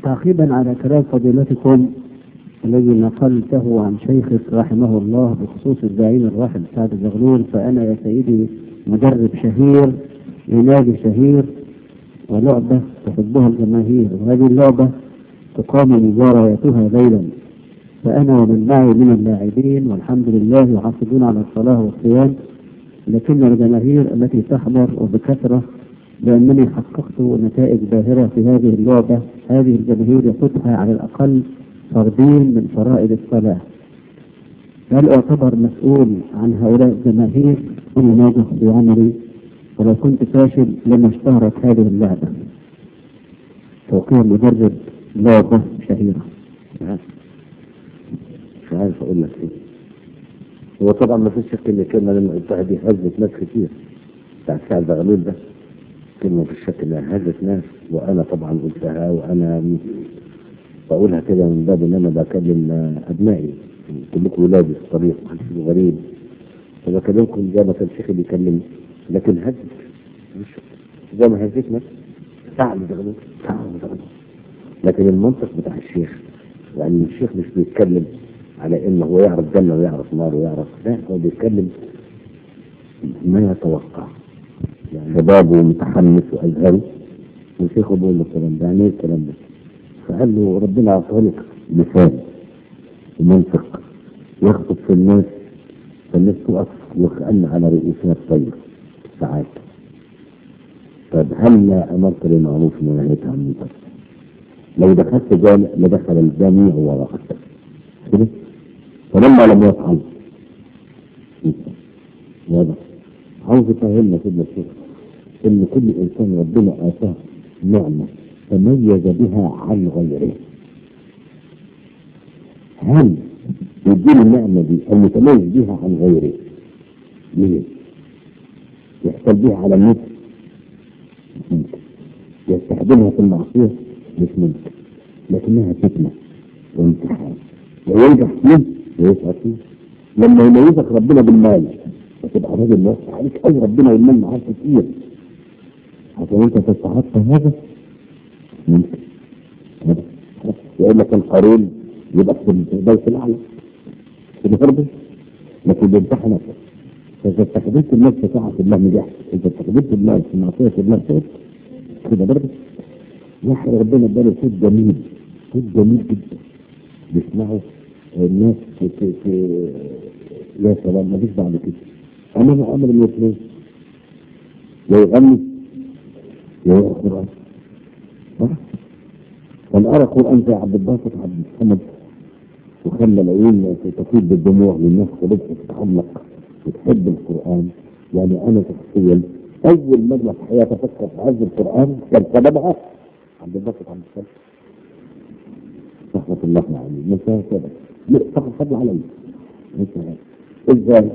تعقيبا على كلام فضيلتكم الذي نقلته عن شيخك رحمه الله بخصوص الزعيم الراحل سعد زغلول فأنا يا سيدي مدرب شهير لنادي شهير ولعبة تحبها الجماهير وهذه اللعبة تقام مبارياتها ليلا فأنا ومن معي من اللاعبين والحمد لله يحافظون على الصلاة والصيام لكن الجماهير التي تحضر وبكثرة لأنني حققت نتائج باهرة في هذه اللعبة هذه الجماهير يفوتها على الأقل فردين من فرائض الصلاة هل أعتبر مسؤول عن هؤلاء الجماهير أم ناجح في عملي ولو كنت فاشل لما اشتهرت هذه اللعبة توقيع مدرب لعبة شهيرة مش عارف اقول لك ايه هو طبعا ما فيش شك ان الكلمه اللي قلتها دي هزت ناس كتير بتاع سعد زغلول ده كلمه في الشك انها هزت ناس وانا طبعا قلتها وانا بقولها كده من باب ان انا بكلم ابنائي كلكم ولادي في الطريق محدش فيكم غريب فبكلمكم زي ما كان الشيخ بيكلمني لكن هزت مش زي ما هزتنا سعد زغلول سعد زغلول لكن المنطق بتاع الشيخ يعني الشيخ مش بيتكلم على انه هو يعرف جنه ويعرف نار ويعرف لا هو بيتكلم ما يتوقع يعني شبابه متحمس وازهري والشيخ بيقول له الكلام ده يعني ايه الكلام ده؟ فقال له ربنا اعطاه لك لسان ومنطق يخطب في الناس فالناس تقف وكأن على رؤوسها الطير ساعات طب هل امرت بالمعروف ونهيت عن المنكر؟ لو دخلت جامع لدخل الجميع وراءك كده فلما لم يفعل واضح عاوز يفهمنا سيدنا الشيخ ان كل انسان ربنا اتاه نعمه تميز بها عن غيره هل يديله النعمه دي المتميز بها عن غيره ليه؟ يحصل بها على النفس مش ممكن يستخدمها في المعصيه مش ممكن لكنها فتنه وامتحان وينجح فيه ويسعد فيه لما يميزك ربنا بالمال وتبقى راجل موسع عليك قوي ربنا والمال معاك كتير عشان انت تستحق هذا ممكن هذا يقول لك القارون يبقى في البيت الاعلى كده برضه لكن بيمتحنك فاذا استخدمت المال في طاعه الله نجحت اذا استخدمت المال في معصيه الله فات كده برضه يحيى ربنا اداله صوت جميل صوت جميل جدا بيسمعوا الناس في, في, في يا سلام ما فيش بعد كده انا ما امر من الاثنين يا يغني يا يقرا قران صح؟ كان قرا قران زي عبد الباسط عبد الصمد وخلى العيون تفيض بالدموع للناس خلقت تتعمق وتحب القران يعني انا شخصيا اول مره في حياتي افكر في عز القران كان سببها عبد الباسط عبد الصمد رحمة الله عليه من كده لا فقط فضل علي ازاي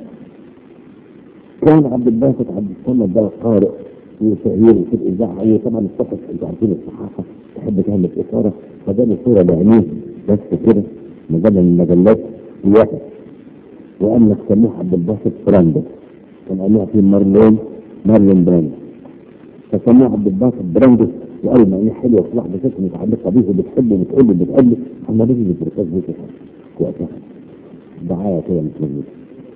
كان عبد الباسط عبد الصمد ده قارئ وشهير وفي الاذاعه هو طبعا الصحف انتوا عارفين الصحافه تحب تعمل اثاره فجاب صوره بعينيه بس كده مجله من المجلات واحد وقال لك سموه عبد الباسط براندو كان قالوها في مارلون مارلون براندو فسموه عبد الباسط براندو وقالوا ما هي حلوه في لحظه ست متعلقه بيه وبتحبه وبتقول له بتقول له اما نيجي بالبركاز بيه وقتها دعايه كده مش موجوده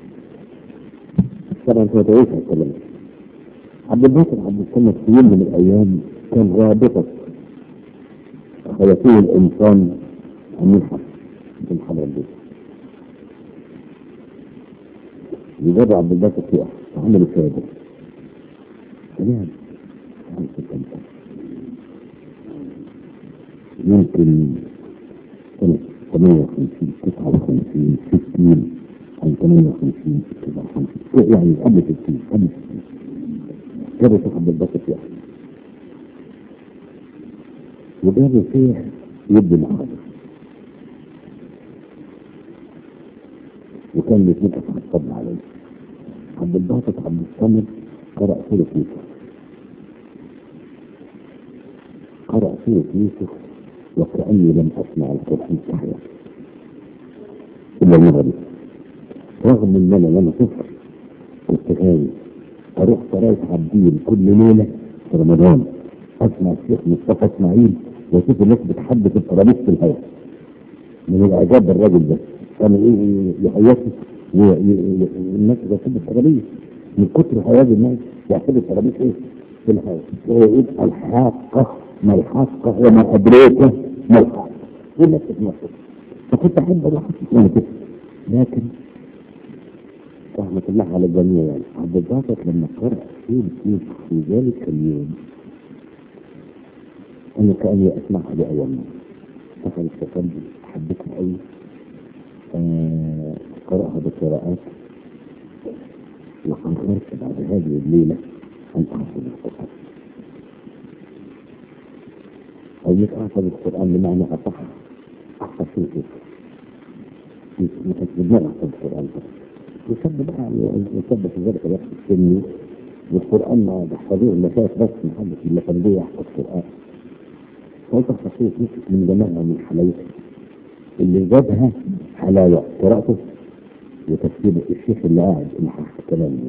طبعا انت ما تعيش الكلام عبد الباسط عبد الصمد في يوم من الايام كان رابطه خواتيه الانسان الملحق في الحضره دي يجرب عبد الباسط في عمل سابق كلام عن ستة يمكن سنة 58 59 60 أو 58 59 يعني قبل 60 قبل 60 جابوا شيخ عبد الباسط في أحد وجابوا شيخ يدي محاضرة وكان بيتنقص على الصبر عليه عبد الباسط عبد الصمد قرأ سورة يوسف قرأ سورة يوسف وكأني لم أسمع القرآن في حياتي إلا المرة دي رغم إن أنا وأنا طفل كنت غاوي أروح قراية عبدين كل ليلة في رمضان أسمع الشيخ مصطفى إسماعيل واشوف الناس بتحدث الترابيز في الهواء من الاعجاب بالراجل ده كان يهيصوا والناس بتحب الترابيز من كتر هياج الناس يحب الترابيز ايه في الهواء وهو يقول الحاقه ما الحاقه وما ادريك ما الحاقه والناس تتنفس فكنت احب الله يعني كده لكن رحمة الله على الجميع يعني عبد الباسط لما قرأ في في ذلك اليوم أنا كأني أسمعها لأول مرة دخلت في قلبي حبيتها قوي آه قرأها بقراءات وقررت بعد هذه الليلة أن أحفظ القرآن أو مش أحفظ القرآن بمعنى أصح أحفظ شيء كيف ما كنت بدماغ أحفظ القرآن فقط يسبب بقى يسبب في ذلك الوقت السني والقرآن ما بحفظوه إلا شايف بس محدث إلا كان بيه يحفظ قرآن فقلت خصوص مسك من جمالها ومن حلاوتها اللي جابها حلاوة قراءته وتفسير الشيخ اللي قاعد اللي حكى كلام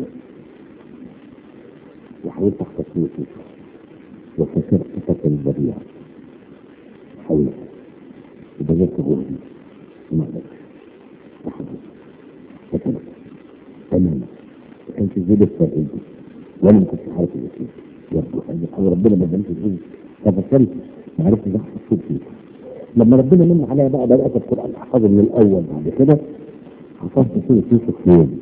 وحاولت احفظ فيه وفسرت فتى البريع حولها وبذلت غربي وما قدرتش احفظ فكرت تماما ما كانش زي لسه ايدي ولا ما كنتش عارف الاسلام يبدو ان ربنا ما ادانيش العلم ففكرت ما عرفتش احفظ صوت فيه لما ربنا من عليا بقى بدات القران احفظه من الاول بعد كده حفظت سوره يوسف في يوم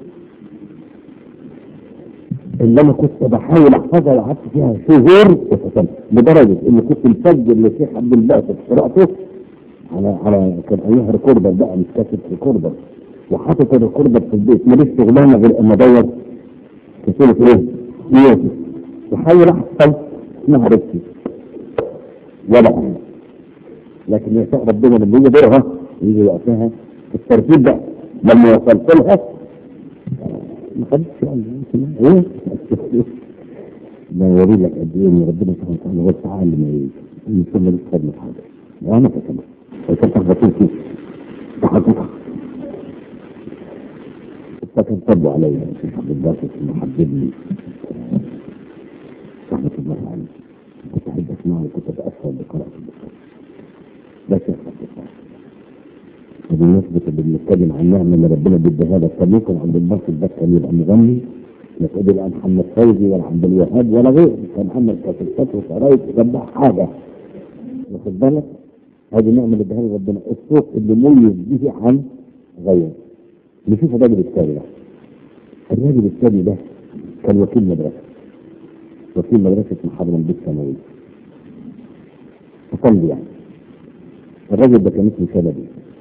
اللي انا كنت بحاول احفظها وقعدت فيها شهور وفصلت لدرجه ان كنت مسجل للشيخ عبد الباسط قراءته على على كان ايها ريكوردر بقى مش كاسيت ريكوردر وحاطط الريكوردر في البيت ماليش شغلانه غير اما ادور في سوره ايه؟ يوسف وحاول احفظ ما عرفتش ولا انا لكن يشاء ربنا لما يجي دورها يجي وقتها في الترتيب بقى لما وصلت لها ما خدتش يعني ايه لا يوري لك قد ايه ان ربنا سبحانه وتعالى هو التعالي ما يكون ماليش خدمه حاجه وانا كمان وكان تخبطين فيه تحققها فكان طبوا عليا في حب الباسط انه حببني رحمه الله عليه كنت احب اسمعه وكنت اتاثر بقراءه البخاري بس يا الله وبالنسبة بنتكلم عن نعمة اللي ربنا بيديها لك كان ممكن عبد الباسط ده كان يبقى مغني لا تقول الآن محمد فوزي ولا عبد الوهاب ولا غيره كان عمل كاسيتات وشرايط وجمع حاجة واخد بالك هذه نعمة اللي اديها ربنا الصوت اللي مميز به عن غيره نشوف الراجل الثاني ده الراجل الثاني ده كان وكيل مدرسة وكيل مدرسة محرم بيت ثانوي تصلي يعني الراجل ده كان اسمه شلبي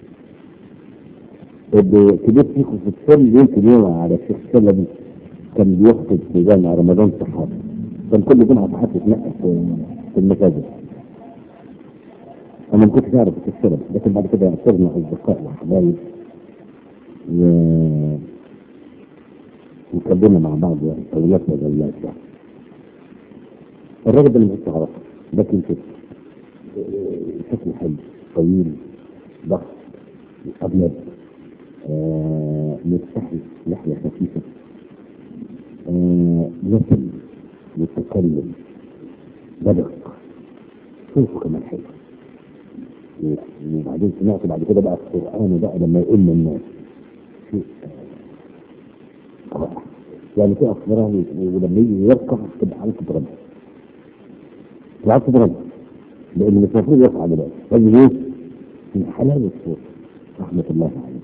كبير فيكم في السن يمكن يوم على الشيخ شلبي كان بيخطب في جامع رمضان صحابي كان كل جمعة صحابي يتنقل في المساجد أنا ما كنتش أعرف الشيخ شلبي لكن بعد كده صرنا أصدقاء وحبايب و وكبرنا مع بعض يعني أولاد وزلات يعني الراجل ده اللي كنت أعرفه لكن كده شكله حلو طويل ضخم أبيض آه مستحي لحية خفيفة آه لكن متكلم بدق صوته كمان حلو وبعدين سمعت بعد كده بقى القرآن بقى لما يقول للناس شيء رائع يعني تقف وراه ولما يجي يركع تبقى عليك تضربه تبقى عليك تضربه لأن مش المفروض يرفع دلوقتي لازم ايه؟ من حلاوة الصوت رحمة الله عليه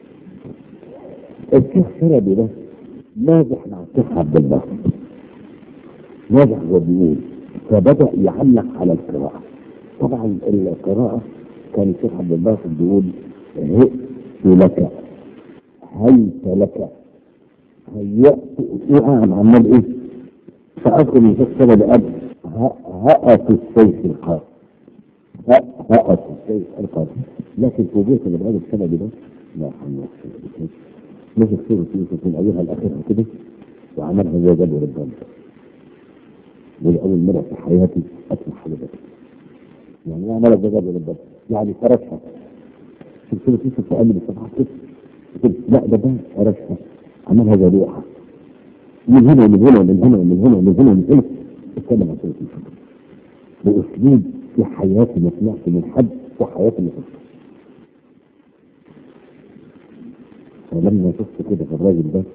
الشيخ شربي ده ناجح مع الشيخ عبد الباسط ناجح هو بيقول فبدأ يعلق على القراءة طبعا القراءة كان الشيخ عبد الباسط بيقول هئت لك هيت لك هيأت قاعد عمال ايه فأذكر من الشيخ شربي قال هأت السيف القاسي هأت السيف القاسي لكن فوجئت ان الراجل الشربي ده لا حول ولا قوة الا بالله مسك سورة يوسف من أولها لآخرها كده وعملها زي جدول الضم ولأول مرة في حياتي أسمع حاجة كده يعني إيه عملها زي جدول الضم يعني فرشها في سورة يوسف تقلب الصفحة كده قلت لا ده ده فرشها عملها زي لوحة من هنا ومن هنا ومن هنا ومن هنا ومن هنا ومن هنا اتكلم عن سورة يوسف بأسلوب في حياتي ما سمعت من حد في حياتي ما شفته فلما شفت كده في الراجل ده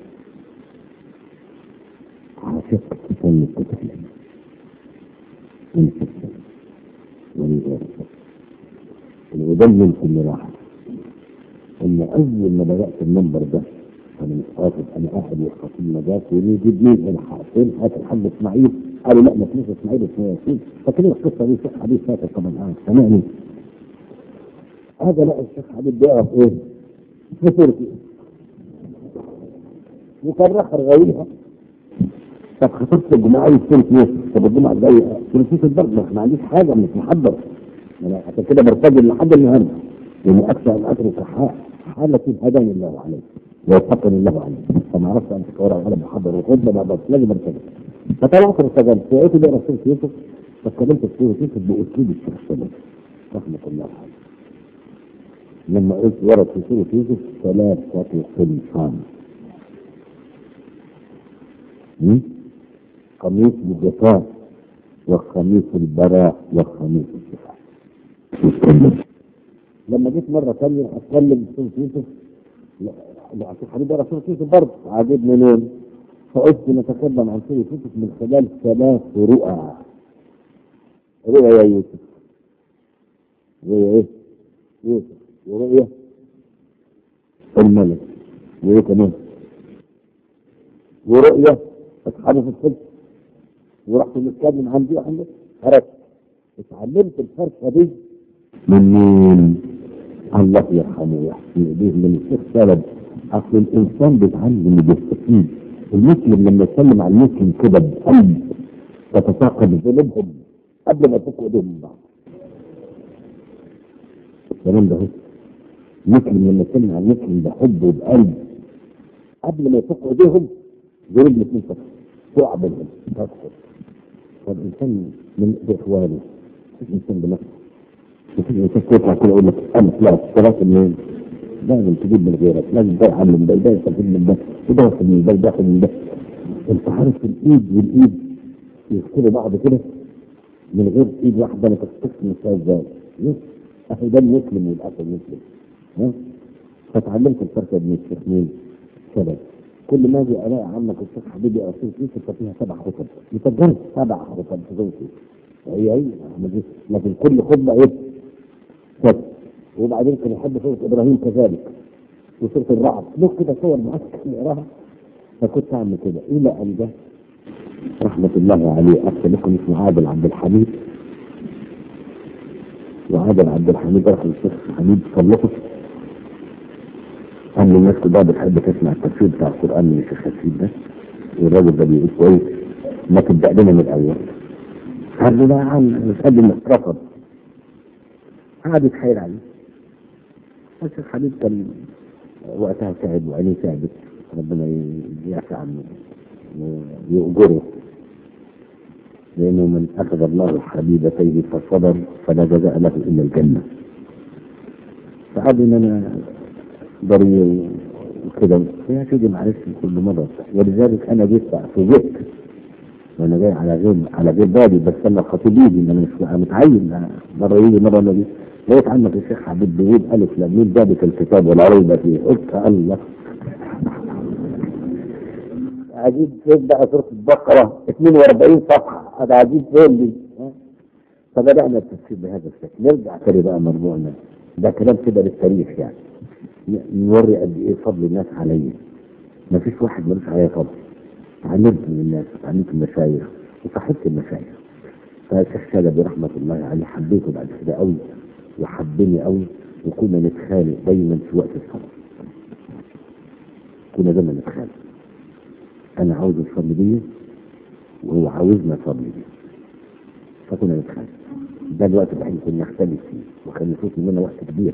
عاشقت فن التكلم من التكلم ولذلك وده يمكن راحة ان اول ما بدات المنبر ده انا مش قاصد انا قاعد وخطيب نجاة ونجيب مين الحق فين هات الحاج اسماعيل قالوا لا ما اسموش اسماعيل اسمه ياسين فاكرين القصه دي الشيخ حبيب فاكر طبعا قاعد سامعني هذا لا الشيخ حبيب بيعرف ايه في تركي وكان رخر غاويها طب خطبت الجماعة فين يوسف طب الجمعة الجاية فلسفة البرد ما عنديش حاجة مش محضر انا عشان كده برتجل لحد النهارده لان اكثر ان اترك حالة هداني الله عليه ويتقني الله عليه فما عرفت ان تكورع ولا محضر وخطبه ما بس لازم ارتجل فطلعت ارتجلت لقيت بقى رسول يوسف فاتكلمت في سوره يوسف باسلوب الشيخ سلام رحمه الله عليه لما قلت ورد في سوره يوسف ثلاثة قمصان قميص الجفاف وخميس البراء وخميس الشفاء لما جيت مرة ثانية أتكلم في سورة يوسف لا في حبيبي رسول يوسف برضه عجبني نون فقلت نتكلم عن سورة يوسف من خلال ثلاث رؤى رؤى يا يوسف رؤيا ايه؟ يوسف ورؤيا الملك وايه كمان؟ ورؤيا اصحابه في الصدق ورحت نتكلم عن دي وعن دي خرجت اتعلمت الفرقه دي من مين؟ الله يرحمه ويحسن اليه من الشيخ سند اصل الانسان بيتعلم بيستفيد المسلم لما يسلم على المسلم كده بقلب تتساقط ذنوبهم قبل ما يفكوا ايديهم من بعض الكلام ده هو المسلم لما يسلم على المسلم بحب وبقلب قبل ما يفكوا ايديهم ذنوب الاثنين فتح تقع بينهم تدخل فالانسان من اخوانه الانسان بنفسه مفيش انسان يطلع كده يقول لك انا طلعت اشتغلت منين؟ لازم تجيب من غيرك لازم ده يعلم ده ده يستفيد من ده وده ياخد من ده وده ياخد من ده انت عارف الايد والايد يغسلوا بعض كده من غير ايد واحده ما تستخدم فيها ازاي؟ اهو ده المسلم والاخ المسلم ها؟ فتعلمت الفرق بين الشيخ مين؟ سبب كل ما اجي الاقي عمك الشيخ حبيبي او الشيخ يوسف ففيها سبع خطب مسجلت سبع خطب في زوجتي هي هي لكن كل خطبه ايه؟ صدق وبعدين كان يحب سوره ابراهيم كذلك وسوره الرعد له كده صور معاك نقراها فكنت اعمل كده الى ان جه رحمه الله عليه اخ لكم اسمه عادل عبد الحميد وعادل عبد الحميد رحمه الشيخ حميد صلته قال لي الناس كلها بتحب تسمع التفسير بتاع القران من الشيخ حسين ده والراجل ده بيقول كويس ما تبدا لنا من الاول قال له لا يا عم نتقدم رفض قعد يتحايل عليه الشيخ حبيب كان وقتها تعب وعينيه تعبت ربنا يعفى عنه ويؤجره لأنه من أخذ الله حبيبتيه فصبر فلا جزاء له إلا الجنة فقعد إن أنا ضري وكده يا سيدي معلش كل مرة ولذلك أنا جيت فوجئت وأنا جاي على غير على غير بالي بس أنا خطيب إيدي أنا مش متعين مرة يجي مرة ما لقيت عندك الشيخ حبيب بيقول ألف لام مين ذلك الكتاب ولا ريب فيه قلت الله عجيب فين بقى سورة البقرة 42 صفحة هذا عجيب فين دي فبدأنا التفسير بهذا الشكل نرجع تاني بقى مرجوعنا ده كلام كده للتاريخ يعني نوري قد ايه فضل الناس عليا ما فيش واحد ملوش عليا فضل تعلمت من الناس وتعلمت المشايخ وصاحبت المشايخ فالشيخ شلبي رحمة الله عليه حبيته بعد كده قوي وحبني قوي وكنا نتخانق دايما في وقت الصلاة كنا دايما نتخانق انا عاوز اصلي بيه وهو عاوزنا نصلي بيه فكنا نتخانق ده الوقت اللي احنا كنا نختلف فيه وكان يفوت مننا وقت كبير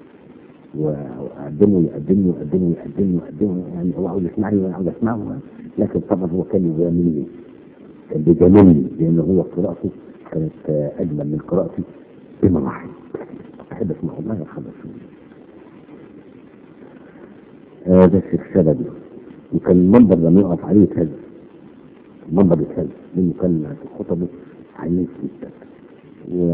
وقدمه يقدمني ويقدمه يقدمني ويقدمه يعني هو عاوز يسمعني وانا عاوز اسمعه لكن طبعا هو كان بيجاملني كان بيجاملني لان هو قراءته كانت اجمل من قراءتي بمراحل احب اسمعه الله يرحمه هذا الشيخ شلبي وكان المنبر لما يقف عليه يتهز المنبر يتهز لانه كان في خطبه عنيف جدا و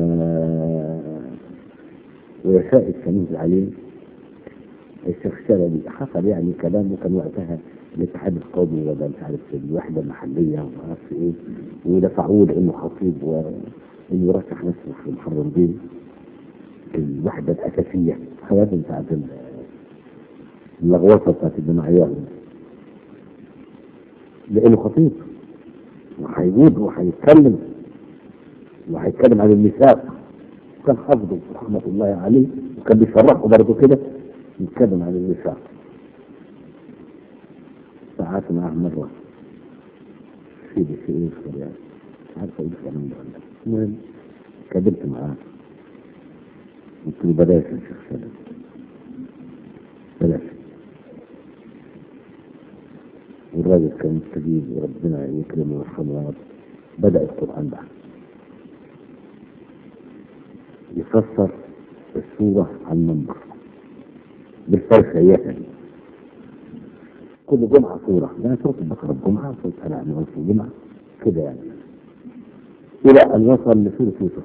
ويشاء التمييز عليه الشيخ شلبي حصل يعني كلام وكان وقتها الاتحاد القومي ولا مش عارف الوحده المحليه وما اعرفش ايه ودفعوه لانه خطيب وانه يرشح نفسه في محرم بيه الوحده الاساسيه حياته بتاعت ال- اللغوصه بتاعت الجماعيات لانه خطيب وهيجود وهيتكلم وهيتكلم عن الميثاق وكان حافظه رحمه الله عليه وكان بيشرحه برضه كده يتكلم عن الميثاق قعدت معاه مرة في دي في ايه في يعني مش عارف ايه الكلام ده ولا لا. المهم كلمت معاه قلت له بلاش يا شيخ سلام بلاش والراجل كان مستجيب وربنا يكرمه ويرحمه يا رب بدأ القرآن بقى يفسر السورة على المنبر بالفرشيات دي كل جمعة سورة لا سورة البقرة الجمعة سورة آل عمران في الجمعة كده يعني إلى أن وصل لسورة يوسف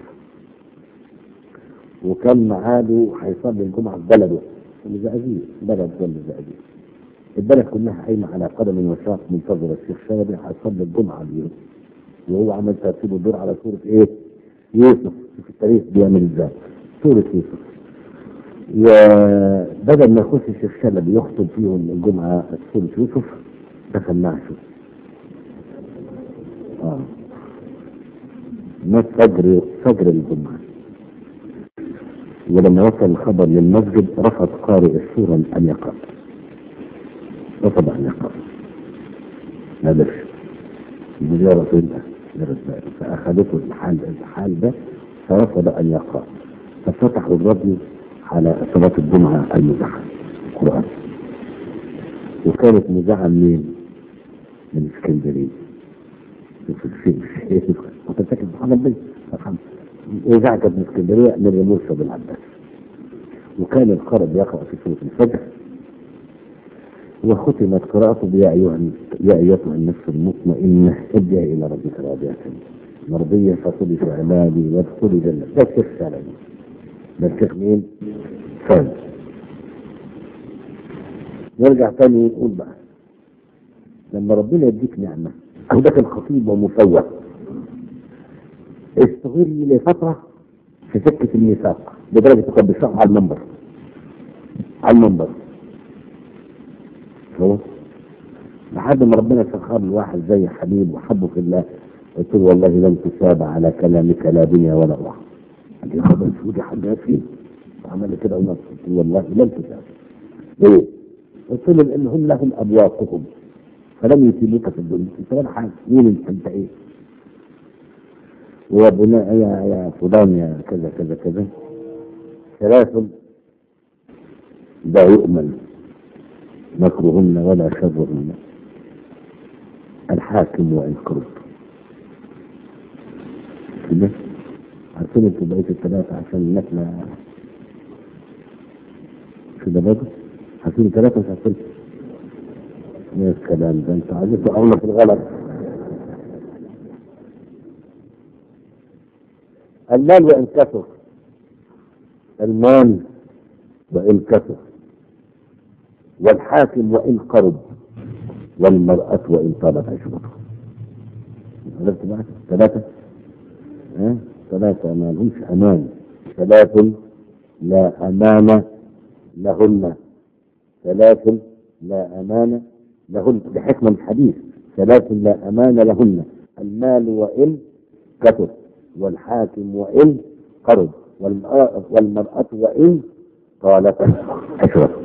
وكان معاده هيصلي الجمعة في بلده الزقازيق بلد ولا الزقازيق البلد كلها قايمة على قدم وساق منتظرة الشيخ شلبي هيصلي الجمعة اليوم وهو عمل ترتيب الدور على سورة إيه؟ يوسف في التاريخ بيعمل إزاي؟ سورة يوسف وبدل ما يخش الشيخ شلبي يخطب فيهم الجمعة سورة يوسف دخل نعشه اه مات فجر فجر الجمعة ولما وصل الخبر للمسجد رفض قارئ السورة أن يقرأ رفض أن يقرأ ما قدرش بزيارة الله لرزاق فأخذته الحال الحال ده فرفض أن يقرأ ففتحوا الراديو على صلاة الجمعة المزاحة القرآن وكانت مذاعة منين؟ من اسكندرية شوف الشيء الشيء كنت فاكر محمد بن فرحان إذاعة كانت من اسكندرية من المرشد العباس وكان القارئ بيقرأ في سورة الفجر وختمت قراءته بيا أيها يا أيتها النفس المطمئنة ارجعي إلى ربك راضية مرضية فصلي في عبادي وادخلي جنة ده الشيخ سالم ده الشيخ مين؟ سالم نرجع تاني ونقول بقى لما ربنا يديك نعمة أو ده كان خطيب ومفوه استغل لفترة في سكة الميثاق لدرجة كان بيشرح على المنبر على المنبر هو لحد ما ربنا سخر له واحد زي حبيب وحبه في الله قلت له والله لن تساب على كلامك لا دنيا ولا اخرى قال لي خبر سودي حاجه فين عمل كده ونص قلت له والله لن تساب ليه؟ قلت له لان هم لهم ابواقهم فلم يتيموك في الدنيا انت ولا حاجه مين انت انت ايه؟ ويا بناء يا يا فلان يا كذا كذا كذا ثلاث لا يؤمن مكرهن ولا شرهن الحاكم وإن قرب كده عارفين انتوا بقية الثلاثة عشان الناس ما كده برضه عارفين الثلاثة مش عارفين ايه الكلام ده انتوا عايزين تقعونا في الغلط المال وإن كثر المال وإن كثر والحاكم وإن قرب والمرأة وإن طالت عشرته عرفت بقى ثلاثة ها ثلاثة ما لهمش أمان ثلاث لا أمان لهن ثلاث لا أمان لهن دي حكمة من الحديث ثلاث لا أمان لهن المال وإن كثر والحاكم وإن قرب والمرأة, والمرأة وإن طالت عشرته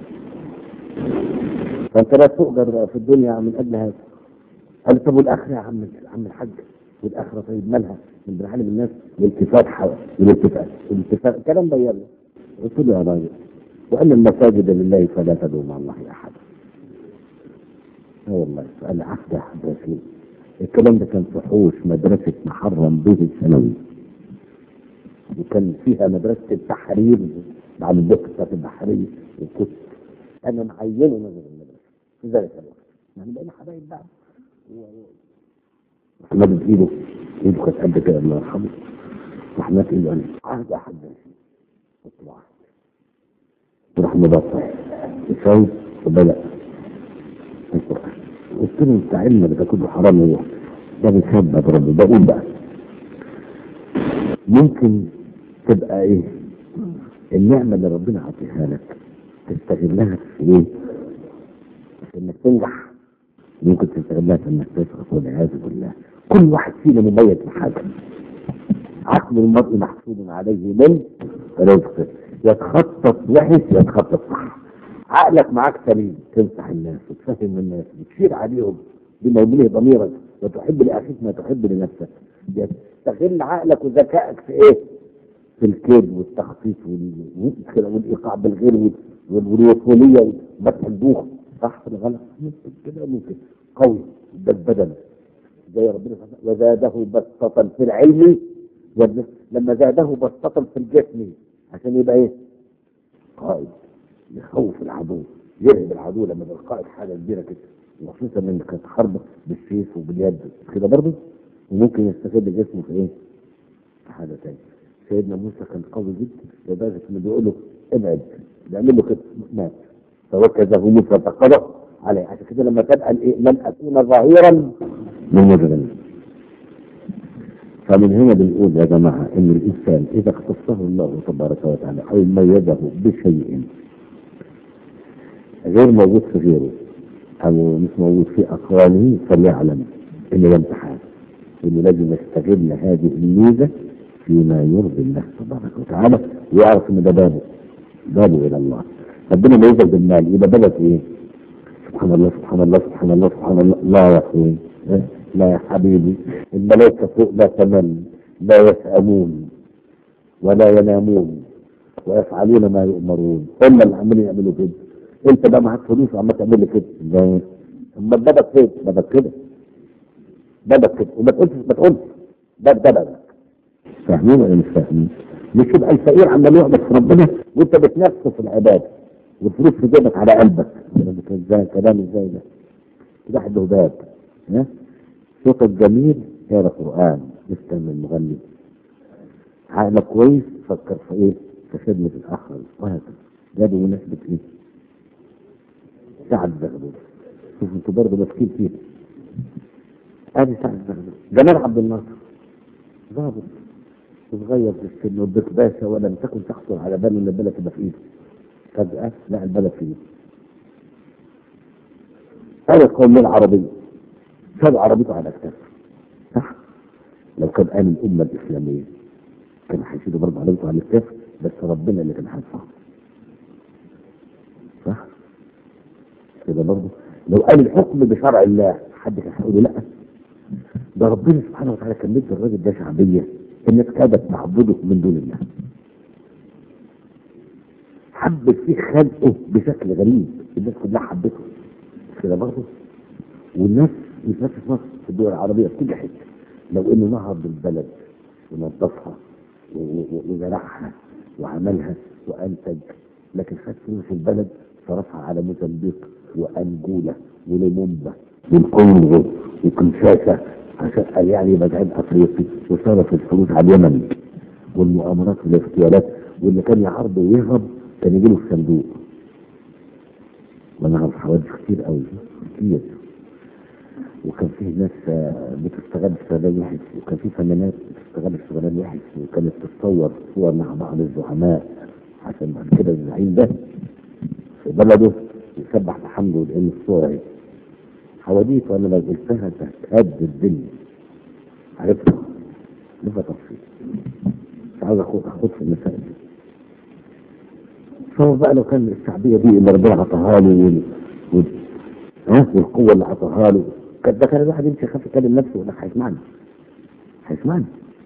فانت لا تؤجر في الدنيا من اجل هذا قال طب والاخره يا عم عم الحاج والاخره طيب مالها من بنعلم الناس الالتفات حول الالتفات الالتفات كلام بين له قلت له يا راجل وان المساجد لله فلا تدعوا مع الله احدا اه والله سؤال عهد يا حضرتك الكلام ده كان في حوش مدرسه محرم به الثانوي وكان فيها مدرسه التحرير بعد الدكتور بتاعت البحريه وكنت انا معينه نظر المدرسه في ذلك الوقت يعني بقينا حبايب بعض مد ايده ايده كانت قد كده الله يرحمه رحمة الله يعني عهد أحد قلت له عهد وراح مبطل الشاي وبدأ القرآن قلت له انت علم ده كله حرام هو ده بيثبت ربي بقول بقى ممكن تبقى ايه النعمة اللي ربنا عطيها لك تستغلها في ايه؟ في انك تنجح ممكن تستغلها في انك تسقط والعياذ بالله كل واحد فينا مميز بحاجة عقل المرء محسوب عليه من رزقه يتخطط وحش يتخطط صح عقلك معاك سليم تنصح الناس وتفهم الناس وتشير عليهم بما يمليه ضميرك وتحب لاخيك ما تحب لنفسك يستغل عقلك وذكائك في ايه؟ في الكيد والتخطيط وال- والايقاع بالغير وال- والوصوليه وفتح الدوخ صح ولا غلط؟ ممكن كده ممكن قوي ده البدن زي ربنا سبحانه وتعالى، وزاده بسطة في العلم والجسم لما زاده بسطة في الجسم عشان يبقى ايه؟ قائد يخوف العدو يرهب العدو لما يبقى القائد حاجه كبيره كده وخصوصا ان كانت حرب بالسيف وباليد كده برضه وممكن يستفيد جسمه في ايه؟ في حاجه ثانيه سيدنا موسى كان قوي جدا لدرجه انه بيقول له ابعد بيعمل له كده مات فوكزه موسى فقضى عليه عشان كده لما كان قال ايه لن اكون ظهيرا للمجرمين فمن هنا بنقول يا جماعة إن الإنسان إذا اختصه الله تبارك وتعالى أو ميزه بشيء غير موجود في غيره أو مش موجود في أقرانه فليعلم إن ده امتحان إنه لازم يستغل هذه الميزة فيما يرضي الله تبارك وتعالى ويعرف إن ده بابه بابه إلى الله ربنا ميزك بالمال يبقى بابك إيه؟ سبحان الله سبحان الله سبحان الله سبحان الله لا يا اخوي إيه؟ لا يا حبيبي الملائكة فوق لا تمل لا يسأمون ولا ينامون ويفعلون ما يؤمرون هم اللي عمالين يعملوا كده انت بقى معاك فلوس وعمال تعمل لي كده ازاي؟ اما بابك فين؟ بابك كده بابك كده وما تقولش ما تقولش باب ده بابك فاهمين ولا مش فاهمين؟ مش يبقى الفقير عمال يعبد في ربنا وانت بتنافسه في العباده والفلوس في جيبك على قلبك كلام ازاي كلام ازاي ده كده واحد له باب ها صوتك جميل اقرا قران استمع المغني عقلك كويس فكر في ايه في خدمه الاخر وهكذا ده بمناسبه ايه سعد زغلول شوف انتوا برضه ماسكين فيه ادي سعد زغلول جمال عبد الناصر ضابط صغير في السن وبك باشا ولم تكن تخطر على باله ان البلد تبقى في ايده فجأة لا البلد في ايده هذا القوم العربية شاب عربيته على كتافه صح لو كان قال الأمة الإسلامية كان هيشيلوا برضه عربيته على الكتاف بس ربنا اللي كان هيدفعه صح كده برضه لو قال الحكم بشرع الله حد كان هيقول له لا ده ربنا سبحانه وتعالى كان مدي الراجل ده شعبيه الناس كادت تعبده من دون الله حب فيه خلقه بشكل غريب الناس كلها حبته مش كده برضه والناس مش بس في مصر في الدول العربيه في كل حته لو انه نهض البلد ونظفها و- و- وزرعها وعملها وانتج لكن خد فلوس البلد صرفها على موزمبيق وانجولا وليمومبا والكونغو وكنشاسا عشان قال يعني يبقى جهاد افريقي وصرف الفلوس على اليمن والمؤامرات والاغتيالات واللي كان يعرض ويهرب كان يجي له في صندوق وانا اعرف حوادث كتير قوي كتير وكان فيه ناس آه، بتستغل استغلال وحش وكان فيه فنانات بتستغل استغلال وحش وكانت تتصور صور مع بعض الزعماء عشان بعد كده الزعيم ده في بلده يسبح بحمده لان الصور اهي حواديت وانا لو قلتها تهد الدنيا عرفتها لها تفصيل مش عاوز اخد اخد في المسائل دي فهو بقى لو كان الشعبيه دي اللي ربنا عطاها له وال... وال... ها والقوه اللي عطاها له كان ده كان الواحد يمشي يخاف يكلم نفسه يقول لك هيسمعني هيسمعني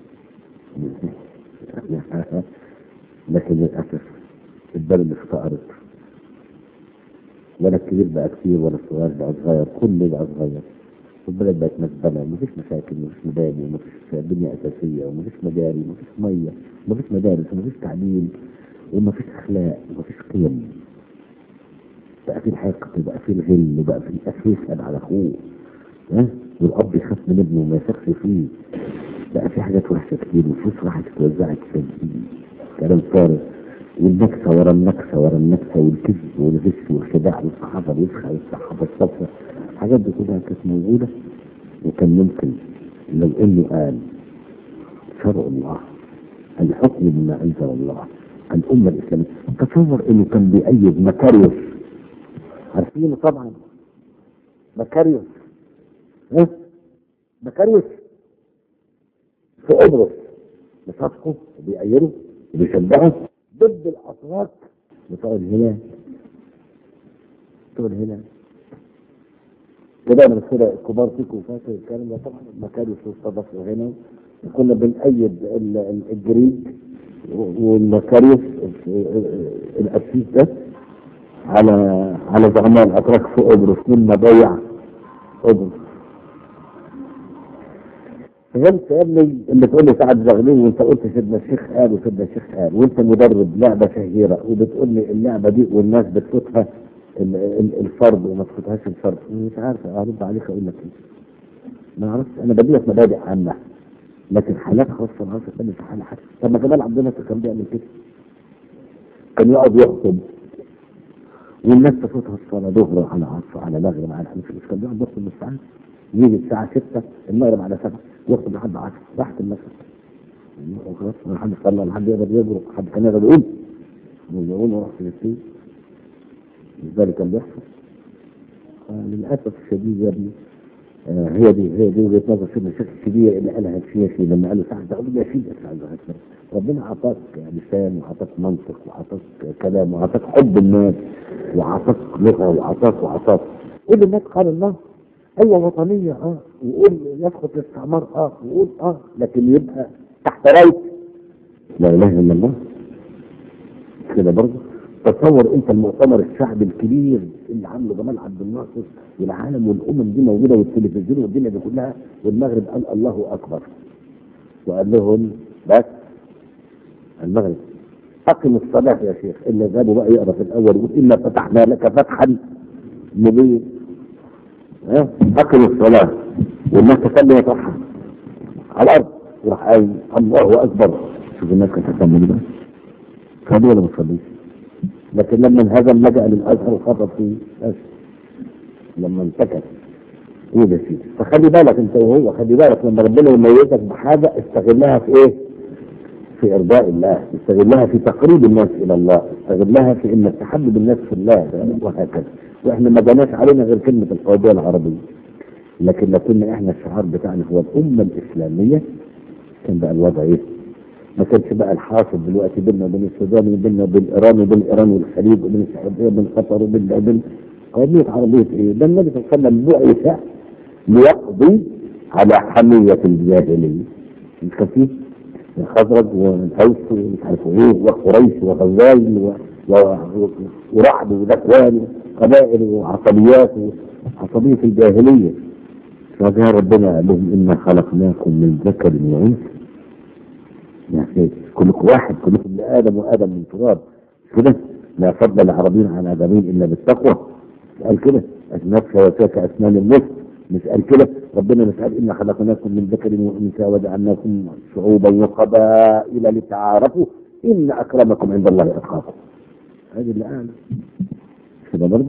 لكن للاسف البلد افتقرت ولا الكبير بقى كتير ولا الصغير بقى صغير كله بقى صغير والبلد بقت مزبله مفيش مشاكل مفيش مباني ومفيش بنيه اساسيه ومفيش مجاري ومفيش ميه ومفيش مدارس ومفيش تعليم ومفيش اخلاق ومفيش قيم بقى في الحقد وبقى في الغل وبقى في الاخ يسال على اخوه ها والاب يخاف من ابنه وما يثقش فيه لا في حاجات وحشه كتير وفلوس راحت اتوزعت في كلام فارغ والنكسه ورا النكسه ورا النكسه والكذب والغش والخداع والصحافه الوسخه والصحافه الصفراء الحاجات دي كلها كانت موجوده وكان ممكن لو انه قال شرع الله الحكم بما انزل الله الامه الاسلاميه تصور انه كان بيأيد مكاريوس عارفينه طبعا مكاريوس ها مكاريوس في قبرص بصفقه وبيأيده وبيشجعه ضد الاتراك بتوع الهلال بتوع الهلال كده من كده الكبار فيكم فاكر الكلام ده طبعا مكاريوس واستضافوا هنا كنا بنأيد ال- ال- الجريك والمكاريوس الأسيس ده على على زعماء الأتراك في قبرص من مبايع قبرص فهمت يا ابني اللي تقول لي سعد زغلول وانت قلت سيدنا الشيخ قال وسيدنا الشيخ قال وانت مدرب لعبه شهيره وبتقول لي اللعبه دي والناس بتفوتها ال- ال- الفرد وما تفوتهاش الفرد مش عارف ارد عليك اقول لك ايه ما اعرفش انا بدي لك مبادئ عامه لكن حالات خاصه ما اعرفش اتكلم في حاله حاجه طب ما جمال عبد الناصر كان بيعمل كده كان يقعد يخطب والناس تفوتها الصلاه ظهر على عصر على مغرب على خمس كان بيقعد يخطب بالساعات يجي الساعه 6 المغرب على 7 يخطب لحد 10 راحت المسجد خلاص ما حد صلى ما حد يقدر يجرؤ حد كان يقدر يقول يقول وراح فلسطين مش ده اللي كان بيحصل آه، للاسف الشديد يا ابني آه، هي دي هي دي وجهه نظر سيدنا الشيخ الكبير اللي قالها الشيخي لما قال له سعد اقول يا سيدي يا سعد هكذا. ربنا اعطاك لسان وعطاك منطق وعطاك كلام وعطاك حب الناس وعطاك لغه وعطاك وعطاك قول للناس قال الله ايوه وطنيه اه وقول يسقط الاستعمار اه وقول اه لكن يبقى تحت رايه لا اله الا الله كده برضه تصور انت المؤتمر الشعبي الكبير اللي عامله جمال عبد الناصر والعالم والامم دي موجوده والتلفزيون والدنيا دي كلها والمغرب قال الله اكبر وقال لهم بس المغرب اقم الصلاه يا شيخ الا ذهبوا بقى يقرا في الاول يقول انا فتحنا لك فتحا مبين ها اقم الصلاه والناس تصلي وتضحى على الارض وراح قايل الله اكبر شوف الناس كانت هتعمل ايه بقى صلي ولا ما تصليش لكن لما انهزم لجأ للازهر وخطب فيه بس لما انتكس ايه ده سيدي فخلي بالك انت وهو خلي بالك لما ربنا يميزك بحاجه استغلها في ايه؟ في ارضاء الله استغلها في تقريب الناس الى الله استغلها في انك تحبب الناس في الله وهكذا واحنا ما جاناش علينا غير كلمه القضيه العربيه لكن لو كنا احنا الشعار بتاعنا هو الامه الاسلاميه كان بقى الوضع ايه؟ ما كانش بقى الحاصل دلوقتي بيننا وبين السودان وبيننا وبين ايران وبين ايران والخليج وبين السعوديه وبين قطر وبين وبين قضيه عربيه ايه؟ ده النبي صلى الله عليه وسلم بعث ليقضي على حميه الجاهليه مش كان فيه الخزرج والأوس ومش عارف ايه وقريش وغزال و... و... ورعد وذكوان قبائل وعصبيات عصبية الجاهلية فجاء ربنا قال لهم إنا خلقناكم من ذكر وأنثى يعني كلكم واحد كلكم من آدم وآدم من تراب كده لا فضل العربيين عن آدمين إلا بالتقوى قال كده أسنان سواتك أسنان النفس مش قال كده ربنا مش قال إنا خلقناكم من ذكر وأنثى وجعلناكم شعوبا وقبائل لتعارفوا إن أكرمكم عند الله أتقاكم هذه اللي قال كده برضه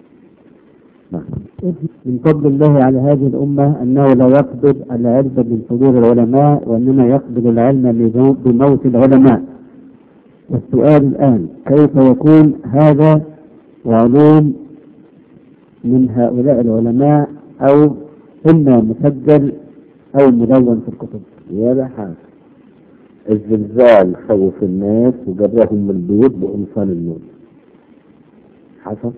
نعم من فضل الله على هذه الأمة أنه لا يقبض العلم من صدور العلماء وإنما يقبض العلم بمو- بموت العلماء والسؤال الآن كيف يكون هذا وعلوم من هؤلاء العلماء أو إما مسجل أو مدون في الكتب ولا حاجة الزلزال خوف الناس وجابهم من البيوت بقمصان النوم حصل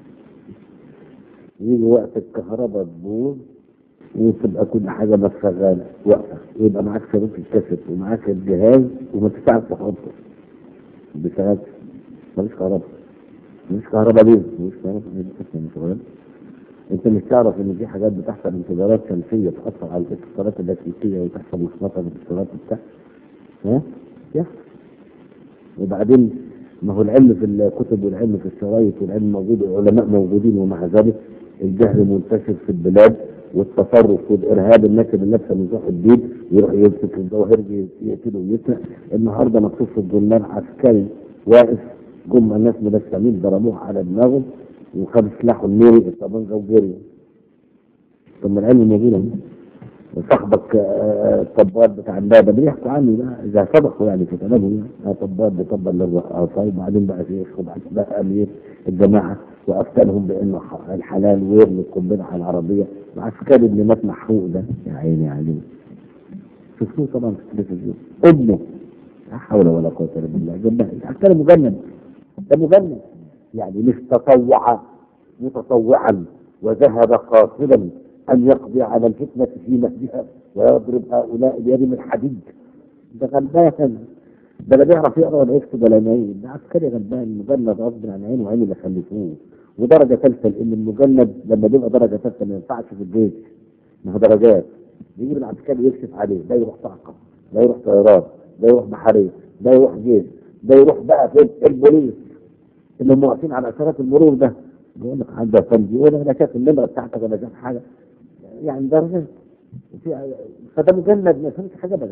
يجي وقت الكهرباء تبوظ وتبقى كل حاجة بس شغالة واقفة ويبقى معاك شريط الكاسيت ومعاك الجهاز وما تساعد تحطه ما بيشتغلش مفيش كهرباء مفيش كهرباء ليه؟ مفيش كهرباء ليه؟ أصلاً مش شغال انت مش تعرف ان في حاجات بتحصل انفجارات شمسيه تاثر على الاتصالات اللاسلكيه وتحصل لخبطه في الاتصالات بتاع ها؟ يحصل وبعدين ما هو العلم في الكتب والعلم في الشرايط والعلم موجود العلماء موجودين ومع ذلك الجهل منتشر في البلاد والتصرف والارهاب الناس اللي لابسه مصباح الدين يروح يمسك الجواهر يقتله ويسرق النهارده مكتوب في الجرنال عسكري واقف جم الناس ملثمين ضربوه على دماغه وخد سلاحه النيري الطبنجه وجري طب ما العلم موجود اهو صاحبك آه، الطبال بتاع البابا بيحكوا عنه بقى اذا صدقوا يعني في كلامهم يعني آه، طبال بيطبل للرقاصه وبعدين بقى شيخ وبعدين بقى امير الجماعه وافتنهم بانه ح- الحلال ويرمي القنبله على العربيه العسكري اللي مات محروق ده يا عيني عليه شفتوه طبعا في التلفزيون ابنه لا حول ولا قوه الا بالله جنبها العسكري مجند ده مجند يعني مش تطوع متطوعا وذهب قاصدا أن يقضي على الفتنة في نفسها ويضرب هؤلاء بيد من حديد ده غلبان ده لا بيعرف يقرا ولا يكتب ولا ينايم ده عسكري غلبان مجند غصب عن عينه وعين اللي خلفوه ودرجة ثالثة لأن المجند لما بيبقى درجة ثالثة ما ينفعش في الجيش ما هو درجات يجي العسكري يكشف عليه ده يروح طاقة ده يروح طيران ده يروح بحرية ده يروح جيش ده يروح بقى في البوليس اللي هم واقفين على اشارات المرور ده يقول لك عنده فندي يقول انا شايف النمره بتاعتك ولا شايف حاجه يعني درجات وفي فده مجند ما يفهمش حاجه ابدا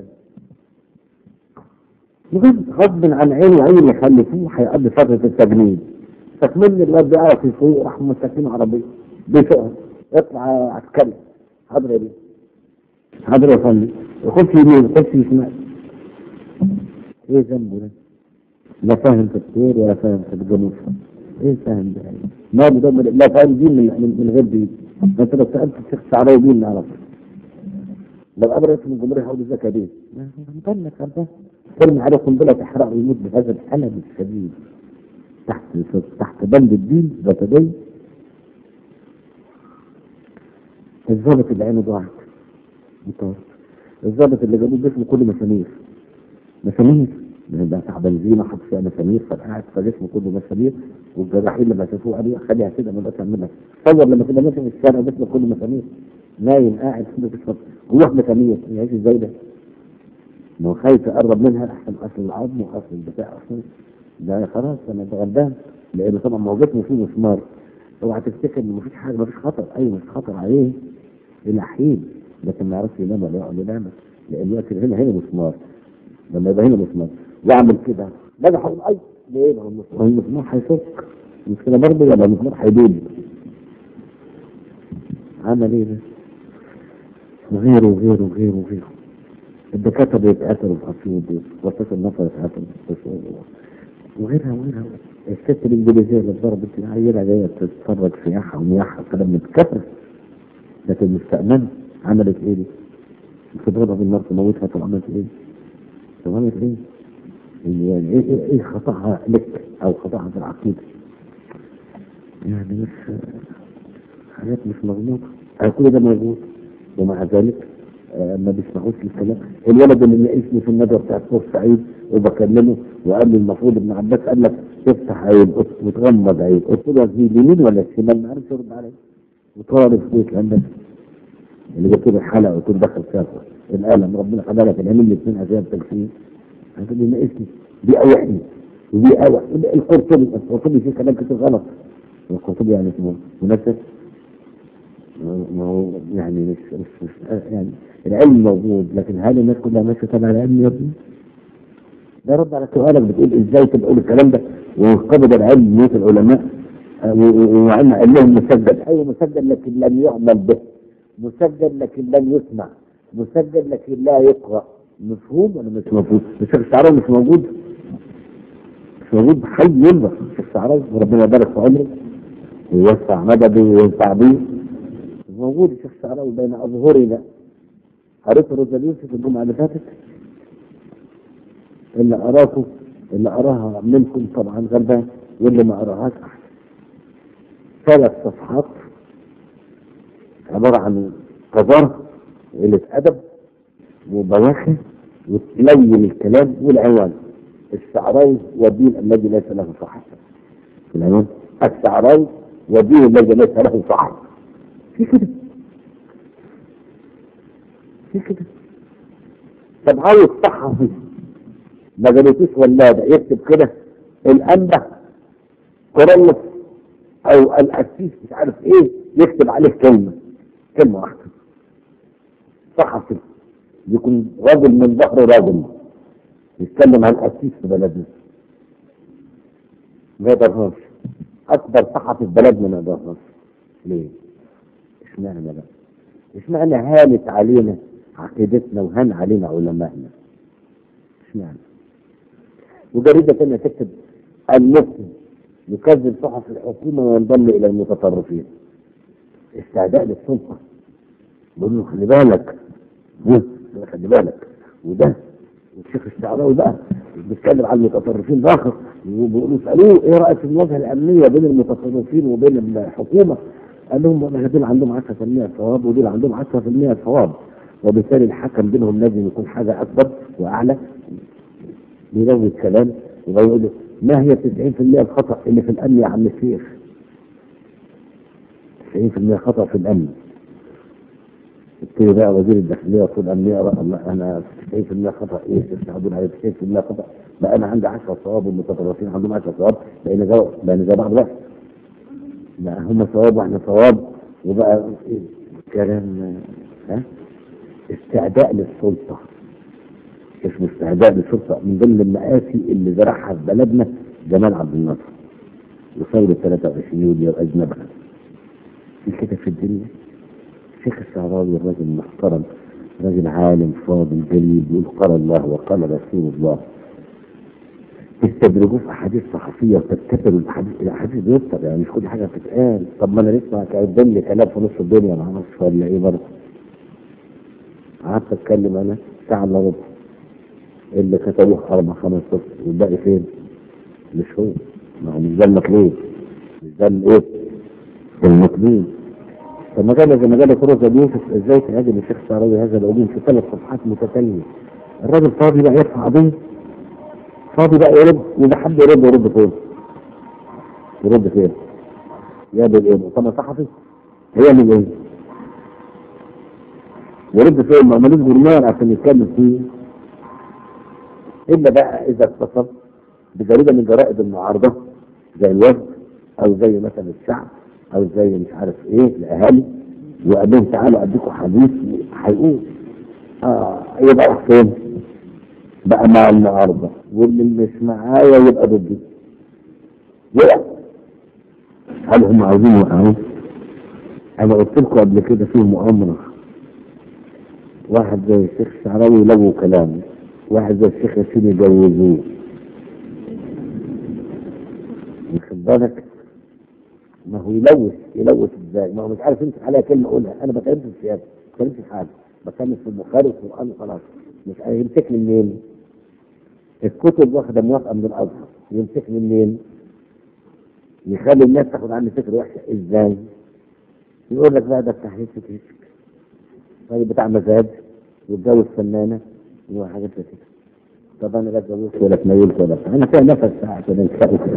مجند غصب عن عينه وعين اللي خلفوه هيقضي فتره التجنيد تكمل الواد بيعرف يسوق راح مساكين عربيه بيسوقها يطلع عسكري حاضر يا بيه حاضر يا فندم يخش يمين يخش شمال ايه ذنبه ده؟ لا فاهم في الطير ولا فاهم في الجنوب ايه فاهم ده ما بدون لا فاهم دين من, من, من غير دين انت لو سالت الشيخ شعراوي دين نعرف لو قبل اسم الجمهوريه هقول ازيك دين مطلق غلبان ترمي عليه قنبله تحرقه ويموت بهذا الحلب الشديد تحت تحت بند الدين ذات دين الضابط اللي عينه ضاعت مطار الضابط اللي جابوه جسمه كله مسامير مسامير ده بتاع بنزينه حط فيها مسامير فقعد فجسمه كله مسامير والجراحين لما شافوه قالوا خليها كده ما بقاش اعملها تصور لما تبقى ماشي في الشارع جسمه كله مسامير نايم قاعد كده بيشرب جواه مسامير يعيش ازاي ده؟ ما هو خايف يقرب منها احسن اصل العظم واصل البتاع اصلا ده خلاص انا ده غلبان لانه طبعا ما هو جسمه فيه مسمار اوعى تفتكر ان مفيش حاجه مفيش خطر ايوه مفيش خطر عليه الى حين لكن ما يعرفش ينام ولا يقعد ينام لان ياكل هنا هنا مسمار لما يبقى هنا مسمار واعمل كده باجي هقول اي ليه ما هو المسمار هو المسمار هيفك مش كده برضه ولا المسمار هيدوب عمل ايه ده؟ وغيره وغيره وغيره وغيره الدكاتره بيتقاتلوا في اسيوط وسط النفر يتقاتلوا في اسيوط وغيرها وغيرها الست الانجليزيه اللي ضربت العيله جايه تتفرج سياحه ومياحه كلام متكفر لكن مستأمنة عملت ايه دي؟ تضربها بالنار تموتها طب عملت ايه؟ طب عملت ايه؟ يعني ايه ايه, إيه خطأها لك او خطأها في العقيده؟ يعني مش حاجات مش مظبوطه آه، كل ده موجود ومع ذلك آه، ما بيسمعوش الكلام الولد اللي ناقشني في الندوه بتاعت بورسعيد وبكلمه وقال لي المفروض ابن عباس قال لك تفتح عين وتغمض عين قلت له دي اليمين ولا الشمال ما عرفش يرد عليا وطالب في بيت الهندسه اللي جبت له الحلقه وقلت له دخل فيها القلم ربنا خلى لك العلم الاثنين ازياء تلفين قال لي ناقشني دي اوحني ودي اوح القرطبي القرطبي فيه كلام كتير غلط القرطبي يعني اسمه منفذ ما هو يعني مش مش, مش يعني العلم موجود لكن هل الناس كلها ماشيه تبع العلم يا ابني؟ ده رد على سؤالك بتقول ازاي تقول الكلام ده وقبض العلم موت العلماء آه، و- و- وعلم قال لهم مسجل ايوه مسجل لكن لم يعمل به مسجل لكن لم يسمع مسجل لكن لا يقرا مفهوم ولا مش مفهوم؟ الشيخ الشعراوي مش موجود مش موجود حي ينبغ الشيخ الشعراوي وربنا يبارك في عمره ويوسع مدده وينفع بيه موجود الشيخ الشعراوي بين اظهرنا قريت روزا يوسف الجمعه اللي فاتت اللي اراكم اللي اراها منكم طبعا غلبان واللي ما اراهاش احسن ثلاث صفحات عباره عن قذاره وقله ادب وبواخر وتلين الكلام والعنوان الشعراوي والدين الذي ليس له صاحب في العنوان الشعراوي والدين الذي ليس له صاحب في كده في كده طب عاوز صحفي ما جابتوش ولاده يكتب كده الانبا كورنث او الاسيس مش عارف ايه يكتب عليه كلمه كلمة واحدة صحفي يكون راجل من ظهر راجل يتكلم عن أسيس في بلدنا ما يقدرهاش أكبر صحفي في بلدنا ما يقدرهاش ليه؟ اشمعنى بقى؟ اشمعنى هانت علينا عقيدتنا وهان علينا علمائنا؟ اشمعنى؟ وجريدة تانية تكتب المسلم يكذب صحف الحكومة وينضم إلى المتطرفين استعداء للسلطة بقول له خلي بالك ده خلي بالك وده والشيخ الشعراوي بقى بيتكلم عن المتطرفين اخر وبيقولوا اسالوه ايه رايك في المواجهه الامنيه بين المتطرفين وبين الحكومه؟ قال لهم والله دول عندهم 10% ثواب ودول عندهم 10% ثواب وبالتالي الحكم بينهم لازم يكون حاجه اكبر واعلى بيزود كلام يبقى يقول له ما هي 90% الخطا اللي في الامن يا عم الشيخ؟ 90% خطا في الامن قلت له بقى وزير الداخليه وفي الامنيه بقى الله انا 90% خطا ايه تستعدون عليه 90% خطا بقى انا عندي 10 صواب والمتطرفين عندهم 10 صواب بقينا جواب بقينا زي بعض بقى بقى هم صواب واحنا صواب وبقى إيه كلام ها استعداء للسلطه اسمه استعداء للسلطه من ضمن المآسي اللي زرعها في بلدنا جمال عبد الناصر وثورة 23 يوليو أجنبها في كده في الدنيا الشيخ الشعراوي الراجل محترم راجل عالم فاضل جليل بيقول قال الله وقال رسول الله تستدرجوه في احاديث صحفيه وتبتكروا الاحاديث الاحاديث بيكتب يعني مش كل حاجه بتتقال طب ما انا لسه هتقدم لي كلام في نص الدنيا ما اعرفش ولا ايه برضه قعدت اتكلم انا ساعه الا ربع اللي كتبوه اربع خمس صفر والباقي فين؟ مش هو ما هو مش ده المطلوب مش ده الايه؟ المطلوب فمجال زي مجال فروز يوسف ازاي تهاجم الشيخ الشعراوي هذا العلوم في ثلاث صفحات متتاليه الراجل فاضي بقى يرفع قضيه فاضي بقى يرد واذا حد يرد يرد فين؟ يرد فين؟ يا بالايه؟ مؤتمر صحفي؟ هي من ايه؟ يرد فين؟ ما ملوش جرنان عشان يتكلم فيه الا بقى اذا اتصل بجريده من جرائد المعارضه زي الوفد او زي مثلا الشعب او زي مش عارف ايه الاهالي وقال لهم تعالوا اديكم حديث هيقول اه يبقى راح فين؟ بقى مع المعارضه واللي مش معايا يبقى ضدي وقع هل هم عاوزين يوقعوه؟ انا قلت لكم قبل كده في مؤامره واحد زي الشيخ الشعراوي لغوا كلامه واحد زي الشيخ ياسين يجوزوه واخد بالك ما هو يلوث يلوث ازاي ما هو مش عارف يمسك عليها كلمه اقولها انا ما بتكلمش في السياسه ما بتكلمش في حاجه بتكلم في البخاري والقران وخلاص مش يمسكني منين؟ الكتب واخده موافقه من الازهر يمسكني منين؟ يخلي الناس تاخد عني فكره وحشه ازاي؟ يقول لك بقى ده التحريف في كيسك طيب بتاع مزاج واتجوز فنانه وحاجات زي كده طب انا لا اتجوزت ولا اتنيلت ولا بتاع انا فيها نفس ساعه كده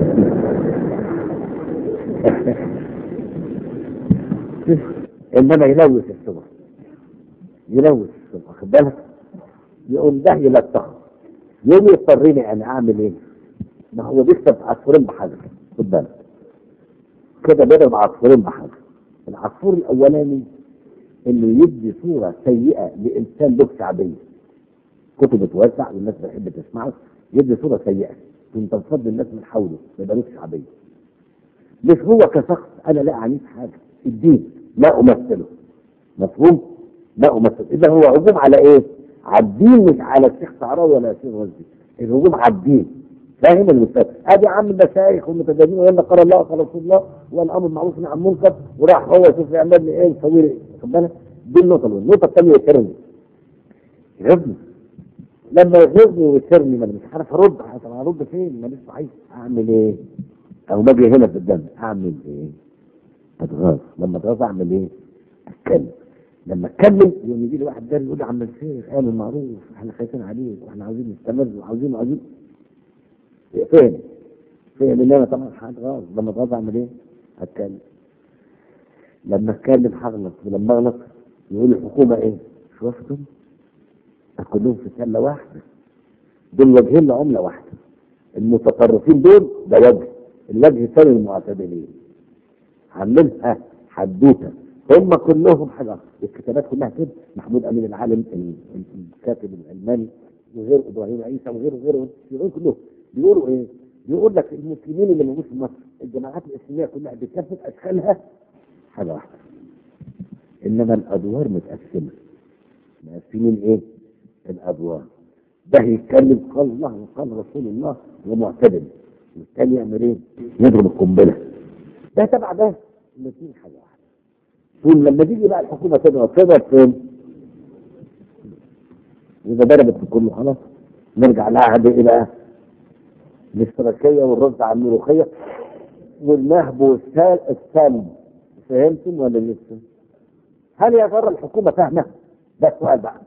انما يلوث الصبح يلوث الصبح واخد بالك يقوم ده يلطخ يوم يضطرني انا اعمل ايه؟ ما هو بيكتب عصفورين بحجر خد بالك كده بيضرب عصفورين بحجر العصفور الاولاني انه يدي صوره سيئه لانسان له شعبيه كتب بتوسع والناس بتحب تسمعه يدي صوره سيئه تنتفض الناس من حوله ما يبقالوش شعبيه مش هو كشخص انا لا اعنيه في حاجه الدين لا امثله مفهوم؟ لا امثله اذا هو هجوم على ايه؟ على الدين مش على الشيخ شعراوي ولا الشيخ غزي الهجوم على الدين فاهم المستقبل ادي عم المشايخ والمتدينين ويلا قال الله قال رسول الله والامر بالمعروف والنهي عن المنكر وراح هو يشوف يعمل لي ايه يسوي لي خد بالك دي النقطه الاولى النقطه الثانيه يكرمني يغيظني لما يغيظني ويكرمني ما انا مش عارف ارد طب هرد فين؟ ماليش صحيح اعمل ايه؟ او باجي هنا في الدم اعمل ايه؟ اتغاظ لما اتغاظ اعمل ايه؟ اتكلم لما اتكلم يوم يجي لي واحد جاري يقول لي عم الشيخ قال المعروف احنا خايفين عليك واحنا عاوزين نستمر وعاوزين وعاوزين فين؟ فين ان انا طبعا هتغاظ لما اتغاظ اعمل ايه؟ اتكلم لما اتكلم هغلط ولما اغلط يقول الحكومه ايه؟ شفتم؟ كلهم في سله واحده دول وجهين لعمله واحده المتطرفين دول ده وجه الوجه الثاني المعتدلين عاملينها حدوته هم كلهم حاجه الكتابات كلها كده محمود امين العالم ال- ال- الكاتب الالماني وغير ابراهيم عيسى وغيره وغيره يقولوا كلهم بيقولوا ايه؟ بيقول لك المسلمين اللي موجود في مصر الجماعات الاسلاميه كلها بكافه اشكالها حاجه واحده انما الادوار متقسمه مقسمين ايه؟ الادوار ده يتكلم قال الله وقال رسول الله ومعتدل والتاني يعمل ايه؟ يضرب القنبله ده تبع ده الاثنين حاجه واحده ثم لما تيجي بقى الحكومه تضرب تضرب فين؟ واذا ضربت في كله خلاص نرجع لها عند ايه بقى؟ الاشتراكيه والرز على الملوخيه والنهب والسال السلب فهمتم ولا لسه؟ هل يا ترى الحكومه فاهمه؟ ده السؤال بقى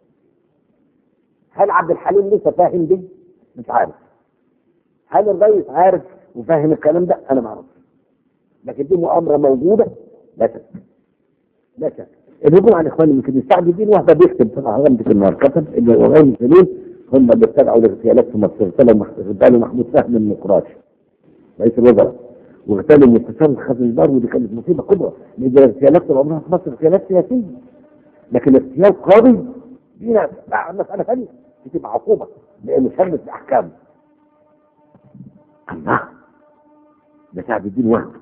هل عبد الحليم لسه فاهم دي؟ مش عارف هل الرئيس عارف وفاهم الكلام ده؟ انا ما اعرفش لكن دي مؤامره موجوده لا شك لا شك الهجوم على الاخوان المسلمين سعد الدين وهبه بيكتب في غمضة النار كتب ان الاخوان المسلمين هم اللي ابتدعوا الاغتيالات في مصر اغتالوا اغتالوا محمود فهمي النقراشي رئيس الوزراء واغتالوا المستشار خازن البار ودي كانت مصيبه كبرى لان الاغتيالات طول عمرها في مصر اغتيالات سياسيه لكن اغتيال قاضي دي بقى مساله ثانيه دي تبقى عقوبه لانه شربت احكام الله ده سعد الدين وهب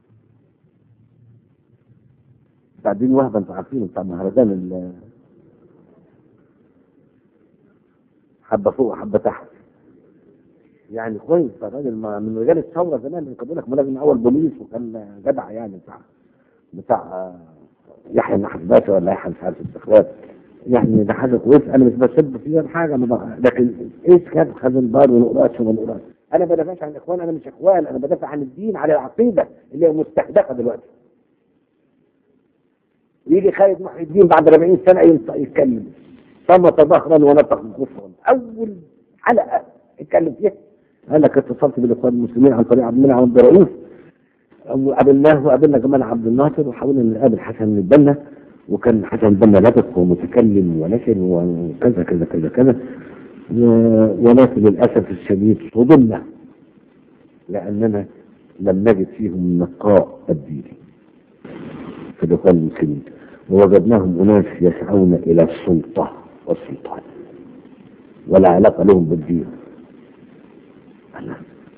سعد الدين وهب انتوا عارفينه بتاع مهرجان ال- حبه فوق وحبه تحت يعني كويس ده راجل ما- من رجال الثوره زمان اللي كان بيقول لك ملازم اول بوليس وكان جدع يعني بتاع بتاع آه، يحيى النحاس باشا ولا يحيى مش عارف الاستخلاف يعني ده حاجه كويسه انا مش بسب فيها حاجه أنا بقى. لكن ايش كان خزن بار ونقراش وما نقراش انا ما بدافعش عن الاخوان انا مش اخوان انا بدافع عن الدين على العقيده اللي هي مستهدفه دلوقتي يجي خالد محي الدين بعد 40 سنه ينطق يتكلم صمت ظهرا ونطق كفرا اول حلقه اتكلم فيها قال لك اتصلت بالاخوان المسلمين عن طريق عبد المنعم عبد الرؤوف وقابلناه وقابلنا جمال عبد الناصر وحاولنا نقابل حسن البنا وكان حسن البنا لبق ومتكلم ونشن وكذا كذا كذا كذا و- ولكن للاسف الشديد صدمنا لاننا لم نجد فيهم نقاء الديني في الاخوان المسلمين ووجدناهم اناس يسعون الى السلطه والسلطان ولا علاقه لهم بالدين الله.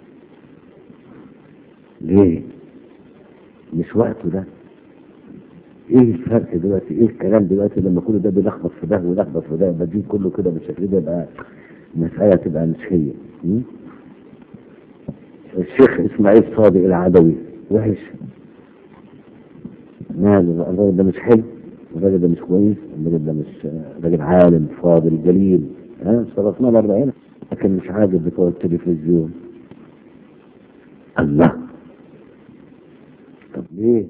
ليه؟ مش وقته ده ايه الفرق دلوقتي ايه الكلام دلوقتي لما كل ده بيلخبط في ده ويلخبط في ده يبقى الدين كله كده بالشكل ده يبقى مسألة تبقى مش هي م? الشيخ اسماعيل صادق العدوي وحش ماله بقى الراجل ده مش حلو الراجل ده مش كويس الراجل ده مش راجل عالم فاضل جليل ها صرفنا له 40 لكن مش عاجب بتوع التلفزيون الله طب ليه؟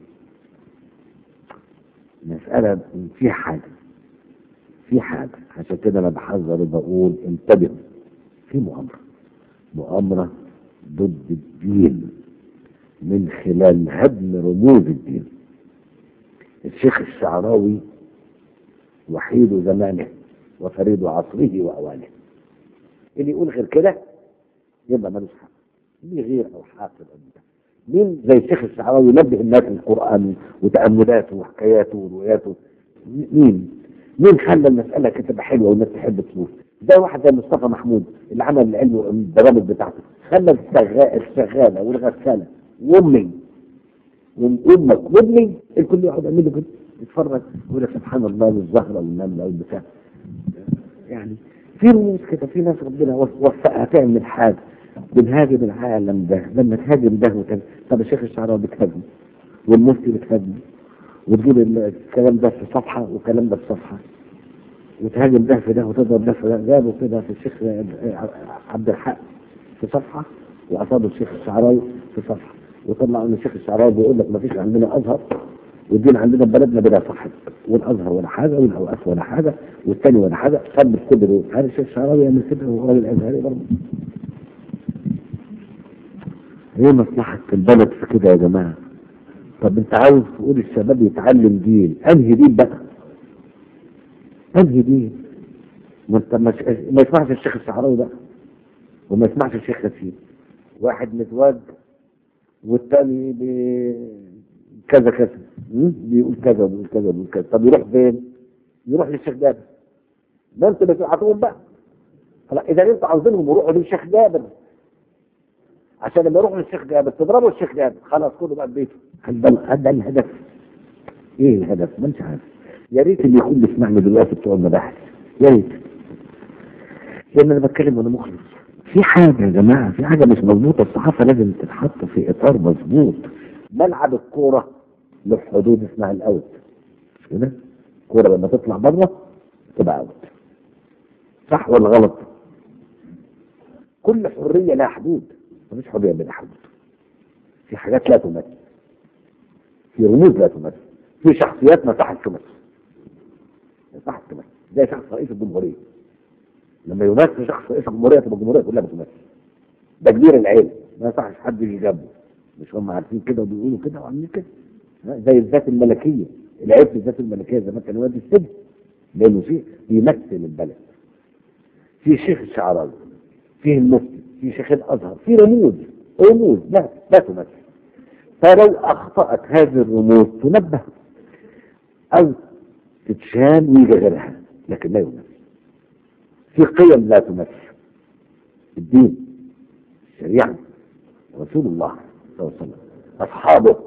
مسألة في حاجة في حاجة عشان كده أنا بحذر وبقول انتبهوا في مؤامرة مؤامرة ضد الدين من خلال هدم رموز الدين الشيخ الشعراوي وحيد زمانه وفريد عصره وأوانه اللي يقول غير كده يبقى ملوش حق ليه غير أو حاقد أو بتاع. مين زي الشيخ الشعراوي ينبه الناس للقرآن وتأملاته وحكاياته ورواياته مين؟ مين خلى المسألة كده تبقى حلوة والناس تحب تشوف؟ ده واحد زي مصطفى محمود اللي عمل العلم البرامج بتاعته خلى الشغا- الشغالة والغسالة وأمي وأمك وابني الكل يقعد يعمل له كده يتفرج يقول لك سبحان الله والزهرة والنملة والبتاع يعني في رموز كده في ناس ربنا وفقها تعمل حاجة بنهاجم العالم ده لما تهاجم ده وتهاجم طب الشيخ الشعراوي بتهاجم والمفتي بتهاجم وتجيب الكلام ده في صفحة والكلام ده في صفحة وتهاجم ده في ده وتضرب ده في ده جابوا كده في الشيخ عبد الحق في صفحة وأصابوا الشيخ الشعراوي في صفحة وطلعوا ان الشيخ الشعراوي بيقول لك ما فيش عندنا ازهر والدين عندنا في بلدنا بلا صاحب والازهر ولا حاجه والاوقاف ولا حاجه والثاني ولا حاجه سب الكبر دول هل الشيخ الشعراوي يعمل كده وهو راجل ازهري برضه ايه مصلحه البلد في كده يا جماعه طب انت عاوز تقول الشباب يتعلم دين انهي دين بقى انهي دين ما انت مش ما يسمعش الشيخ الشعراوي بقى وما يسمعش الشيخ ياسين واحد متوج والتاني ب- كذا كذا م? بيقول كذا وبيقول كذا وبيقول كذا طب يروح فين؟ يروح للشيخ جابر ما انتوا اللي تبعتوهم بقى خلاص اذا انتوا عاوزينهم يروحوا للشيخ جابر عشان لما يروحوا للشيخ جابر تضربوا الشيخ جابر خلاص كله بقى في بيته هذا هذا الهدف ايه الهدف؟ ما انت عارف يا ريت اللي يكون بيسمعني دلوقتي بتوع المباحث يا ريت لان انا بتكلم وانا مخلص في حاجه يا جماعه في حاجه مش مظبوطه الصحافه لازم تتحط في اطار مظبوط ملعب الكوره له حدود اسمها الاوت مش كده؟ الكوره لما تطلع بره تبقى اوت صح ولا غلط؟ كل حريه لها حدود مفيش حريه بلا حدود في حاجات لا تمثل في رموز لا تمثل في شخصيات ما تحت تمثل ما تحت تمثل زي شخص رئيس الجمهوريه لما يمثل شخص رئيس الجمهوريه تبقى الجمهوريه كلها بتمثل ده كبير العيله ما يصحش حد يجي جنبه مش هم عارفين كده وبيقولوا كده وعاملين كده ها؟ زي الذات الملكيه العيب في الذات الملكيه زمان كان يودي السجن لانه فيه بيمثل البلد في شيخ الشعراوي فيه المفتي في شيخ الازهر في رموز رموز لا لا تمثل فلو اخطات هذه الرموز تنبه او تتشال ويجي غيرها لكن لا يمثل في قيم لا تمثل الدين الشريعه رسول الله صلى الله عليه وسلم اصحابه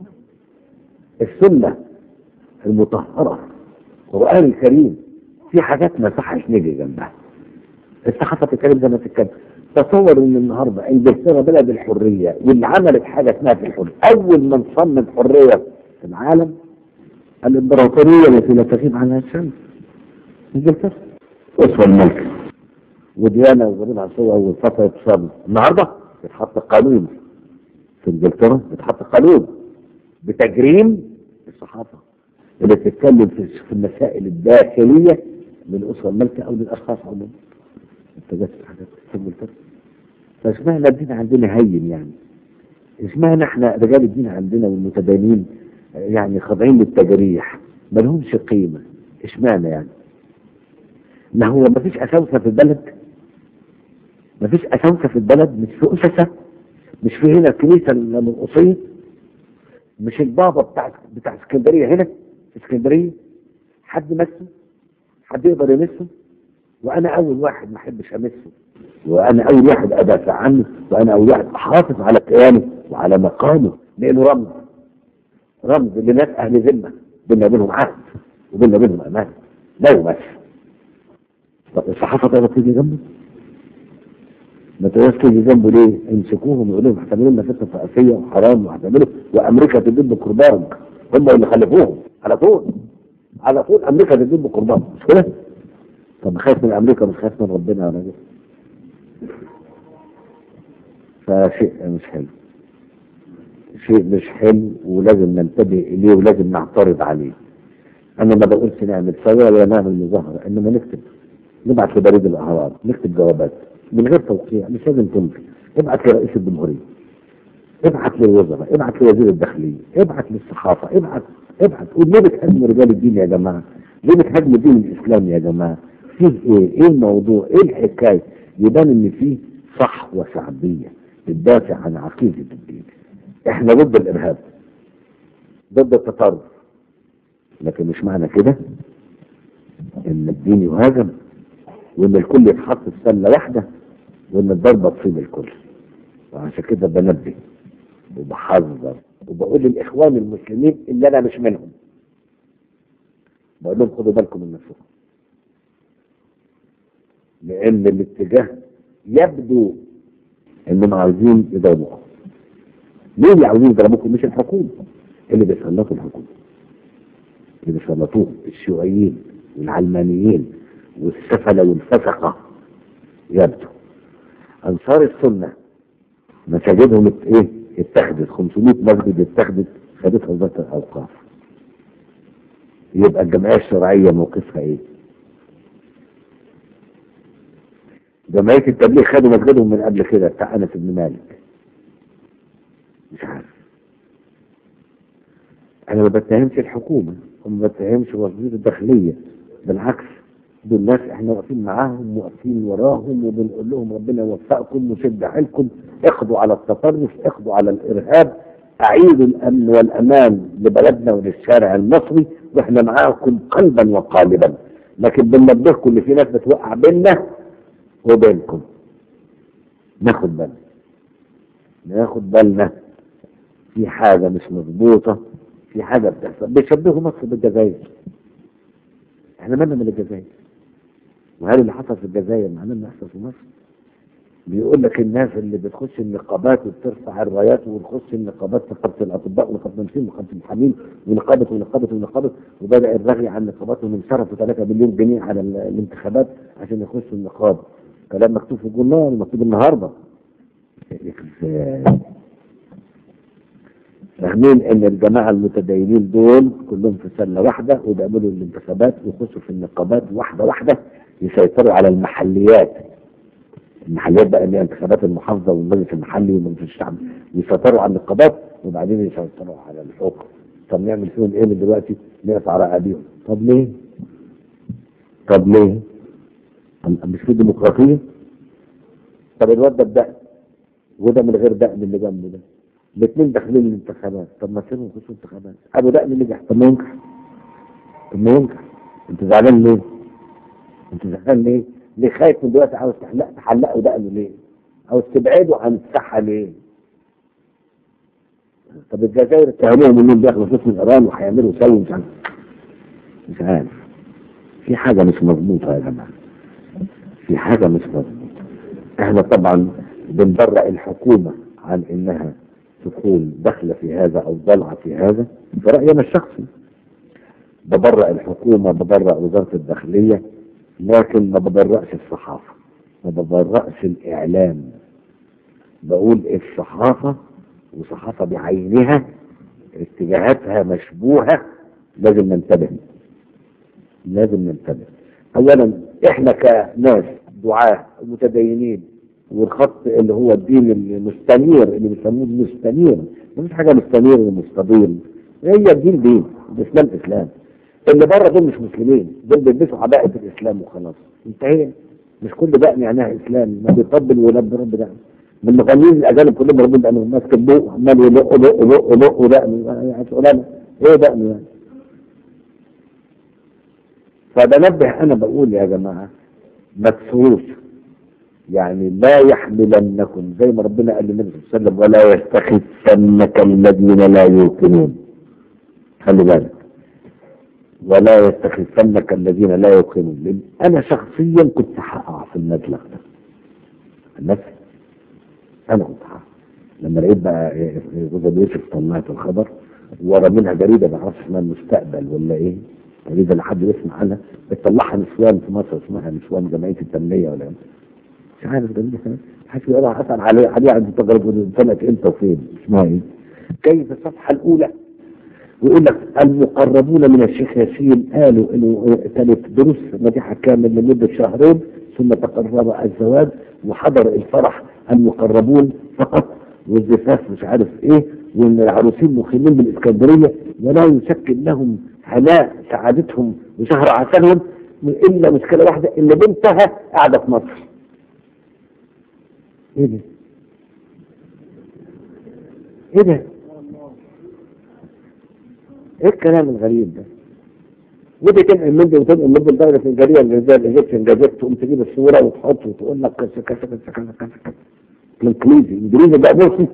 السنه المطهره القران الكريم في حاجات ما يصحش نيجي جنبها الصحافه تتكلم زي ما تتكلم تصور ان النهارده انجلترا بلد الحريه واللي عملت حاجه اسمها في الحريه اول من صمم حريه في العالم الامبراطوريه التي لا تغيب عنها الشمس انجلترا اسوى الملك وديانه وغيرها سوى والفتره تصاب النهارده بيتحط قانون في انجلترا بيتحط قانون بتجريم الصحافه اللي بتتكلم في في المسائل الداخليه للاسره المالكه او للاشخاص عموما انت جت في حاجات في انجلترا فاشمعنى الدين عندنا هين يعني اشمعنى احنا رجال الدين عندنا والمتدينين يعني خاضعين للتجريح ما لهمش قيمه اشمعنى يعني ما هو ما فيش اساوسه في البلد ما فيش اساوسه في البلد مش في اسسه مش في هنا الكنيسه المرقصيه مش البابا بتاع بتاع اسكندريه هنا في اسكندريه حد مسه حد يقدر يمسه وانا اول واحد ما احبش امسه وانا اول واحد ادافع عنه وانا اول واحد احافظ على كيانه وعلى مقامه لانه رمز رمز لناس اهل ذمه بينا وبينهم عهد وبينا وبينهم امان لا يمثل طب الصحافه تقدر تيجي جنبه؟ ما تقدرش تيجي جنبه ليه؟ يمسكوهم يقولوا لهم هتعملوا لنا فتنه ثقافيه وحرام وهتعملوا وامريكا تدب قربان هم اللي خلفوهم على طول على طول امريكا تدب قربان مش كده؟ طب خايف من امريكا مش خايف من ربنا يا راجل فشيء مش حلو شيء مش حلو ولازم ننتبه اليه ولازم نعترض عليه انا ما بقولش نعمل ثوره ولا نعمل مظاهره انما نكتب نبعت لبريد الاهرام نكتب جوابات من غير توقيع مش لازم تمضي ابعت لرئيس الجمهوريه ابعت للوزراء ابعت لوزير الداخليه ابعت للصحافه ابعت ابعت قول ليه بتهاجموا رجال الدين يا جماعه؟ ليه بتهاجموا الدين الاسلامي يا جماعه؟ فيه ايه؟ ايه الموضوع؟ ايه الحكايه؟ يبان ان فيه صحوه شعبيه بتدافع عن عقيده الدين. احنا ضد الارهاب ضد التطرف لكن مش معنى كده ان الدين يهاجم وان الكل يتحط في سله واحده وان الضربه تصيب الكل وعشان كده بنبه وبحذر وبقول للاخوان المسلمين ان انا مش منهم بقول لهم خدوا بالكم من نفسكم لان الاتجاه يبدو انهم عاوزين يضربوكم ليه اللي عاوزين يضربوكم مش الحكومه اللي بيسلطوا الحكومه اللي بيسلطوه الشيوعيين والعلمانيين والسفله والفسقه يبدو انصار السنه مساجدهم ات- ايه اتخذت 500 مسجد اتخذت خدتها وزاره الاوقاف يبقى الجمعيه الشرعيه موقفها ايه؟ جمعيه التبليغ خدوا مسجدهم من قبل كده بتاع انس بن مالك مش عارف انا ما بتهمش الحكومه وما بتهمش وزير الداخليه بالعكس دول ناس احنا واقفين معاهم واقفين وراهم وبنقول لهم ربنا يوفقكم وشد حيلكم اقضوا على التطرف اقضوا على الارهاب اعيدوا الامن والامان لبلدنا وللشارع المصري واحنا معاكم قلبا وقالبا لكن بننبهكم ان في ناس بتوقع بيننا وبينكم ناخد بالنا ناخد بالنا في حاجة مش مظبوطة في حاجة بتحصل بيشبهوا مصر بالجزائر احنا مالنا من الجزائر وهل اللي حصل في الجزائر معناه اللي حصل في مصر بيقول لك الناس اللي بتخش النقابات وبترفع الرايات ونخش النقابات نقابة الأطباء ونقابة المهندسين ونقابة المحامين ونقابة ونقابة ونقابة وبدأ الرغي عن النقابات وهم صرفوا 3 مليون جنيه على ال- الانتخابات عشان يخشوا النقابة كلام مكتوب في الجورنال مكتوب النهارده ازاي فاهمين ان الجماعه المتدينين دول كلهم في سله واحده وبيعملوا الانتخابات ويخشوا في النقابات واحده واحده يسيطروا على المحليات المحليات بقى اللي هي انتخابات المحافظه والمجلس المحلي ومجلس الشعب يسيطروا على النقابات وبعدين يسيطروا على الحكم طب نعمل فيهم ايه من دلوقتي؟ نقطع رقابيهم طب ليه؟ طب ليه؟ أم- مش في ديمقراطيه؟ طب الواد ده بدقن وده من غير دقن اللي جنبه ده الاثنين داخلين الانتخابات طب ما سيبهم يخشوا انتخابات ابو دقن نجح طب ما ينجح طب ما ينجح انت زعلان ليه؟ انت زعلان ليه؟ ليه خايف من دلوقتي عاوز تحلق تحلقه دقنه ليه؟ عاوز تبعده عن الصحه ليه؟ طب الجزائر اتهموهم انهم بياخدوا فلوس من ايران وهيعملوا يسووا مش عارف مش عارف في حاجه مش مظبوطه يا جماعه في حاجه مش مظبوطه احنا طبعا بنبرأ الحكومه عن انها تكون داخله في هذا او ضالعه في هذا في راينا الشخصي ببرأ الحكومه ببرأ وزاره الداخليه لكن ما ببرأش الصحافه ما ببرأش الاعلام بقول الصحافه وصحافه بعينها اتجاهاتها مشبوهه لازم ننتبه لازم ننتبه اولا احنا كناس دعاة متدينين والخط اللي هو الدين المستنير اللي بيسموه المستنير مفيش حاجه مستنير ومستضيل هي الدين دين الاسلام اسلام اللي بره دول مش مسلمين دول بيلبسوا عباءة الاسلام وخلاص انتهينا مش كل دقن معناها اسلام ما بيطبل ويلبي رب دقن من المغنيين الاجانب كلهم ربنا دقنه ماسك البوق عمال يلق لق لق لق ودقن هتقول انا ايه دقن يعني فبنبه انا بقول يا جماعه ما تسووش يعني لا يحملنكم زي ما ربنا قال للنبي صلى الله عليه وسلم ولا يستخفنك الذين لا يوقنون خلي بالك ولا يستخفنك الذين لا يوقنون لان انا شخصيا كنت هقع في المبلغ ده النفس انا كنت هقع لما لقيت بقى جوز يوسف طلعت الخبر ورا منها جريده ما اعرفش اسمها المستقبل ولا ايه جريده لا حد يسمع عنها بتطلعها نسوان في مصر اسمها نسوان جمعيه التنميه ولا إيه. مش عارف ده اللي حد يقرا اسال عليه عليه عند التجربه طلعت امتى وفين اسمها ايه جاي في الصفحه الاولى ويقول لك المقربون من الشيخ ياسين قالوا انه كانت دروس مديحه كامل لمده شهرين ثم تقرر الزواج وحضر الفرح المقربون فقط والزفاف مش عارف ايه وان العروسين مقيمين بالاسكندريه ولا يسكن لهم هناء سعادتهم وشهر عسلهم الا مشكله واحده ان بنتها قاعده في مصر. ايه ده؟ ايه ده؟ ايه الكلام الغريب ده؟ ودي تنقل من دي وتنقل من دي لدرجه ان الجريده اللي زي الايجيبشن جازيت تقوم تجيب الصوره وتحط وتقول لك كذا كذا كذا كذا كذا كذا الانجليزي الانجليزي بقى مرسي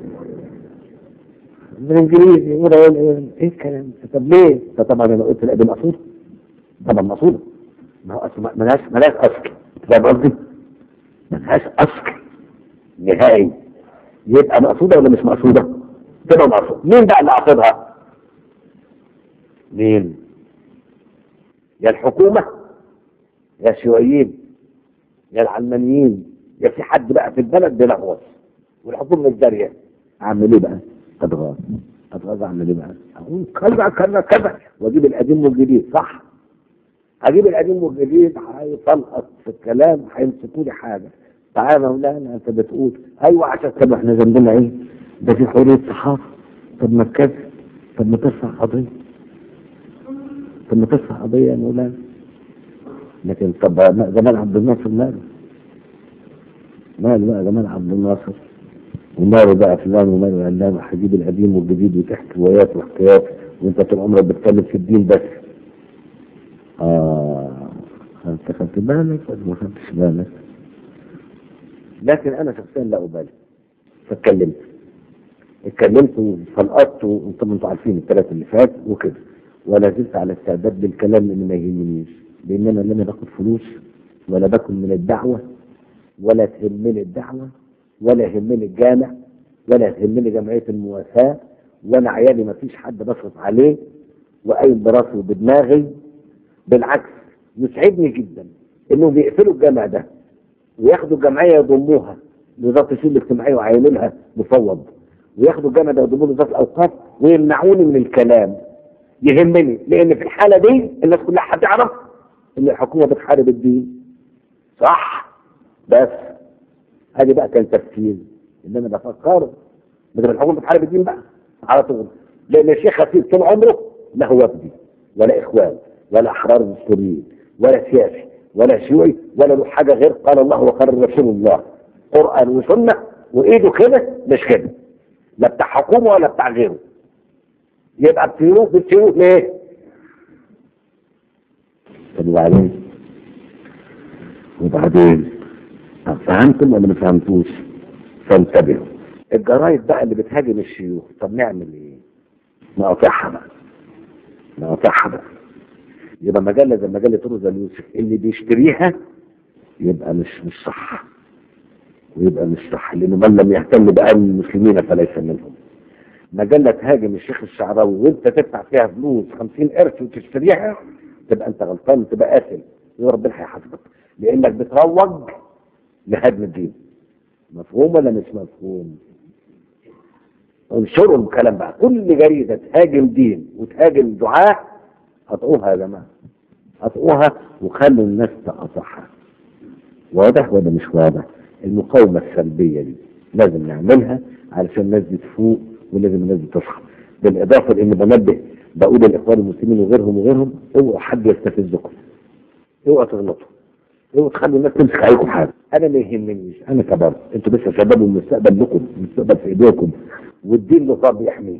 بالانجليزي يقول ايه ايه الكلام ده؟ طب ليه؟ ده طبعا انا قلت لا دي مقصوده طبعا مقصوده ما هو اصل ملهاش ملهاش اصل فاهم قصدي؟ ملهاش اصل نهائي يبقى مقصوده ولا مش مقصوده؟ تبقى مقصوده مين بقى اللي قاصدها؟ مين؟ يا الحكومه يا الشيوعيين يا العلمانيين يا في حد بقى في البلد بيلغوص والحكومه مش داريه اعمل ايه بقى؟ اتغاظ اتغاظ اعمل ايه بقى؟ اقول كذا كذا كذا واجيب القديم والجديد صح هجيب القديم والجديد هيطلقط في الكلام هيمسكوا لي حاجه تعالى يا مولانا انت بتقول ايوه عشان طب احنا ذنبنا ايه؟ ده في حريه صحافه طب ما كذا طب ما ترفع قضيه طب ما ترفع قضيه يا مولانا لكن طب جمال عبد الناصر ماله؟ ماله بقى جمال عبد الناصر؟ وماله بقى فلان وماله علان هجيب القديم والجديد وتحكي روايات وحكايات وانت طول عمرك بتتكلم في الدين بس اه انت خدت بالك ولا ما خدتش بالك لكن انا شخصيا لا ابالي فاتكلمت اتكلمت وفلقطت وانتم انتوا عارفين الثلاث اللي فات وكده ولا زلت على استعداد بالكلام اللي ما يهمنيش لان انا لا انا باخد فلوس ولا باكل من الدعوه ولا تهمني الدعوه ولا يهمني الجامع ولا يهمني جمعيه المواساه وانا عيالي ما فيش حد بصرف عليه وقايم براسي وبدماغي بالعكس يسعدني جدا انهم بيقفلوا الجامع ده وياخدوا الجمعيه يضموها لوزاره الشؤون الاجتماعيه ويعينوا لها مفوض وياخدوا الجامع ده يضموه لوزاره الاوقاف ويمنعوني من الكلام يهمني لان في الحاله دي الناس كلها هتعرف ان الحكومه بتحارب الدين صح بس ادي بقى كان تفكير ان انا بفكره بدل الحكومه بتحارب الدين بقى على طول لان الشيخ خفيف طول عمره لا هو وفدي ولا اخوان ولا احرار دستوريين ولا سياسي ولا شيوعي ولا له حاجه غير قال الله وقال رسول الله قران وسنه وايده كده مش كده لا بتاع حكومه ولا بتاع غيره يبقى بتيروه بتيروه ليه؟ طب وبعدين وبعدين طب فهمتم ولا ما فهمتوش؟ فانتبهوا الجرايد بقى اللي بتهاجم الشيوخ طب نعمل ايه؟ نقاطعها بقى نقاطعها بقى يبقى مجله زي مجله روزا اليوسف اللي بيشتريها يبقى مش مش صح ويبقى مش صح لانه من لم يهتم بامن المسلمين فليس منهم مجله تهاجم الشيخ الشعراوي وانت تدفع فيها فلوس 50 قرش وتشتريها تبقى انت غلطان تبقى قاتل وربنا هيحاسبك لانك بتروج لهدم الدين مفهوم ولا مش مفهوم؟ انشروا الكلام بقى كل جريده تهاجم دين وتهاجم دعاه قطعوها يا جماعه قطعوها وخلوا الناس تقطعها واضح ولا مش واضح؟ المقاومه السلبيه دي لازم نعملها علشان الناس دي تفوق ولازم الناس دي تصحى بالاضافه لان بنبه بقول للاخوان المسلمين وغيرهم وغيرهم اوعوا حد يستفزكم اوعوا تغلطوا اوعوا تخلوا الناس تمسك عليكم حاجه انا ما يهمنيش انا كبرت انتوا لسه شباب والمستقبل لكم المستقبل في ايديكم والدين له طب يحميه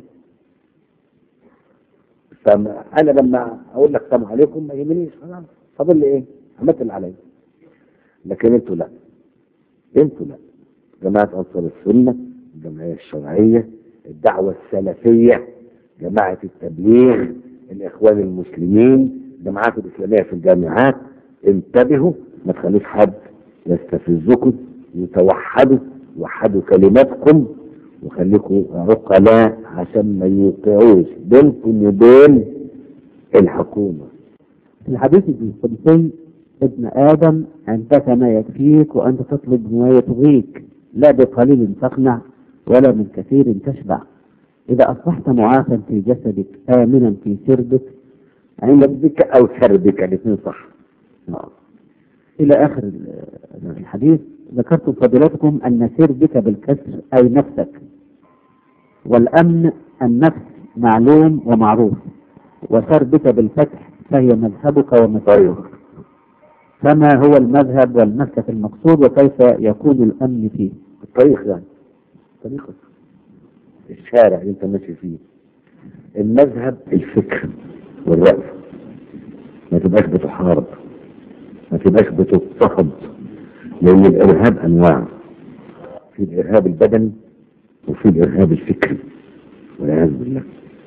فانا لما اقول لك سلام عليكم ما يهمنيش خلاص فاضل لي ايه؟ عملت اللي عليا لكن انتوا لا انتوا لا جماعه انصار السنه الجمعيه الشرعيه الدعوه السلفيه جماعه التبليغ الاخوان المسلمين الجماعات الاسلاميه في الجامعات انتبهوا ما تخلوش حد يستفزكم وتوحدوا وحدوا كلماتكم وخليكم عقلاء عشان ما يوقعوش بينكم وبين الحكومه في الحديث القدسي ابن آدم عندك ما يكفيك وأنت تطلب ما يطغيك لا بقليل تقنع ولا من كثير تشبع إذا أصبحت معافا في جسدك آمنا في سربك عند سربك او سربك الاثنين صح آه. إلى آخر ال- الحديث ذكرت فضيلتكم أن سربك بالكسر أي نفسك والأمن النفس معلوم ومعروف وسربك بالفتح فهي مذهبك ومسيرك فما هو المذهب والمسلك المقصود وكيف يكون الأمن فيه الطريق يعني طريقك الشارع اللي انت ماشي فيه المذهب الفكر والرأي ما تبقاش بتحارب ما تبقاش بتضطهد لان الارهاب انواع في الارهاب البدني وفي الارهاب الفكري والعياذ بالله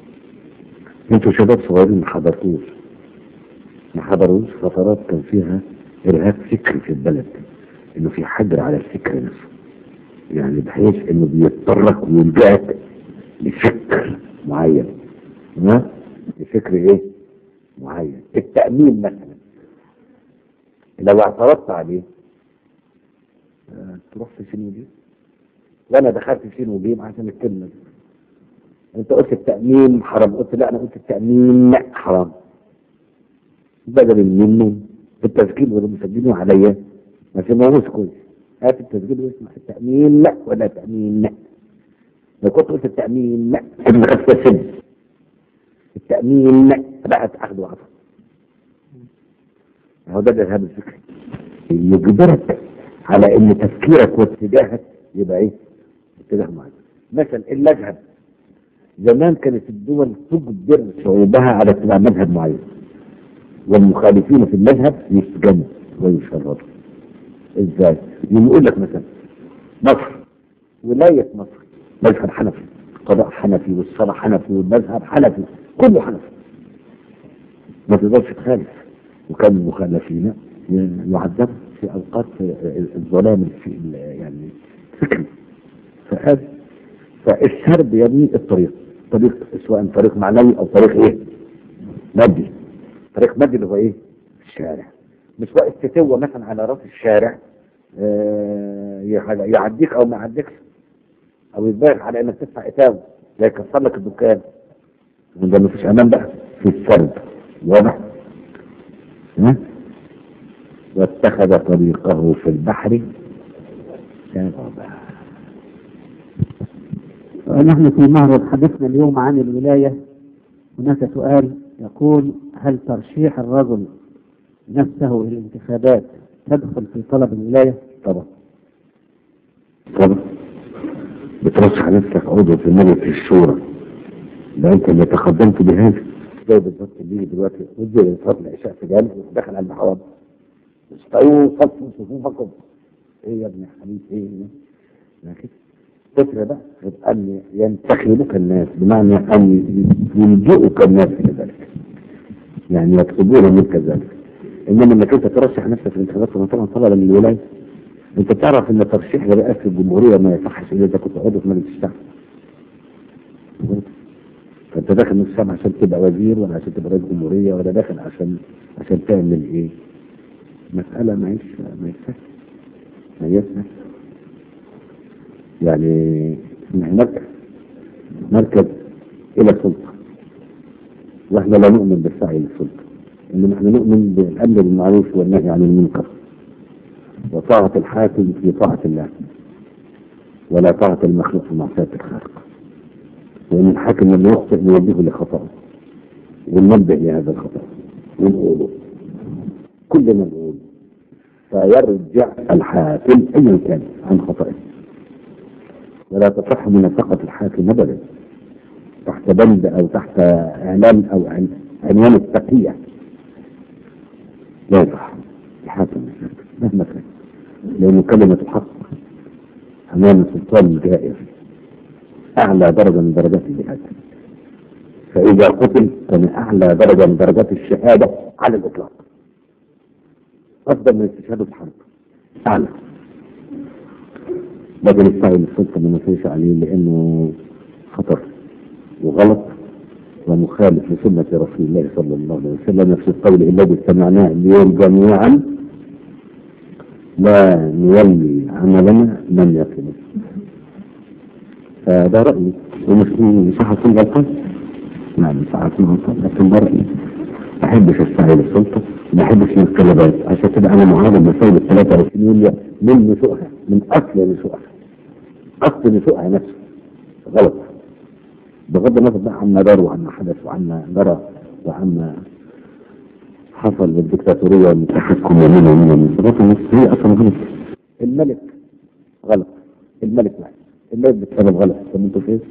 انتوا شباب صغيرين ما حضرتوش ما حضروش فترات كان فيها ارهاب فكري في البلد انه في حجر على الفكر نفسه يعني بحيث انه بيضطرك ويلجأك لفكر معين ها لفكر ايه معين التأمين مثلا لو اعترضت عليه آه، تروح في سين وجيم وانا دخلت في سين وجيم عشان الكلمه دي انت قلت التأمين حرام قلت لا انا قلت التأمين لا حرام بدل المنون التسجيل ولا مسجلين عليا ما سمعوش كويس هات التسجيل واسمع التأمين لا ولا تأمين لا لو كنت قلت التأمين لا كنت خدت سن التأمين لا بقت أخذ وعطاء هو ده الإرهاب الفكري يجبرك على إن تفكيرك واتجاهك يبقى إيه؟ اتجاه معين مثلا المذهب زمان كانت الدول تجبر شعوبها على اتباع مذهب معين والمخالفين في المذهب يسجنوا ويشردوا ازاي؟ يقول لك مثلا مصر ولاية مصر مذهب حنفي قضاء حنفي والصلاة حنفي والمذهب حنفي كله حنفي ما تقدرش تخالف وكان المخالفين يعذبوا في اوقات الظلام في يعني فكري فهذا فالسرب يبني الطريق طريق سواء طريق معنوي او طريق ايه مادي طريق مادي اللي هو ايه الشارع مش وقت تتوه مثلا على راس الشارع آه، يع- يعديك او ما يعديكش او يجبرك على انك تدفع اتاوه لا يكسر لك الدكان ده مفيش امان بقى في السرب واضح ها واتخذ طريقه في البحر سربا نحن في معرض حديثنا اليوم عن الولاية هناك سؤال يقول هل ترشيح الرجل نفسه إلى الانتخابات تدخل في طلب الولاية؟ طبعا طبعا بترشح نفسك عضو في مجلس الشورى ده انت اللي تقدمت بهذا زي بالظبط اللي يجي دلوقتي ودي صلاه العشاء في جامع ودخل على المحاضر استووا صفوا صفوفكم ايه يا ابن حبيب ايه لكن فكرة بقى يبقى ان ينتخبك الناس بمعنى ان يلجئك الناس الى ذلك يعني يطلبون منك ذلك انما انك انت ترشح نفسك في الانتخابات فما طبعا طلبا من الولايه انت تعرف ان ترشيح لرئاسه الجمهوريه ما يصحش الا اذا كنت عضو في مجلس الشعب فانت داخل مجلس الشعب عشان تبقى وزير ولا عشان تبقى رئيس جمهوريه ولا داخل عشان عشان تعمل ايه؟ مساله ما هيش ما هيش سهلة. ما هيش سهلة. يعني هناك مركز الى السلطه واحنا لا نؤمن بالسعي للسلطه انما احنا نؤمن بالامر بالمعروف والنهي عن المنكر وطاعة الحاكم في طاعة الله ولا طاعة المخلوق في معصية الخالق لأن الحاكم لما يخطئ نوجهه لخطأه وننبه لهذا الخطأ ونقوله كل ما نقول فيرجع الحاكم أيا كان عن خطأه ولا تصح منافقة الحاكم أبدا تحت بند أو تحت إعلان أو عن- عنوان التقية لا يصح الحاكم مهما كان لأنه كلمة الحق أمام السلطان الجائر أعلى درجة من درجات الجهاد فإذا قتل كان أعلى درجة من درجات الشهادة على الإطلاق أفضل من استشهاد الحرب أعلى بدل السعي للسلطة ما نسيش عليه لأنه خطر وغلط ومخالف لسنة رسول الله صلى الله عليه وسلم في القول الذي سمعناه اليوم جميعا لا نولي عملنا من يقوم فده رأيي ومش مش هكون غلطان نعم مش هكون غلطان لكن ده رأيي ما بحبش السعي للسلطة ما بحبش الانقلابات عشان كده أنا معارض بسبب ال 23 يوليو من نشوئها من أصل نشوئها أصل نشوئها نفسه غلط بغض النظر بقى عما دار وعما حدث وعما جرى وعما حصل بالدكتاتورية والمتحكم ومن ومن ومن صفات النص هي أصلا غلط الملك غلط الملك واحد الملك بسبب غلط طب انتوا فين؟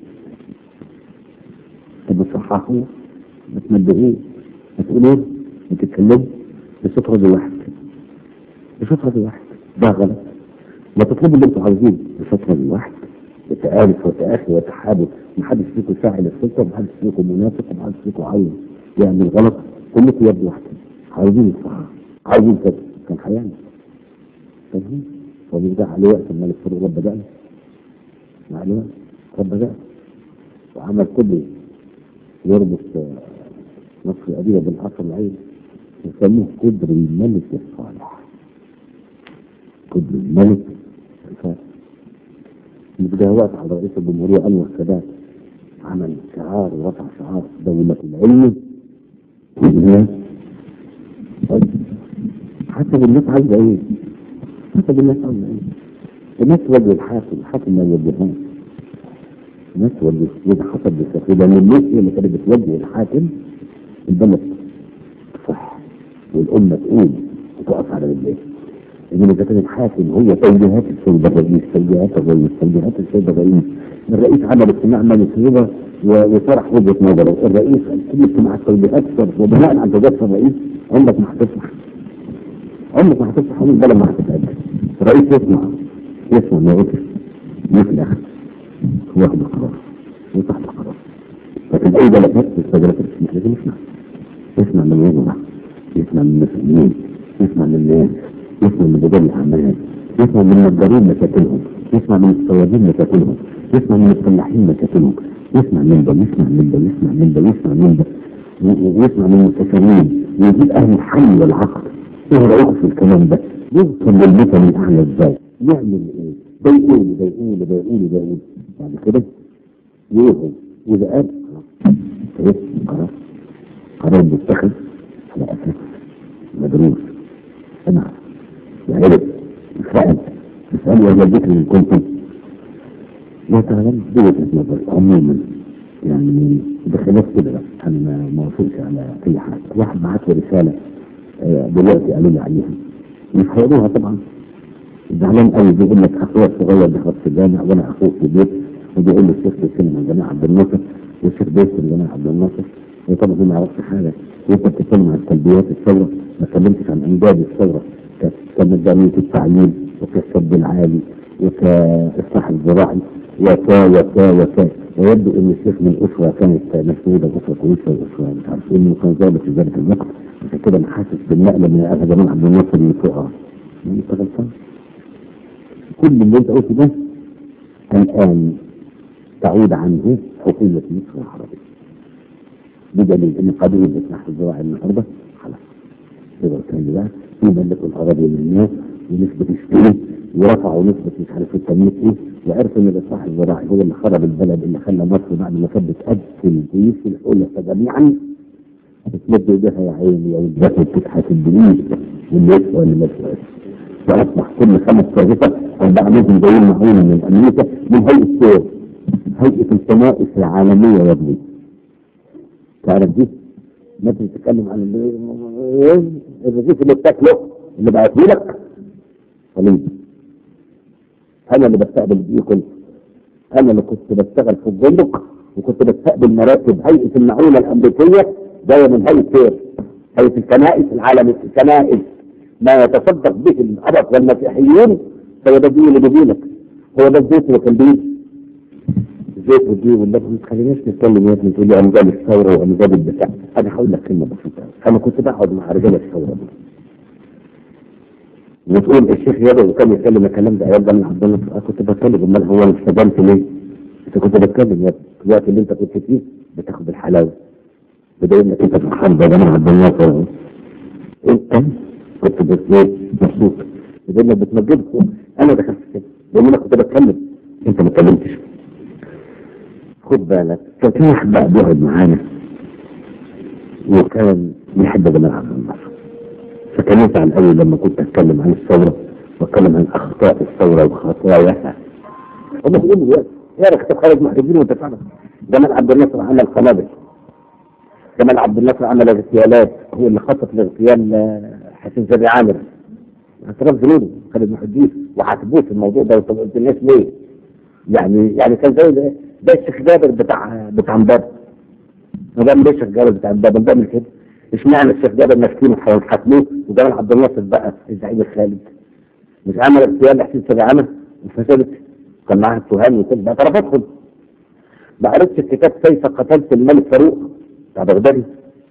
طب تصححوا ما تنبهوه ما تقولوا ما تتكلموا بصوت رجل واحد بصوت رجل واحد ده غلط ما تطلبوا اللي انتوا عاوزينه بصوت رجل واحد وتآلف وتآخي وتحابب محدش فيكم ساعي للسلطة ومحدش فيكم منافق ومحدش فيكم عاوز يعمل غلط كلكم يد واحدة عاوزين الصح عاوزين كده كان هيعمل فاهمين؟ وبيبدأ عليه وقت الملك فاروق رب بدأنا مع الوقت رب بدأنا وعمل كله يربط آه، نصر قديمة بالعصر العين يسموه قدر الملك الصالح قدر الملك الصالح ده وقت على رئيس الجمهورية أنور السادات عمل شعار ورفع شعار دولة العلم والناس حسب الناس عايزة ايه؟ حسب الناس عايزة ايه؟ الناس توجه الحاكم الحاكم ما يوجههاش الناس توجه يد حسب بالسفير لأن الناس هي اللي كانت بتوجه الحاكم البلد صح والأمة تقوم وتقف على رجليها إنما إذا كان الحاكم هو توجيهات السيد الرئيس توجيهات الرئيس توجيهات السيد الرئيس الرئيس عمل اجتماع مجلس وطرح وجهه نظره الرئيس كل اجتماع التوجيهات وبناء على توجيهات الرئيس عمرك ما هتصلح عمرك ما هتصلح عمرك بلا ما هتتأكد الرئيس يسمع يسمع ما يقول في الاخر واخد القرار وتحت القرار لكن اي بلد الفجرات مش لازم يسمع يسمع من الوزراء يسمع من المسؤولين يسمع من الناس يسمع من رجال الاعمال يسمع من نجارين مشاكلهم يسمع من الصيادين مشاكلهم يسمع من الفلاحين مشاكلهم يسمع من ده يسمع من ده يسمع من ده يسمع من ده ويسمع من المستشارين ويجيب اهل الحل والعقد ايه رايكم في الكلام ده؟ يوصل للمثل الاعلى ازاي؟ يعمل ايه؟ ده يقول ده يقول ده يقول ده يقول بعد كده يقول واذا قال خلاص قرار قرار متخذ على اساس مدروس سمع وعرف فعل اسأل وهي الذكر من كنتم لا تعلم دي وجهة نظر عموما يعني بخلاف كده بقى انا ما وافقش على اي حاجه واحد بعت لي رساله آه، دلوقتي قالوا لي عليها مش هيقولوها طبعا زعلان قوي بيقول لك اخويا الصغير دخل في الجامع وانا اخوه في البيت وبيقول لي الشيخ بيتكلم عن جماعه عبد الناصر والشيخ بيتكلم عن جماعه عبد الناصر وطبعا ما يعرفش حاجه وانت بتتكلم عن سلبيات الثوره ما اتكلمتش عن امجاد الثوره كمجانيه التعليم وكالسد العالي وكاصلاح الزراعي وكا وكا وكا ويبدو ان الشيخ من اسره كانت مسؤوله اسره كويسه واسره مش عارف ايه انه كان ظابط في ذلك الوقت عشان كده انا حاسس بالنقله من اهل جمال عبد الناصر اللي فوقها انت غلطان كل اللي انت قلته ده الان تعود عنه حكومه مصر العربيه بدليل ان قضيه الاصلاح الزراعي النهارده خلاص يقدر كان بقى يملكوا الاراضي للناس ونسبه يشتري ورفعوا نسبه مش عارف التنميه ايه وعرفوا ان الاصلاح الزراعي هو اللي خرب البلد اللي خلى مصر بعد ما كانت بتقتل جيوش الحلفاء جميعا بتمد ايديها يا عيني يا ولدات وبتضحك الجيوش واللي يسوى واللي ما يسواش فاصبح كل خمس صاغطه اربعه منهم جايين معونه من امريكا من هيئه سور هيئه الكنائس العالميه يا ابني تعرف دي؟ ما انت بتتكلم عن ال- الرغيف اللي بتاكله اللي بعته لك صليب انا اللي بستقبل دي كله انا اللي كنت بشتغل في الجندق وكنت بستقبل مراتب هيئه المعونه الامريكيه جايه من هيئه سير هيئه الكنائس العالميه الكنائس ما يتصدق به العرب والمسيحيون فهو ده الدين اللي بيجي لك هو ده الزيت اللي كان بيجي الزيت والدين واللبن ما تخليناش نتكلم يا ابني تقول لي امجاد الثوره وامجاد الدفاع انا هقول لك كلمه بسيطه انا كنت بقعد مع رجال الثوره دول وتقول الشيخ يابا وكان يتكلم الكلام ده ايام جمال عبد الله أنا كنت بتكلم امال هو انا استخدمت ليه؟ انت كنت بتكلم يا ابني الوقت اللي انت كنت فيه بتاخد الحلاوه بدليل انك انت فرحان بجمال عبد الناصر انت كنت بتلاقي مبسوط بدل انك بتمجده انا دخلت كده لان انا كنت بتكلم انت ما اتكلمتش خد بالك كان في واحد بقى بيقعد معانا وكان بيحب جمال عبد الناصر فكان يزعل قوي لما كنت اتكلم عن الثوره واتكلم عن اخطاء الثوره وخطاياها هم بيقولوا دلوقتي يا كتاب خالد محتاجين وانت فاهم جمال عبد الناصر عمل قنابل جمال عبد الناصر عمل اغتيالات هو اللي خطط لاغتيال آه، حسين زكي عامر اعتراف ذنوبه خالد محي الدين وحاسبوه في الموضوع ده طب قلت الناس ليه؟ يعني يعني كان زي ده ده الشيخ جابر بتاع بتاع امبابه ما دام ليه الشيخ جابر بتاع امبابه بيعمل كده اشمعنى الشيخ جابر مسكين وحاكموه وجمال عبد الناصر بقى الزعيم الخالد مش عمل اغتيال لحسين زكي عامر وفسدت كان معاها التهام وكده بقى طرفتهم ما قريتش الكتاب كيف قتلت الملك فاروق بتاع بغدادي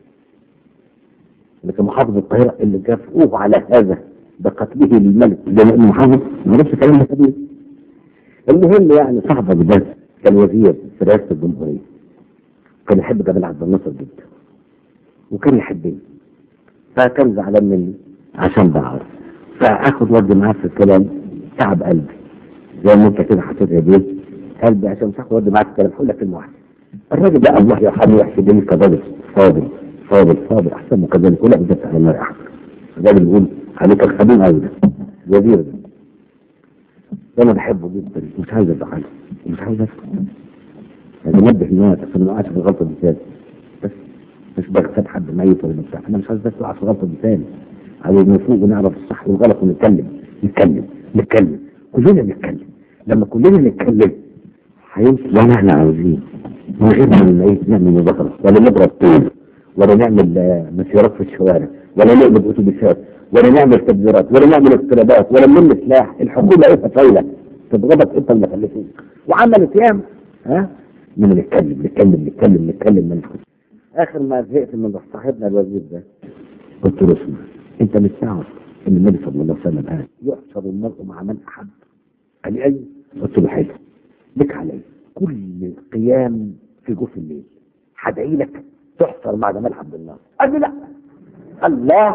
اللي كان محافظ القاهرة اللي كافئوه على هذا بقتله للملك لأن المحافظ ما عرفش كلام ده كبير المهم يعني صاحبك ده كان وزير في رئاسة الجمهورية كان يحب جمال عبد الناصر جدا وكان يحبني فكان زعلان مني عشان بعرف فاخد ودي معاه في الكلام تعب قلبي زي ما انت كده حطيت ايديه قلبي عشان تاخد ودي معاه في الكلام هقول لك كلمه واحده الراجل ده الله يرحمه ويحسدني كراجل فاضل فاضل فاضل احسن كذلك ولا بجد على النار احسن الراجل بيقول عليك الخبير قوي ده وزير ده انا بحبه جدا مش عايز ازعله ومش عايز اسكت يعني نبه الناس عشان ما اقعش في الغلطه دي تاني بس مش بغتاب حد ميت ولا بتاع انا مش عايز بس اقع في الغلطه دي تاني عايز نفوق ونعرف الصح والغلط ونتكلم نتكلم نتكلم كلنا نتكلم لما كلنا نتكلم هيمشي ولا احنا عاوزين من غير ما ايه نعمل مظاهرة ولا نضرب طول ولا نعمل آه، مسيرات في الشوارع ولا نقلب اتوبيسات ولا نعمل تبذيرات ولا نعمل اضطرابات ولا نلم سلاح الحكومه ايه فايله تضربك انت المخلفين وعملت ياما ها من نتكلم نتكلم نتكلم نتكلم من اخر ما زهقت من صاحبنا الوزير ده قلت له اسمع انت مش تعرف ان النبي صلى الله عليه وسلم قال يحشر المرء مع من احب قال لي ايوه قلت له حلو لك علي كل قيام في جوف الليل هدعي لك تحشر مع جمال عبد الناصر قال لي لا الله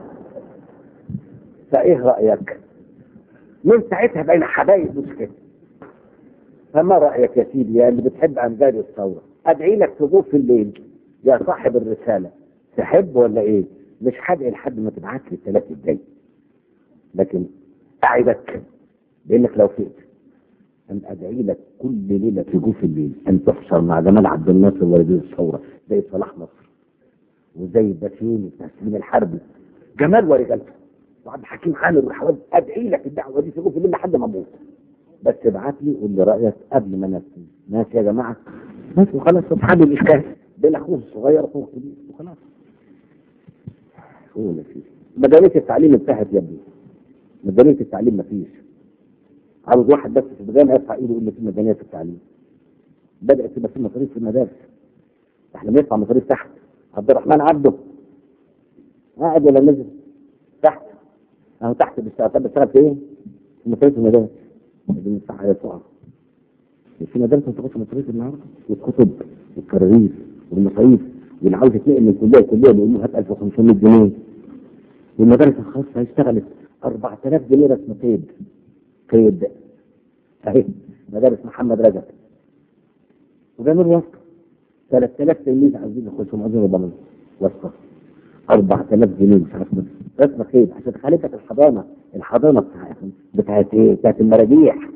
فايه رايك من ساعتها بقينا حبايب مش كده فما رايك يا سيدي يا اللي بتحب انذار الثوره ادعي لك تجوف في الليل يا صاحب الرساله تحب ولا ايه مش هدعي لحد ما تبعت لي الثلاث الجاي لكن اعدك بانك لو فقت ان ادعي لك كل ليله في جوف الليل ان تحشر مع جمال عبد الناصر ولدي الثوره زي صلاح نصر وزي باتيوني بتاع سليم الحربي جمال ورجالته وعبد الحكيم خالد والحوادث ادعي لك الدعوه دي في جوف الليل لحد ما اموت بس ابعت لي قول لي رايك قبل ما انفذ ماشي يا جماعه ماشي وخلاص حل الاشكال بين اخوه الصغير واخوه الكبير وخلاص قول يا سيدي مدارس التعليم انتهت يا ابني مدارس التعليم مفيش عاوز واحد بس في الجامعه يرفع ايده يقول لي في ميزانيه في التعليم بدات تبقى في مصاريف في المدارس احنا بندفع مصاريف تحت عبد الرحمن عبده قاعد ولا نزل تحت اهو تحت بيشتغل طب بيشتغل في ايه؟ في مصاريف المدارس دي بندفعها على فوق في مدارس ما بتاخدش مصاريف النهارده والكتب والكراريس والمصاريف واللي عاوز يتنقل من كليه لكليه بيقول له هات 1500 جنيه والمدارس الخاصه اشتغلت 4000 جنيه رسم قيد قيد اهي مدارس محمد رجب وجابوا واسطه 3000 تلميذ عايزين يخشوا عايزين يضمنوا واسطه 4000 جنيه مش عارف بس رسم قيد عشان خليتك الحضانه الحضانه بتاعت بتاعت ايه؟ بتاعت المراجيح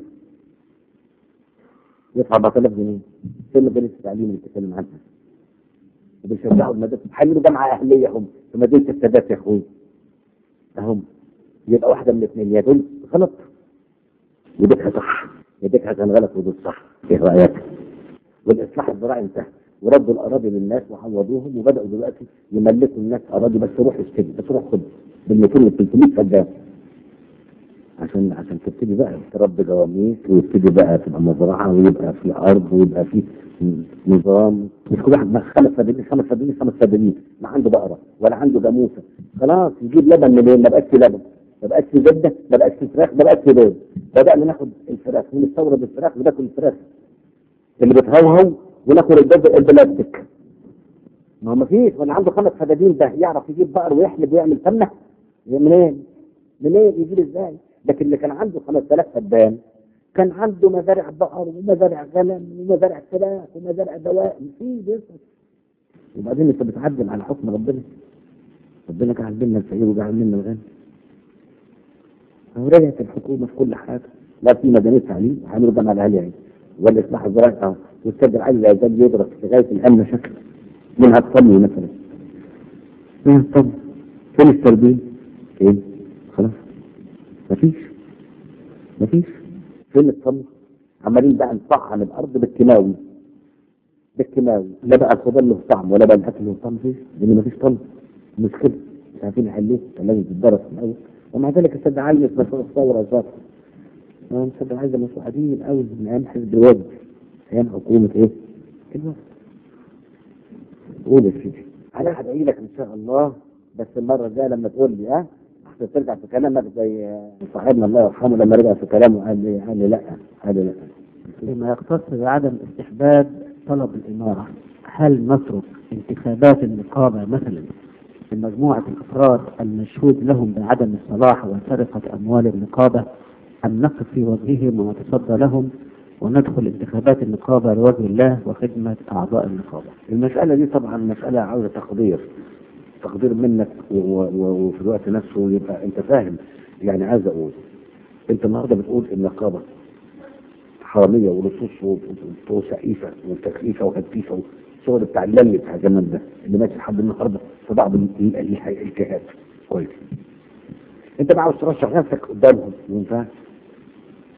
يدفع 4000 جنيه فين مدارس التعليم اللي بتتكلم عنها وبيشجعوا المدارس بيحللوا جامعه اهليه هم في مدينه السادات يا اخوي اهم يبقى واحده من الاثنين يا دول غلط وديكها صح يا ديكها كان غلط ودول صح ايه رايك؟ والاصلاح الزراعي انتهى وردوا الاراضي للناس وعوضوهم وبداوا دلوقتي يملكوا الناس اراضي بس روح اشتري بس روح خد بال 200 وال 300 فدان عشان عشان تبتدي بقى تربي جواميس ويبتدي بقى تبقى مزرعه ويبقى في ارض ويبقى في نظام مش كل واحد مع خمس فدانين خمس فدانين خمس فدانين ما عنده بقره ولا عنده جاموسه خلاص يجيب لبن منين ما بقاش في لبن ما بقاش في زبده ما بقاش في فراخ ما بقاش في بيض بدانا ناخد الفراخ ونستورد الفراخ وناكل الفراخ اللي بتهوهو وناكل البيض البلاستيك ما هو ما فيش ولا عنده خمس فدادين ده يعرف يجيب بقر ويحلب ويعمل سمنه منين؟ منين يجيب ازاي؟ لكن اللي كان عنده 5000 فدان كان عنده مزارع بقر ومزارع غنم ومزارع فراخ ومزارع دوائر في بيصرف وبعدين انت بتعدل على حكم ربنا ربنا جعل لنا الفقير وجعل لنا الغني هو رجعت الحكومه في كل حاجه لا في ميدانيه تعليم هعملوا جامعه العاليه يعني والاصلاح الزراعي اه والسد العالي لا يزال يدرس لغايه الان مشاكل منها الطمي مثلا فين الطمي؟ فين التربيه؟ ايه؟ خلاص مفيش مفيش فين الطمي؟ عمالين بقى نطعم الارض بالكيماوي بالكيماوي لا بقى الخضار له طعم ولا بقى الاكل له طعم فيه لان مفيش طعم مشكله مش عارفين نحلوه كان لازم تتدرس من الاول ومع ذلك السد عالي في مشروع الثوره ذات السد عالي مشروع قديم قوي من ايام حزب الوفد ايام حكومه ايه؟ الوفد قول يا سيدي انا هدعي لك ان شاء الله بس المره الجايه لما تقول لي اه احسن ترجع في كلامك زي صاحبنا الله يرحمه لما رجع في كلامه قال لي قال لي لا قال لي لا فيما يختص بعدم استحباب طلب الإمارة هل نترك انتخابات النقابة مثلا من مجموعة الأفراد المشهود لهم بعدم الصلاح وسرقة أموال النقابة أم نقف في وجههم ونتصدى لهم وندخل انتخابات النقابة لوجه الله وخدمة أعضاء النقابة المسألة دي طبعا مسألة عاوزة تقدير تقدير منك و- و- وفي الوقت نفسه يبقى انت فاهم يعني عايز اقول انت النهارده بتقول النقابة حرامية ولصوص وسقيفة وتكليفة وهتيفة والشغل بتاع اللي بتاع زمان ده اللي ماشي لحد النهارده في بعض ال- ال- ال- الجهات كويس انت بقى عاوز ترشح نفسك قدامهم ما ينفعش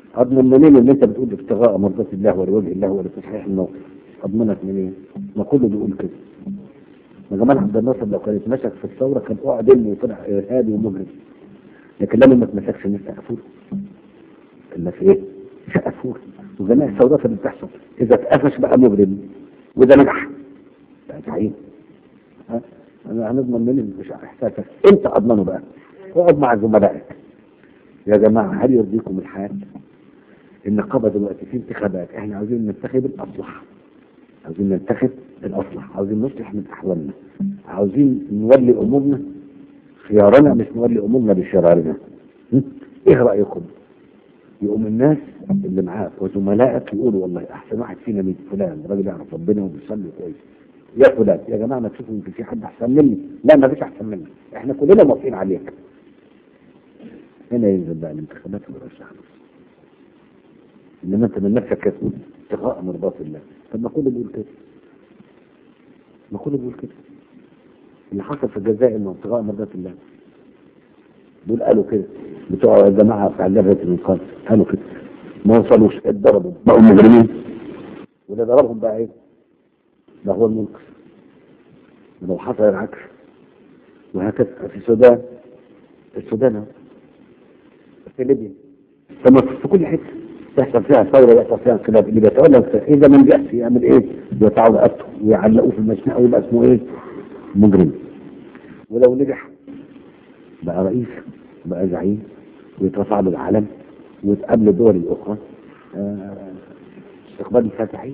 اضمن منين ان انت بتقول ابتغاء مرضات الله ولوجه الله ولتصحيح الموقف اضمنك منين ما كله بيقول كده ما جمال عبد الناصر لو كان اتمسك في الثوره كان قعد انه وطلع ارهابي ومجرم لكن لما ما اتمسكش الناس سقفوا له الناس ايه؟ سقفوا له وجميع الثورات اللي بتحصل اذا اتقفش بقى مجرم وده نجح بقى زعيم ها؟ انا هنضمن منين مش احساسك انت اضمنه بقى اقعد مع زملائك يا جماعه هل يرضيكم الحال النقابه دلوقتي في انتخابات احنا عاوزين ننتخب الاصلح عاوزين ننتخب الاصلح عاوزين نصلح من احوالنا عاوزين نولي امورنا خيارنا مش نولي امورنا بشرارنا م? ايه رايكم يقوم الناس اللي معاك وزملائك يقولوا والله احسن واحد فينا مين فلان راجل يعرف ربنا وبيصلي كويس يا فلان يا جماعه ما تشوفوا يمكن في حد احسن مني لا ما فيش احسن مني احنا كلنا موافقين عليك هنا ينزل بقى الانتخابات ويرشح نفسه انما انت من نفسك كتقول ابتغاء مرضات الله طب ما كله بيقول كده ما كله بيقول كده اللي حصل في الجزائر انه ابتغاء مرضات الله دول قالوا كده بتوع الجماعه بتاع لجنه الانقاذ قالوا كده ما وصلوش اتضربوا بقوا مجرمين واللي ضربهم بقى ايه؟ ده هو المنقذ ولو حصل العكس وهكذا في السودان السودان أهو. في ليبيا ثم في كل حته تحصل فيها ثوره يحصل فيها انقلاب اللي بيتولى اذا من بيأس يعمل ايه؟ يقطعوا رقبته ويعلقوه في المشنقه ويبقى اسمه ايه؟ مجرم ولو نجح بقى رئيس بقى زعيم ويترفع له العلم ويتقابل الدول الاخرى آه، استقبال الفاتحين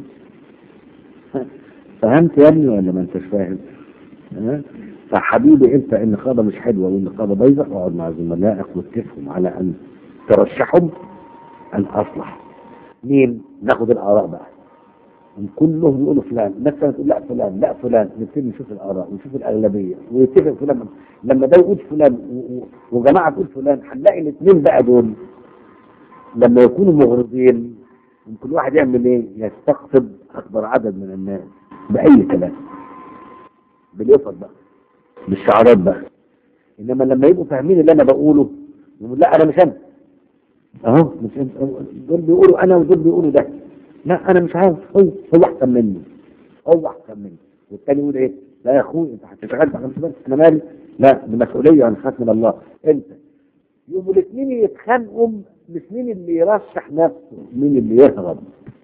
فهمت يا ابني ولا ما انتش فاهم؟ ها؟ فحبيبي انت النقابه مش حلوه والنقابه بايظه اقعد مع زملائك واتفقوا على ان ترشحهم الاصلح مين؟ ناخد الاراء بقى كلهم يقولوا فلان الناس كانت تقول لا فلان لا فلان نبتدي نشوف الاراء ونشوف الاغلبيه ويتفق فلان لما ده يقول فلان و- و- وجماعه تقول فلان هنلاقي الاثنين بقى دول لما يكونوا مغرضين كل واحد يعمل ايه؟ يستقطب اكبر عدد من الناس باي كلام باليفط بقى بالشعارات بقى انما لما يبقوا فاهمين اللي انا بقوله يقول لا انا مش انا اهو مش انت دول بيقولوا انا ودول بيقولوا ده لا انا مش عارف هو هو احسن مني هو احسن مني والتاني يقول ايه لا يا اخوي انت هتشتغل في 50 انا مالي لا دي مسؤوليه انا خاف من الله انت يقوموا الاثنين يتخانقوا مش مين اللي يرشح نفسه مين اللي يهرب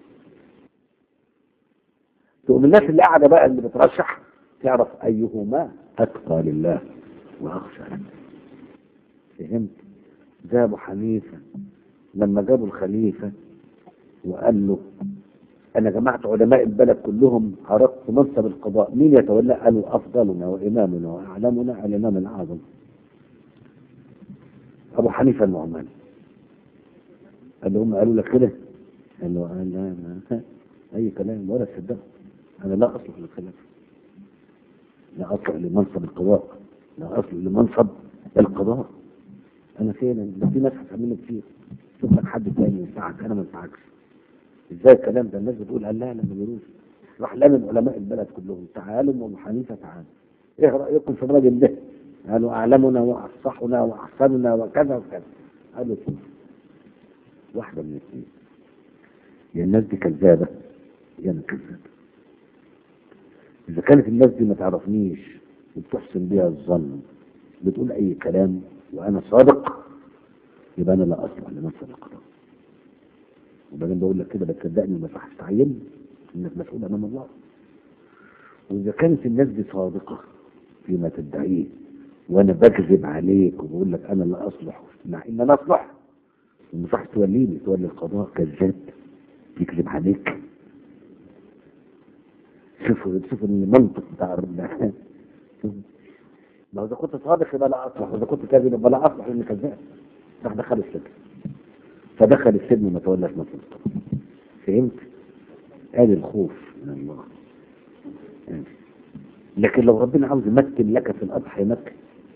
تقوم الناس اللي قاعده بقى اللي بترشح تعرف ايهما اتقى لله واخشى له فهمت ده ابو حنيفه لما جابوا الخليفه وقال له انا جمعت علماء البلد كلهم عرضت منصب القضاء مين يتولى قالوا افضلنا وامامنا واعلمنا الامام الاعظم ابو حنيفه النعماني قال له هم قالوا لك كده قال له قال لا ما اي كلام ولا تصدقه انا لا اصلح للخلافه لا اصلح لمنصب القضاء لا اصلح لمنصب القضاء انا فين ده في ناس هتعمل كتير شوف لك حد تاني ينفعك انا ما ينفعكش ازاي الكلام ده الناس بتقول قال لا لا ما بيقولوش راح لامم علماء البلد كلهم تعالوا ابو حنيفه تعالوا ايه رايكم في الراجل ده؟ قالوا اعلمنا وافصحنا واحسننا وكذا وكذا قالوا شوف واحده من الاثنين يا الناس دي كذابه يا انا كذاب اذا كانت الناس دي ما تعرفنيش وبتحسن بيها الظن بتقول اي كلام وانا صادق يبقى انا لا اصلح لمنصب القضاء وبعدين بقول لك كده بتصدقني ما صحش تعين انك مسؤول امام الله واذا كانت الناس دي صادقه فيما تدعيه وانا بكذب عليك وبقول لك انا لا اصلح مع ان انا اصلح ومش راح توليني تولي القضاء كذاب يكذب عليك شوفوا شوفوا المنطق بتاع الرب لو اذا كنت صادق يبقى لا اصلح واذا كنت كاذب يبقى لا اصلح لاني كذاب راح دخل السجن فدخل السجن وما تولاش منصب القضاء فهمت؟ ادي الخوف من الله آدي. لكن لو ربنا عاوز يمكن لك في الارض هيمكن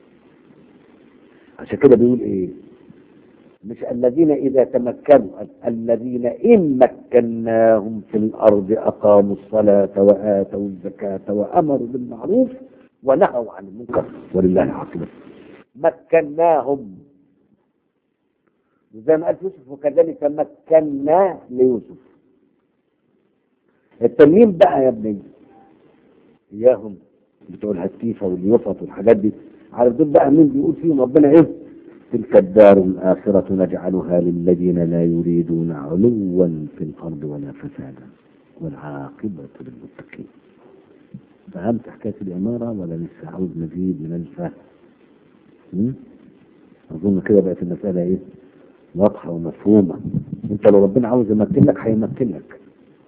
عشان كده بيقول ايه مش الذين اذا تمكنوا الذين ان مكناهم في الارض اقاموا الصلاه واتوا الزكاه وامروا بالمعروف ونهوا عن المنكر ولله العاقبه مكناهم وزي ما قال يوسف وكذلك مكنا ليوسف التنين بقى يا ابني اياهم بتوع الهتيفه واليفط والحاجات دي عارف دول بقى مين بيقول فيهم ربنا ايه تلك الدار الآخرة نجعلها للذين لا يريدون علوا في الأرض ولا فسادا والعاقبة للمتقين فهمت حكاية الإمارة ولا لسه عاوز مزيد من الفهم م? أظن كده بقت المسألة إيه واضحة ومفهومة أنت لو ربنا عاوز يمكن لك هيمكن لك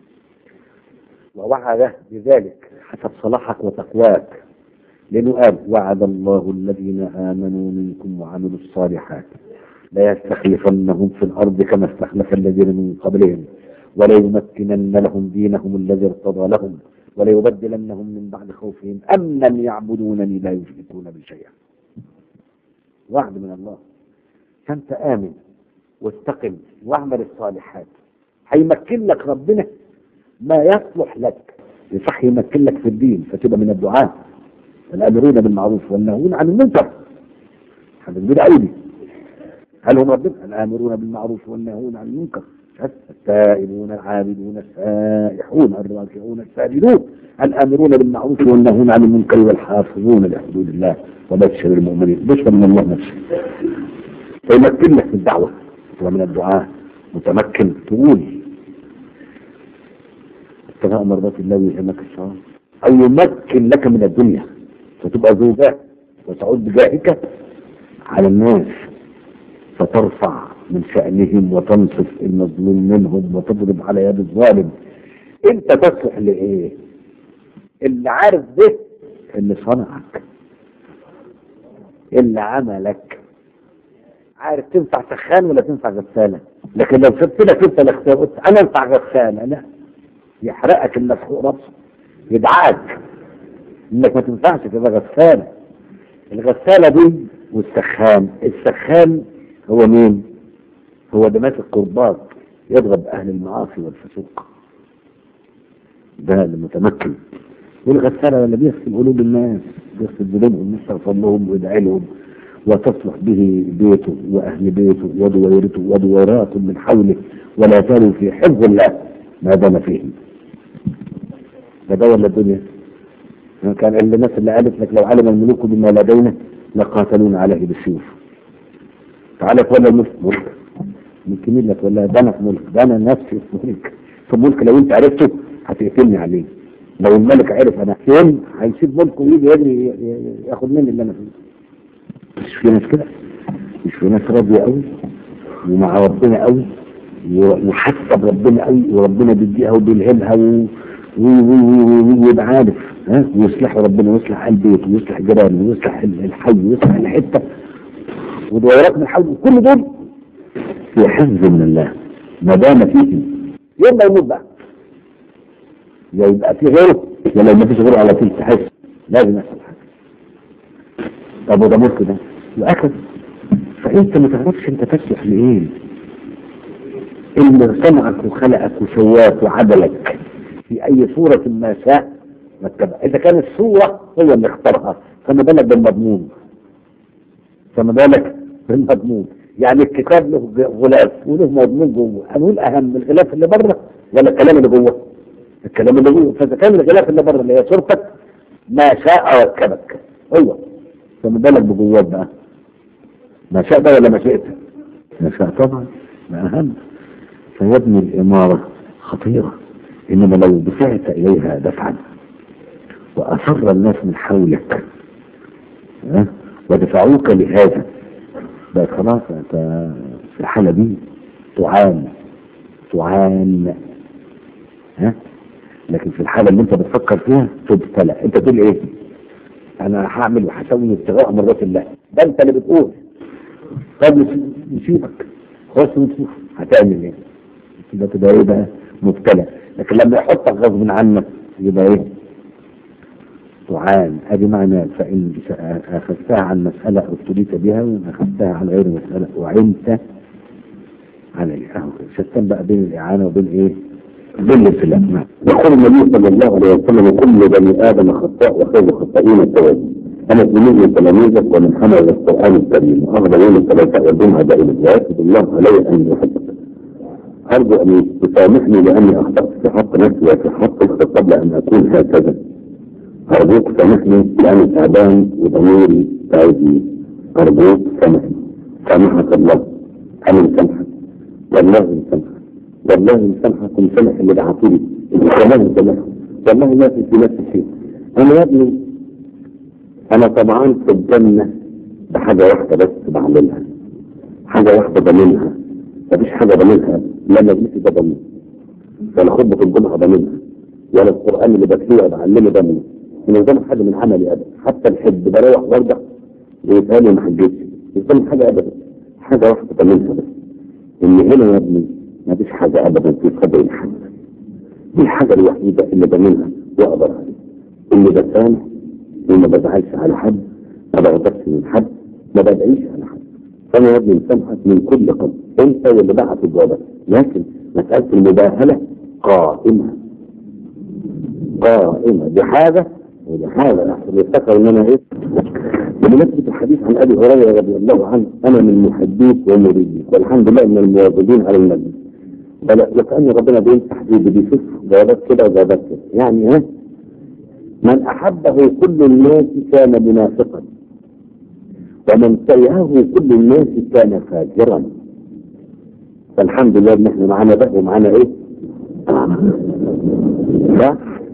ووعد بذلك حسب صلاحك وتقواك لأنه قال وعد الله الذين آمنوا منكم وعملوا الصالحات لا يستخلفنهم في الأرض كما استخلف الذين من قبلهم ولا يمكنن لهم دينهم الذي ارتضى لهم ولا يبدلنهم من بعد خوفهم أمنا يعبدونني لا يشركون بي شيئا وعد من الله فأنت آمن واستقم واعمل الصالحات هيمكن لك ربنا ما يصلح لك يصح يمكن لك في الدين فتبقى من الدعاء الامرون بالمعروف والنهون عن المنكر هذا البدع ايدي هل هم ربنا الامرون بالمعروف والنهون عن المنكر التائبون العابدون السائحون الراكعون الساجدون الامرون بالمعروف والنهون عن المنكر والحافظون لحدود الله وبشر المؤمنين بشر من الله نفسه فيمكن لك في الدعوه تبقى من الدعاء متمكن تقول ابتغاء مرضات الله ويهمك الصواب او يمكن لك من الدنيا فتبقى زوجات وتعود بجاهك على الناس فترفع من شأنهم وتنصف المظلوم منهم وتضرب على يد الظالم انت تصلح لايه اللي عارف ده اللي صنعك اللي عملك عارف تنفع سخان ولا تنفع غسالة لكن لو سبت لك انت الاختيار قلت انا انفع غسالة لا يحرقك المسحوق راسه يدعاك انك ما تنفعش تبقى غسالة الغسالة دي والسخان السخان هو مين هو ده ماسك قربات يضرب اهل المعاصي والفسوق ده المتمكن والغسالة اللي بيغسل قلوب الناس بيغسل ذنوبهم يستغفر لهم ويدعي لهم وتصلح به بيته واهل بيته ودويرته ودويرات من حوله ولا زالوا في حفظ الله ما دام فيهم ده ده ولا الدنيا كان الناس اللي قالت لك لو علم الملوك بما لدينا لقاتلون عليه بالسيوف تعالى ولا الملك ملك ملك مين لك ولا ده انا في ملك ده انا نفسي في ملك في ملك لو انت عرفته هتقتلني عليه لو الملك عرف انا فين هيسيب ملكه ويجي يجري ياخد مني اللي انا فيه مش في ناس كده مش في ناس راضيه قوي ومع ربنا قوي وحاسه بربنا قوي وربنا بيديها وبيلهمها و ويبقى عارف ها ويصلح ربنا ويصلح البيت ويصلح جيرانه ويصلح الحي ويصلح الحته ودويرات من حوله كل دول في حفظ من الله ما دام فيه يوم ما يموت بقى يا يبقى في غيره يا لو ما فيش غيره على طول تحس لازم يحصل حاجه طب وده ملك ده واخد فانت ما تعرفش انت تصلح لايه اللي صنعك وخلقك وسواك وعدلك في اي صورة ما شاء مكتبها اذا كانت الصورة هو اللي اختارها فما بالك بالمضمون فما بالك بالمضمون يعني الكتاب له غلاف وله مضمون جوه هنقول اهم الغلاف اللي بره ولا الكلام اللي جوه الكلام اللي جوه فاذا كان الغلاف اللي بره اللي هي صورتك ما شاء ركبك هو فما بالك بجوات بقى ما شاء ده ولا ما شئت ما شاء طبعا ما اهم فيبني الاماره خطيره انما لو دفعت اليها دفعا واصر الناس من حولك ها ودفعوك لهذا بقى خلاص انت في الحاله دي تعان تعان ها لكن في الحاله اللي انت بتفكر فيها تبتلى انت تقول ايه انا هعمل وهسوي ابتغاء مرضات الله ده انت اللي بتقول طب نسيبك خلاص ونشوف هتعمل ايه يبقى تبقى ايه بقى مبتلى لكن لما يحطك غصب عنك يبقى ايه تعان ادي معنى فان اخذتها عن مساله ابتليت بها وان اخذتها عن غير مساله وعنت عليها اهو شتان بقى بين الاعانه وبين ايه بين الابتلاء نعم يقول النبي صلى الله عليه وسلم كل بني ادم خطاء وخير الخطائين التواب أنا تلميذ من تلاميذك ومن حمل القرآن الكريم وأفضل يوم الثلاثاء يقوم أداء ويكتب الله علي أن يحبك أرجو أن تسامحني لأني أخطأت في حق نفسي وفي حقك قبل أن أكون هكذا أرجوك سامحني لأني تعبان وضميري تعبني أرجوك سامحني سامحك الله أنا مسامحك والله مسامحك والله مسامحك ومسامح اللي دعتولي والله مسامحك والله ما في في نفسي شيء أنا يا ابني أنا طبعا في الجنة بحاجة واحدة بس بعملها حاجة واحدة ضمنها مفيش حاجة ضمنها لا مجلسي ده ضمن ولا خطبة الجمعة ضمنها ولا القرآن اللي بتلوه بعلمه ضمنه من ضمن حاجة من عملي أبدا حتى الحب بروح وارجع ويتهيألي ما حجتش مش ضمن حاجة أبدا حاجة واحدة ضمنها بس إن هنا يا ابني مفيش حاجة أبدا في صدر الحد دي الحاجة الوحيدة اللي ضمنها وأقدر عليها إني بسامح وما بزعلش على حد ما بغضبش من حد ما بدعيش على حد فانا يا ابني مسامحك من كل قلب انت واللي بعت الجوابات لكن مساله المباهله قائمه قائمه دي حاجه ودي حاجه احسن يفتكر ان انا ايه بمناسبه الحديث عن ابي هريره رضي الله عنه انا من محبيك ومريديك والحمد لله من المواظبين على المجلس وكان ربنا بيمسح بيه بيشوف جوابات كده وجوابات كده يعني ها من أحبه كل الناس كان منافقا ومن كرهه كل الناس كان فاجرا فالحمد لله ان احنا معانا ده ومعانا ايه صح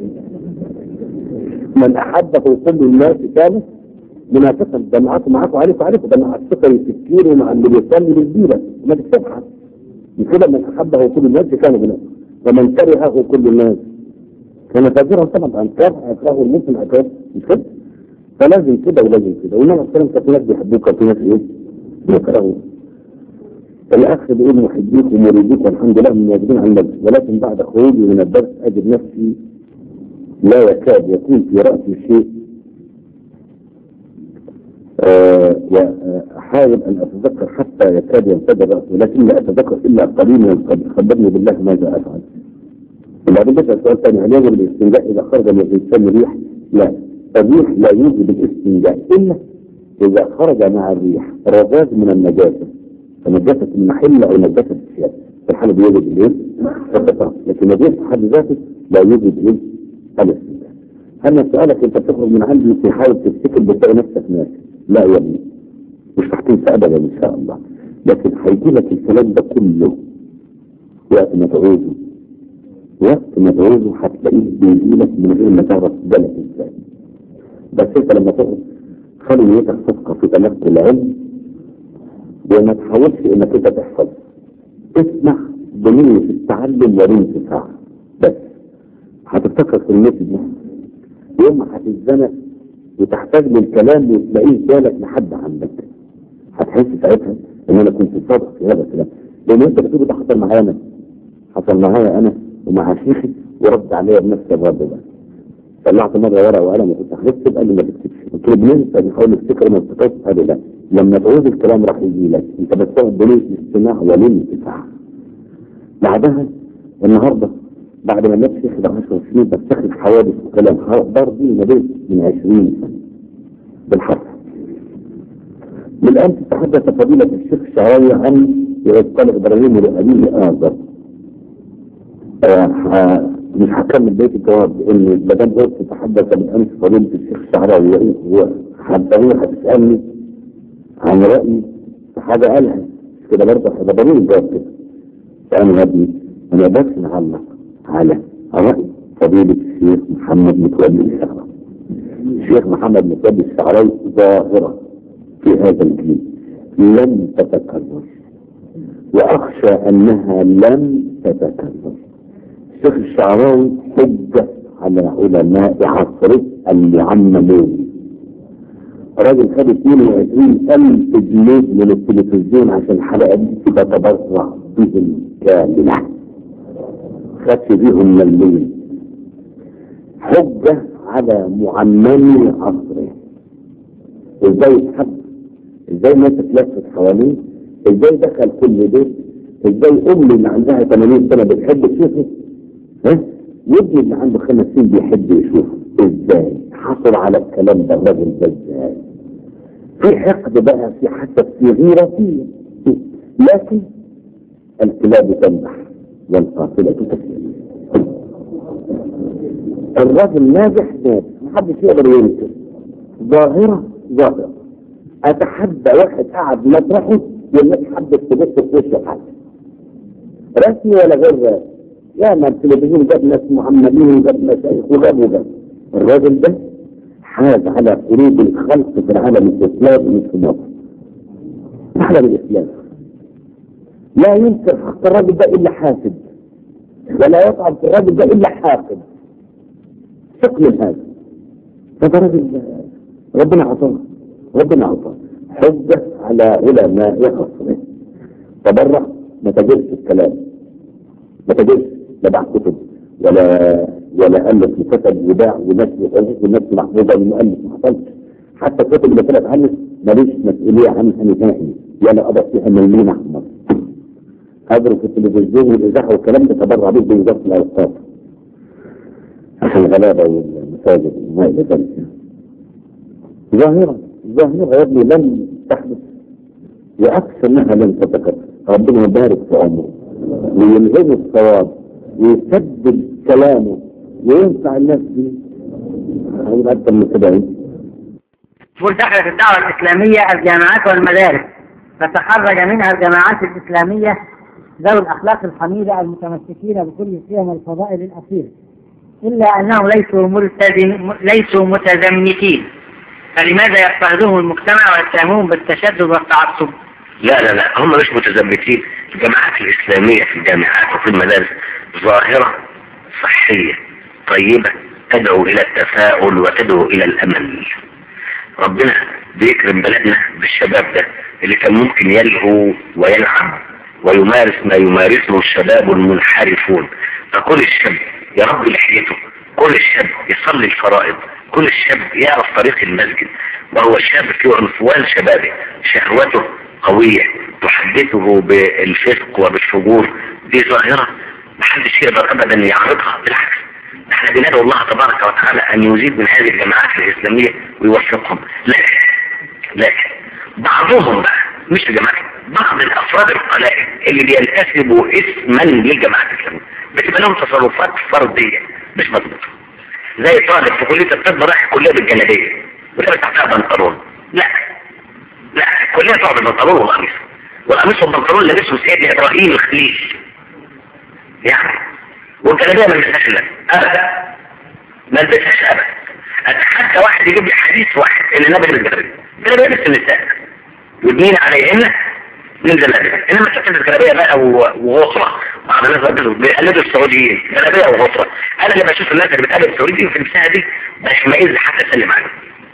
من احبه كل الناس كان منافقا ده معاكم معاكم عارف عارف ده مع السكري التفكير ومع اللي بيصلي بالبيرة ما تكتبها كده من احبه كل الناس كان منافقا ومن كرهه كل الناس كان فاجرا طبعا عن كره اكره المسلم اكره مش كده فلازم كده ولازم كده والنبي صلى الله عليه وسلم كان في ناس بيحبوك وفي ناس ايه بيكرهوك الاخ بيقول محبيك ومريديك والحمد لله من واجبين عن المجلس ولكن بعد خروجي من الدرس اجد نفسي لا يكاد يكون في راسي شيء أه واحاول ان اتذكر حتى يكاد ينفجر راسي ولكن لا اتذكر الا قليلا قد خبرني بالله ماذا افعل وبعدين بسأل سؤال ثاني هل يجب الاستنجاء إذا خرج من الإنسان ريح؟ لا الريح لا يوجب الاستنجاء إلا إذا خرج مع الريح رذاذ من النجاسة فنجاسة المحل أو نجاسة الثياب في الحالة دي يوجب الإيه؟ التطهر لكن الريح في حد ذاته لا يوجب إيه؟ الاستنجاء أنا سؤالك أنت بتخرج من عندي تحاول تفتكر بتلاقي نفسك ناسي لا يا ابني مش هتنسى أبدا إن شاء الله لكن هيجي لك الكلام ده كله وقت ما تعوزه وقت ما تعوزه هتلاقيه بيجيلك من غير ما تعرف بالك ازاي بس انت لما تقعد خلي نيتك صفقه في تلقي العلم وما تحاولش انك انت تحفظ اسمع بنية التعلم والانتفاع بس هتفتكر كلمتي دي يوم ما هتتزنق وتحتاج للكلام وتلاقيه بالك لحد عندك هتحس ساعتها ان انا كنت صادق في هذا الكلام لان انت بتقول ده حصل معايا انا حصل معايا انا ومع شيخي ورد عليا بنفس الرد ده طلعت مره ورقه وقلم وكنت هكتب قال لي ما تكتبش قلت له بننسى بنحاول نفتكر ما افتكرت قال لي لا لما تعوز الكلام راح يجي لك انت بتقعد بين الاستماع والانتفاع بعدها النهارده بعد ما مات شيخي ده 10 سنين بتاخد حوادث وكلام دار دي ما بين من 20 سنه بالحرف من الان تتحدث فضيله الشيخ الشعراوي عن قال ابراهيم لابيه اذر آه مش هكمل بيت الجواب لان ما دام قلت تتحدث من امس فضيله الشيخ الشعراوي حتى هو هتسالني عن رايي في حاجه قالها مش كده برضه هتبقى الجواب كده فانا يا ابني انا بس نعلق على راي فضيله الشيخ محمد متولي الشعراوي الشيخ محمد متولي الشعراوي ظاهره في هذا الجيل لم تتكرر واخشى انها لم تتكرر الشيخ الشعراوي حجة على علماء عصره اللي عمموه راجل خد 22 ألف جنيه من التلفزيون عشان الحلقة دي تبقى تبرع بهم كاملة خدش بيهم مليون حجة على معممي عصره ازاي يتحب ازاي الناس تتلفت حواليه ازاي دخل كل بيت ازاي ام اللي عندها 80 سنه بتحب تشوفه ها وابني اللي عنده خمس سنين بيحب يشوفه ازاي حصل على الكلام ده الراجل ده ازاي في حقد بقى في حسد في غيرة فيه لكن الكلاب تنبح والقافلة تسلم الراجل ناجح ناجح محدش يقدر ينكر ظاهرة ظاهرة اتحدى واحد قاعد مطرحه والناس حبت تبص في وشه حد رسمي ولا غير رسمي يا ما التلفزيون جاب ناس محمدين وجاب مشايخ وجاب وجاب الراجل ده حاز على قلوب الخلق في العالم الاسلامي مش في مصر العالم الاسلامي لا ينكر حق الراجل ده الا حاسد ولا يطعن في الراجل ده الا حاقد ثق من هذا فده راجل ربنا عطاه ربنا عطاه حجة على علماء خاصة تبرع ما تجدش الكلام ما تجدش لا باع كتب ولا ولا ألف وكتب وباع وناس وحقوق والناس محفوظة للمؤلف ما حصلش حتى الكتب اللي طلعت عنه ماليش مسؤولية عنها نهائي ولا أضف فيها مليون أحمر قدروا في التلفزيون والإذاعة والكلام ده تبرع به بوزارة الأوقاف عشان الغلابة والمساجد وما إلى ذلك ظاهرة ظاهرة يا ابني لم تحدث وأكثر منها لم تتكرر ربنا يبارك في عمره ويلهمه الصواب ويسدد كلامه وينفع الناس به هيبقى أكثر من كده إيه؟ ملتحقة الدعوة الإسلامية الجامعات والمدارس فتخرج منها الجماعات الإسلامية ذوي الأخلاق الحميدة المتمسكين بكل قيم الفضائل الأصيلة إلا أنهم ليسوا ملتزم ليسوا متزمتين فلماذا يضطهدهم المجتمع ويتهمون بالتشدد والتعصب؟ لا لا لا هم مش متزمتين الجماعات الإسلامية في الجامعات وفي المدارس ظاهرة صحية طيبة تدعو إلى التفاؤل وتدعو إلى الأمل ربنا بيكرم بلدنا بالشباب ده اللي كان ممكن يلهو ويلعب ويمارس ما يمارسه الشباب المنحرفون فكل الشاب يربي لحيته كل الشاب يصلي الفرائض كل الشاب يعرف طريق المسجد وهو شاب في عنفوان شبابه شهوته قوية تحدثه بالفسق وبالفجور دي ظاهرة محدش يقدر ابدا يعرضها بالعكس احنا بندعو الله تبارك وتعالى ان يزيد من هذه الجماعات الاسلامية ويوفقهم لكن لكن بعضهم بقى مش الجماعات بعض الافراد القلائل اللي بينتسبوا اسما للجماعات الاسلامية بتبقى لهم تصرفات فردية مش مضبوطة زي طالب في كلية الطب رايح الكلية بالجلابية ولابس تحتها بنطلون لا لا الكلية تقعد بالبنطلون والقميص والقميص والبنطلون لابسهم سيدنا ابراهيم الخليل يعني والجلابية ما لبسهاش الا ابدا ما لبسهاش ابدا اتحدى واحد يجيب لي حديث واحد ان النبي لبس جلابية جلابية لبس النساء والدين عليهن من جلابية انما تلبس جلابية بقى وغطرة بعض الناس بيقلدوا السعوديين جلابية وغطرة انا اللي بشوف الناس اللي بتقلد السعوديين في لبسها دي بشمئز حتى اسلم عليهم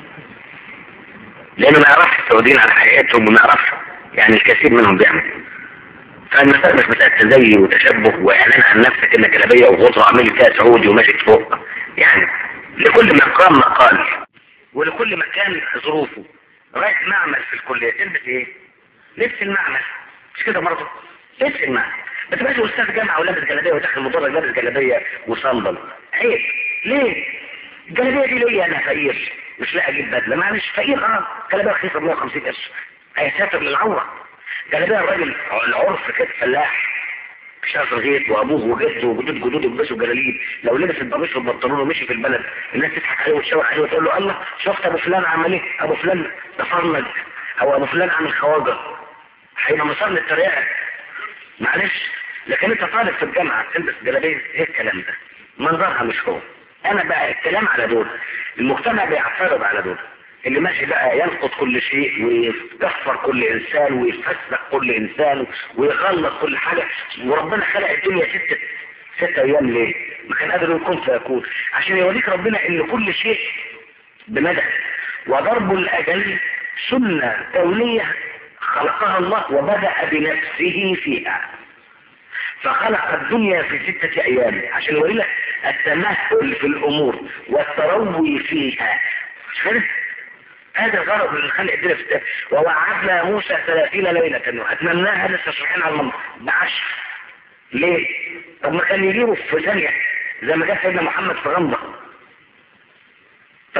لانه ما يعرفش السعوديين على حقيقتهم وما يعرفش يعني الكثير منهم بيعمل فالمسألة مش مسألة تزيي وتشبه واعلان عن نفسك انك جلابية وغطرة عامل فيها سعودي وماشي فوق يعني لكل مقام مقال ولكل مكان ظروفه رايح معمل في الكلية تلبس ايه؟ لبس المعمل مش كده برضه؟ لبس المعمل ما تبقاش استاذ جامعة ولابس جلابية وداخل مدرج لابس جلابية وصندل عيب ليه؟ الجلابية دي ليا انا فقير مش لاقي اجيب بدله معلش فقير اه جلابيه رخيصه ب 150 قرش هيسافر للعوره جلابيه الراجل العرف كده فلاح بيشتغل في الغيط وابوه وجده وجدود جدوده بيلبسوا جلاليب لو لبس القميص والبنطلون ومشي في البلد الناس تضحك عليه وتشاور عليه وتقول له الله شفت ابو فلان عمل ايه ابو فلان تفرج او ابو فلان عامل خواجه هيبقى مسار للتريقه معلش لكن انت طالب في الجامعه تلبس جلابيه ايه الكلام ده منظرها مش هو انا بقى الكلام على دول المجتمع بيعترض على دول اللي ماشي بقى ينقض كل شيء ويكفر كل انسان ويفسق كل انسان ويغلط كل حاجة وربنا خلق الدنيا ستة ستة ايام ليه ما كان قادر يكون فيكون عشان يوريك ربنا ان كل شيء بمدى وضرب الاجل سنة كونية خلقها الله وبدأ بنفسه فيها فخلق الدنيا في ستة أيام عشان يوري لك التمهل في الأمور والتروي فيها مش كده؟ هذا الغرض من خلق الدنيا في التالي. ووعدنا موسى ثلاثين ليلة وأتممناها لسه صحيحين على المنطق بعشر ليه؟ طب ما كان يجيبه في ثانية زي ما كان سيدنا محمد في غمضة طب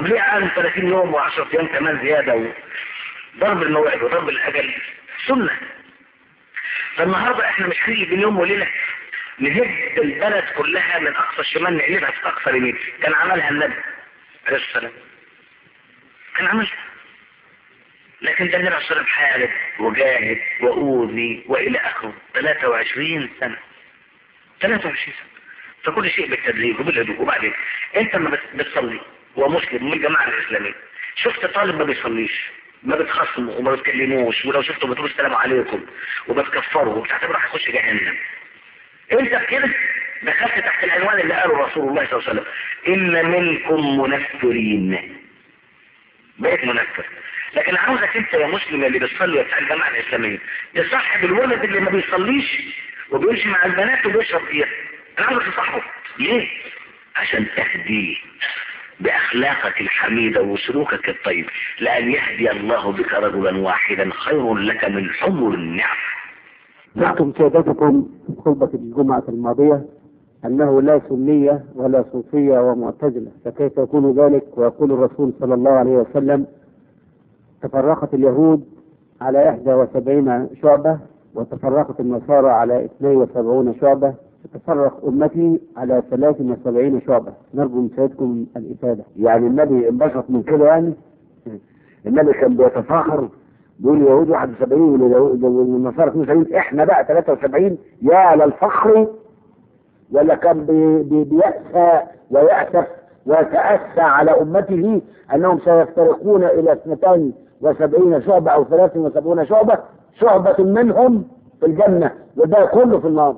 طب ليه قعدوا 30 يوم و10 ايام كمان زياده و... ضرب الموعد وضرب الاجل سنه فالنهارده احنا مش هنيجي بين يوم وليله نهد البلد كلها من اقصى الشمال نقلبها في اقصى اليمين كان عملها النبي عليه السلام كان عملها لكن ده النبي عليه الصلاه والسلام حارب وجاهد واوذي والى اخره 23 سنه 23 سنه فكل شيء بالتدريج وبالهدوء وبعدين انت ما بت- بتصلي ومسلم من الجماعه الاسلاميه شفت طالب ما بيصليش ما بتخصمه وما بتكلموش ولو شفته بتقول السلام عليكم وبتكفره وبتعتبره هيخش جهنم انت كده دخلت تحت العنوان اللي قاله رسول الله صلى الله عليه وسلم ان منكم منفرين بقيت منفر لكن عاوزك انت يا مسلم اللي بتصلي بتاع الجماعه الاسلاميه تصاحب الولد اللي ما بيصليش وبيمشي مع البنات وبيشرب بيها انا عاوزك تصاحبه ليه؟ عشان تهديه باخلاقك الحميده وسلوكك الطيب لان يهدي الله بك رجلا واحدا خير لك من حمر النعم ذكرتم سيادتكم في خطبة الجمعة الماضية أنه لا سنية ولا صوفية ومعتزلة فكيف يكون ذلك ويقول الرسول صلى الله عليه وسلم تفرقت اليهود على 71 شعبة وتفرقت النصارى على 72 شعبة تتفرق أمتي على 73 شعبة نرجو من سيادتكم الإفادة يعني النبي انبسط من كده يعني النبي كان بيتفاخر بيقول اليهود 71 واليهود- والنصارى 72 احنا بقى 73 يا للفخر ولا كان بي- بي- بيأسى ويأسف ويتأسى على أمته أنهم سيفترقون إلى 72 شعبة أو 73 شعبة شعبة منهم في الجنة وده كله في النار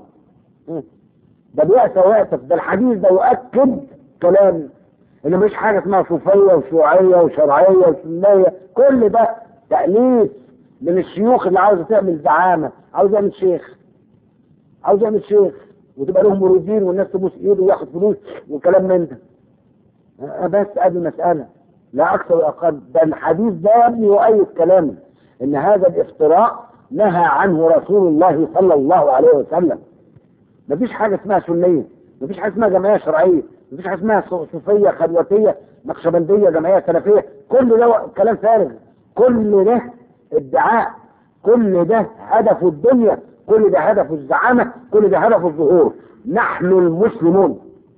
ده بيأسى ويأسف ده الحديث ده يؤكد كلام ان مفيش حاجه اسمها صوفيه وشيوعيه وشرعيه وسنيه كل ده تأليف من الشيوخ اللي عاوزه تعمل زعامه عاوز يعمل شيخ عاوز يعمل شيخ وتبقى لهم مريدين والناس تبوس ايده وياخد فلوس وكلام من ده أه بس ادي المساله لا اكثر ولا اقل ده الحديث ده يا ابني يؤيد كلامي ان هذا الافتراء نهى عنه رسول الله صلى الله عليه وسلم مفيش حاجه اسمها سنيه مفيش حاجه اسمها جمعيه شرعيه مفيش حاجه اسمها صو- صوفيه خلوتيه نقشبنديه جمعيه سلفيه كل ده كلام فارغ كل ده ادعاء كل ده هدفه الدنيا كل ده هدفه الزعامه كل ده هدفه الظهور نحن المسلمون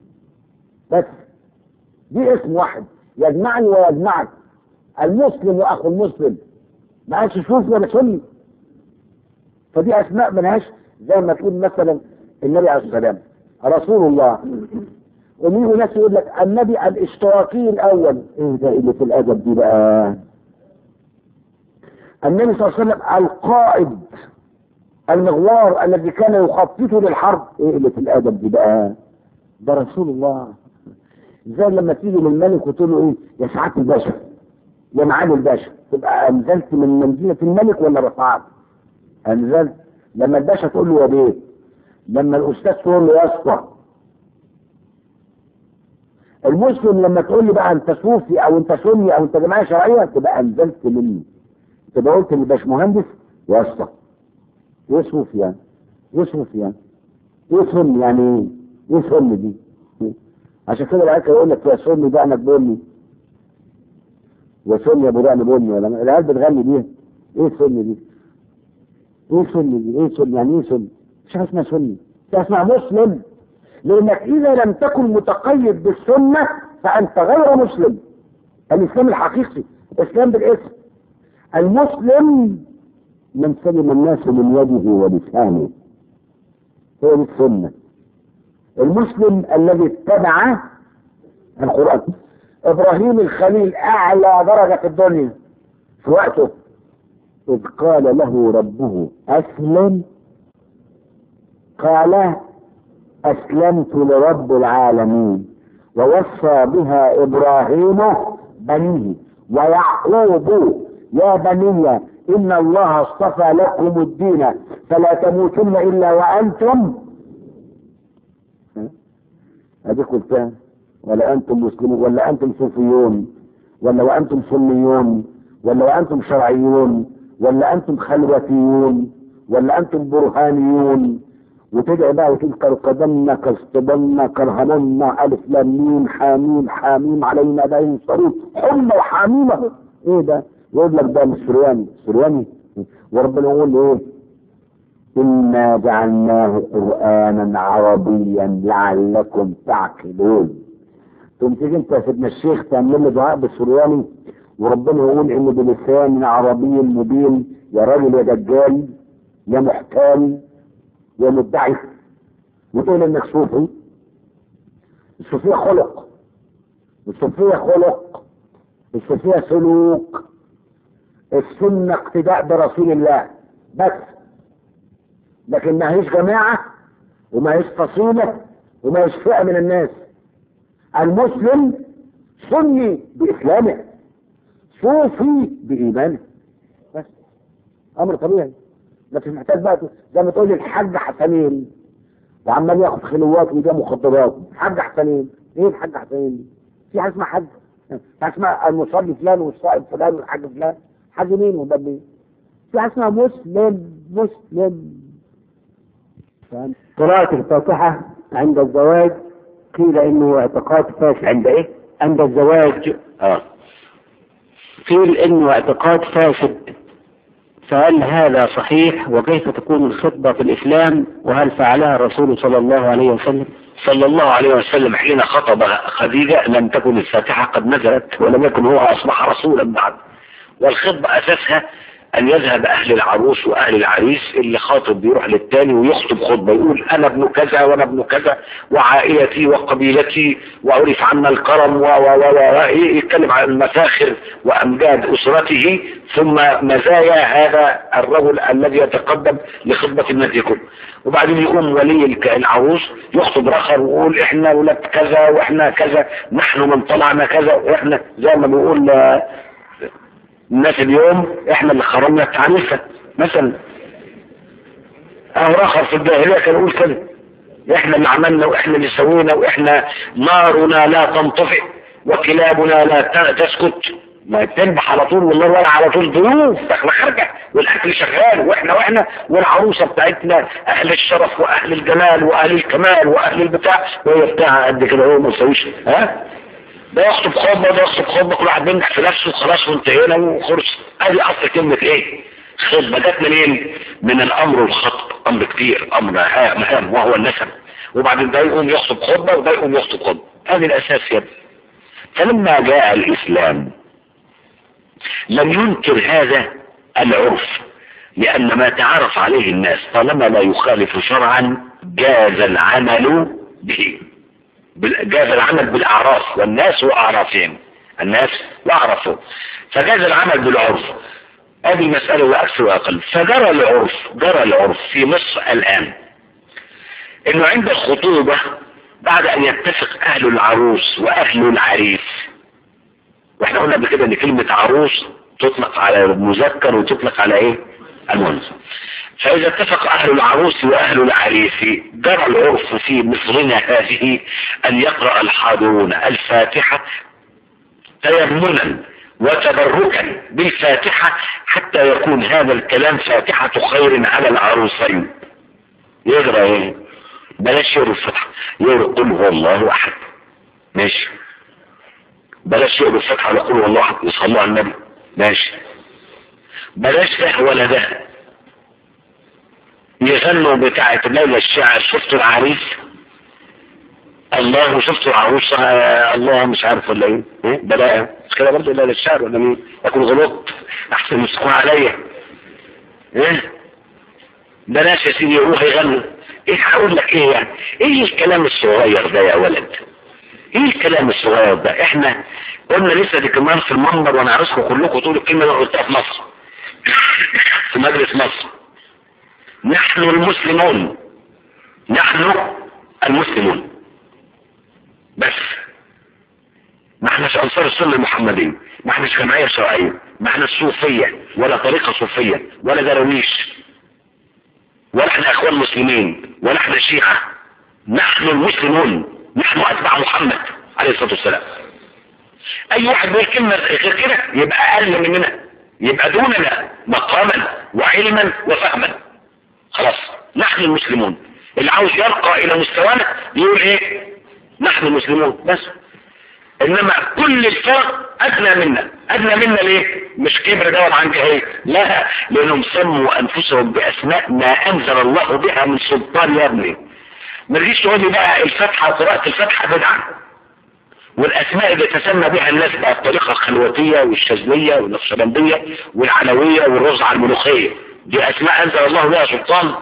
بس دي اسم واحد يجمعني ويجمعك المسلم واخو المسلم ما قالش شوف ولا سني فدي اسماء ملهاش زي ما تقول مثلا النبي عليه السلام رسول الله ومين ناس يقول لك النبي الاشتراكي الاول ايه ده اللي في الادب دي بقى النبي صلى الله عليه وسلم القائد المغوار الذي كان يخطط للحرب ايه اللي في الادب دي بقى ده رسول الله زي لما تيجي للملك وتقول له ايه يا سعاده الباشا يا معالي الباشا تبقى انزلت من منزله الملك ولا رفعت انزلت لما الباشا تقول له يا بيه لما الاستاذ تقول له يا اسطى المسلم لما تقول لي بقى انت صوفي او انت سني او انت جماعه شرعيه تبقى انزلت مني تبقى قلت للباشمهندس يا اسطى ايه صوفي يعني ايه صوفي يعني ايه سني يعني ايه ايه سني دي عشان كده العيال يقول لك يا سني دقنك بني يا سني يا ابو دقن بني ولا العيال بتغني بيها ايه السني دي ايه سني دي ايه سني يعني ايه سني مش حاجه اسمها سني في اسمها مسلم لانك اذا لم تكن متقيد بالسنه فانت غير مسلم الاسلام الحقيقي الاسلام بالاسم المسلم من سلم الناس من يده ولسانه هي دي السنه المسلم الذي اتبع القران ابراهيم الخليل اعلى درجه في الدنيا في وقته اذ قال له ربه اسلم قال أسلمت لرب العالمين ووصى بها إبراهيم بنيه ويعقوب يا بني إن الله اصطفى لكم الدين فلا تموتن إلا وأنتم هذه قلتها ولا أنتم مسلمون ولا أنتم صوفيون ولا وأنتم سنيون ولا وأنتم شرعيون ولا أنتم خلوتيون ولا أنتم برهانيون وتدعي بقى وتقول كركبنا كاصطبنا كرهبنا الف لام ميم حاميم حاميم علينا باين صريف حمى وحاميم اهو ايه ده؟ يقول لك ده مش سرياني سرياني وربنا يقول ايه؟ إنا جعلناه قرآنا عربيا لعلكم تعقلون تقوم تيجي انت يا سيدنا الشيخ تعمل لي دعاء بالسرياني وربنا يقول انه بلسان عربي مبين يا راجل يا دجال يا محتال يا مدعي وتقول انك صوفي الصوفية خلق الصوفية خلق الصوفية سلوك السنة اقتداء برسول الله بس لكن ما هيش جماعة وما هيش فصيلة وما هيش فئة من الناس المسلم سني بإسلامه صوفي بإيمانه بس أمر طبيعي لكن محتاج بقى زي ما تقول لي الحاج حسنين وعمال ياخد خلوات ويبيع مخدرات حاج حسنين ايه الحاج حسنين في حاجه اسمها حج في حاجه اسمها المصلي فلان والصائم فلان والحاج فلان حاج مين وده مين في حاجه اسمها مسلم مسلم فاهم؟ قراءة الفاتحة عند الزواج قيل انه اعتقاد فاسد عند ايه؟ عند الزواج اه قيل انه اعتقاد فاسد فهل هذا صحيح وكيف تكون الخطبة في الإسلام وهل فعلها الرسول صلى الله عليه وسلم صلى الله عليه وسلم حين خطب خديجة لم تكن الفاتحة قد نزلت ولم يكن هو أصبح رسولا بعد والخطبة أساسها أن يذهب أهل العروس وأهل العريس اللي خاطب بيروح للتاني ويخطب خطبة يقول أنا ابن كذا وأنا ابن كذا وعائلتي وقبيلتي وعرف عنا الكرم و و و و يتكلم عن المفاخر وأمجاد أسرته ثم مزايا هذا الرجل الذي يتقدم لخطبة الناس كله وبعدين يقوم ولي الك- العروس يخطب رخر ويقول احنا ولاد كذا واحنا كذا نحن من طلعنا كذا واحنا زي ما بيقول آه، الناس اليوم احنا اللي خرجنا التعنيفة مثلا اهو رخر في الجاهلية كان يقول كده احنا اللي عملنا واحنا اللي سوينا واحنا نارنا لا تنطفئ وكلابنا لا ت- تسكت ما بتنبح على طول والنار ولا على طول ضيوف احنا خارجة والاكل شغال واحنا واحنا والعروسة بتاعتنا اهل الشرف واهل الجمال واهل الكمال واهل البتاع وهي بتاعها قد كده هو ما يسويش ها ده يخطب خطبه ده يخطب خطبه كل واحد بينجح في نفسه خلاص وانتهينا وخلص ادي اصل كلمه ايه؟ خطبه جت منين؟ من الامر والخطب امر كتير امر ها- مهم وهو النسب وبعدين ده يقوم يخطب خطبه وده يقوم يخطب خطبه هذه الاساس يا ابني فلما جاء الاسلام لم ينكر هذا العرف لان ما تعرف عليه الناس طالما لا يخالف شرعا جاز العمل به بال- جاز العمل بالأعراف والناس وأعرافهم الناس وأعرفهم فجاز العمل بالعرف هذه المسألة وأكثر وأقل فجرى العرف جرى العرف في مصر الآن إنه عند الخطوبة بعد أن يتفق أهل العروس وأهل العريس واحنا قلنا قبل كده ان كلمة عروس تطلق على المذكر وتطلق على ايه المؤنث فاذا اتفق اهل العروس واهل العريس جرى العرف في مصرنا هذه ان يقرأ الحاضرون الفاتحة تيمنا وتبركا بالفاتحة حتى يكون هذا الكلام فاتحة خير على العروسين يقرأ ايه بلاش يقرأ الفتحة يقرأ قل هو الله احد ماشي بلاش يقرأ الفتحة ولا قل هو الله احد يصلوا على النبي ماشي بلاش ده ولا ده يغنوا بتاعة ليلة الشعر شفت العريس الله شفت العروسة آه، الله مش عارف ولا ايه إيه؟ بلاها مش كده برضه ليلة الشعر ولا مين اكون غلطت احسن يمسكوها عليا ايه بلاش يا سيدي يروح يغنوا ايه هقول لك ايه يعني ايه الكلام الصغير ده يا ولد ايه الكلام الصغير ده احنا قلنا لسه دي كمان في المنبر وانا عارفكم كلكم تقولوا الكلمه اللي أنا قلتها في مصر في مجلس مصر نحن المسلمون نحن المسلمون بس ما احناش انصار السنه المحمديه ما احناش جمعيه شرعيه ما احناش صوفيه ولا طريقه صوفيه ولا درويش ولا احنا اخوان مسلمين ولا احنا شيعه نحن المسلمون نحن اتباع محمد عليه الصلاه والسلام اي واحد بيقول كلمه غير كده يبقى اقل مننا يبقى دوننا مقاما وعلما وفهما خلاص نحن المسلمون اللي عاوز يرقى الى مستوانا يقول ايه نحن مسلمون بس انما كل الفرق ادنى منا ادنى منا ليه مش كبر دوت عن جهيل لا لانهم سموا انفسهم باسماء ما انزل الله بها من سلطان يا ابني ما تجيش تقول لي بقى الفتحه وقراءه الفتحه بدعه والاسماء اللي تسمى بها الناس بقى الطريقه الخلوتيه والشاذليه والنقشبنديه والعلويه والرزعه الملوخيه دي اسماء انزل الله بها سلطان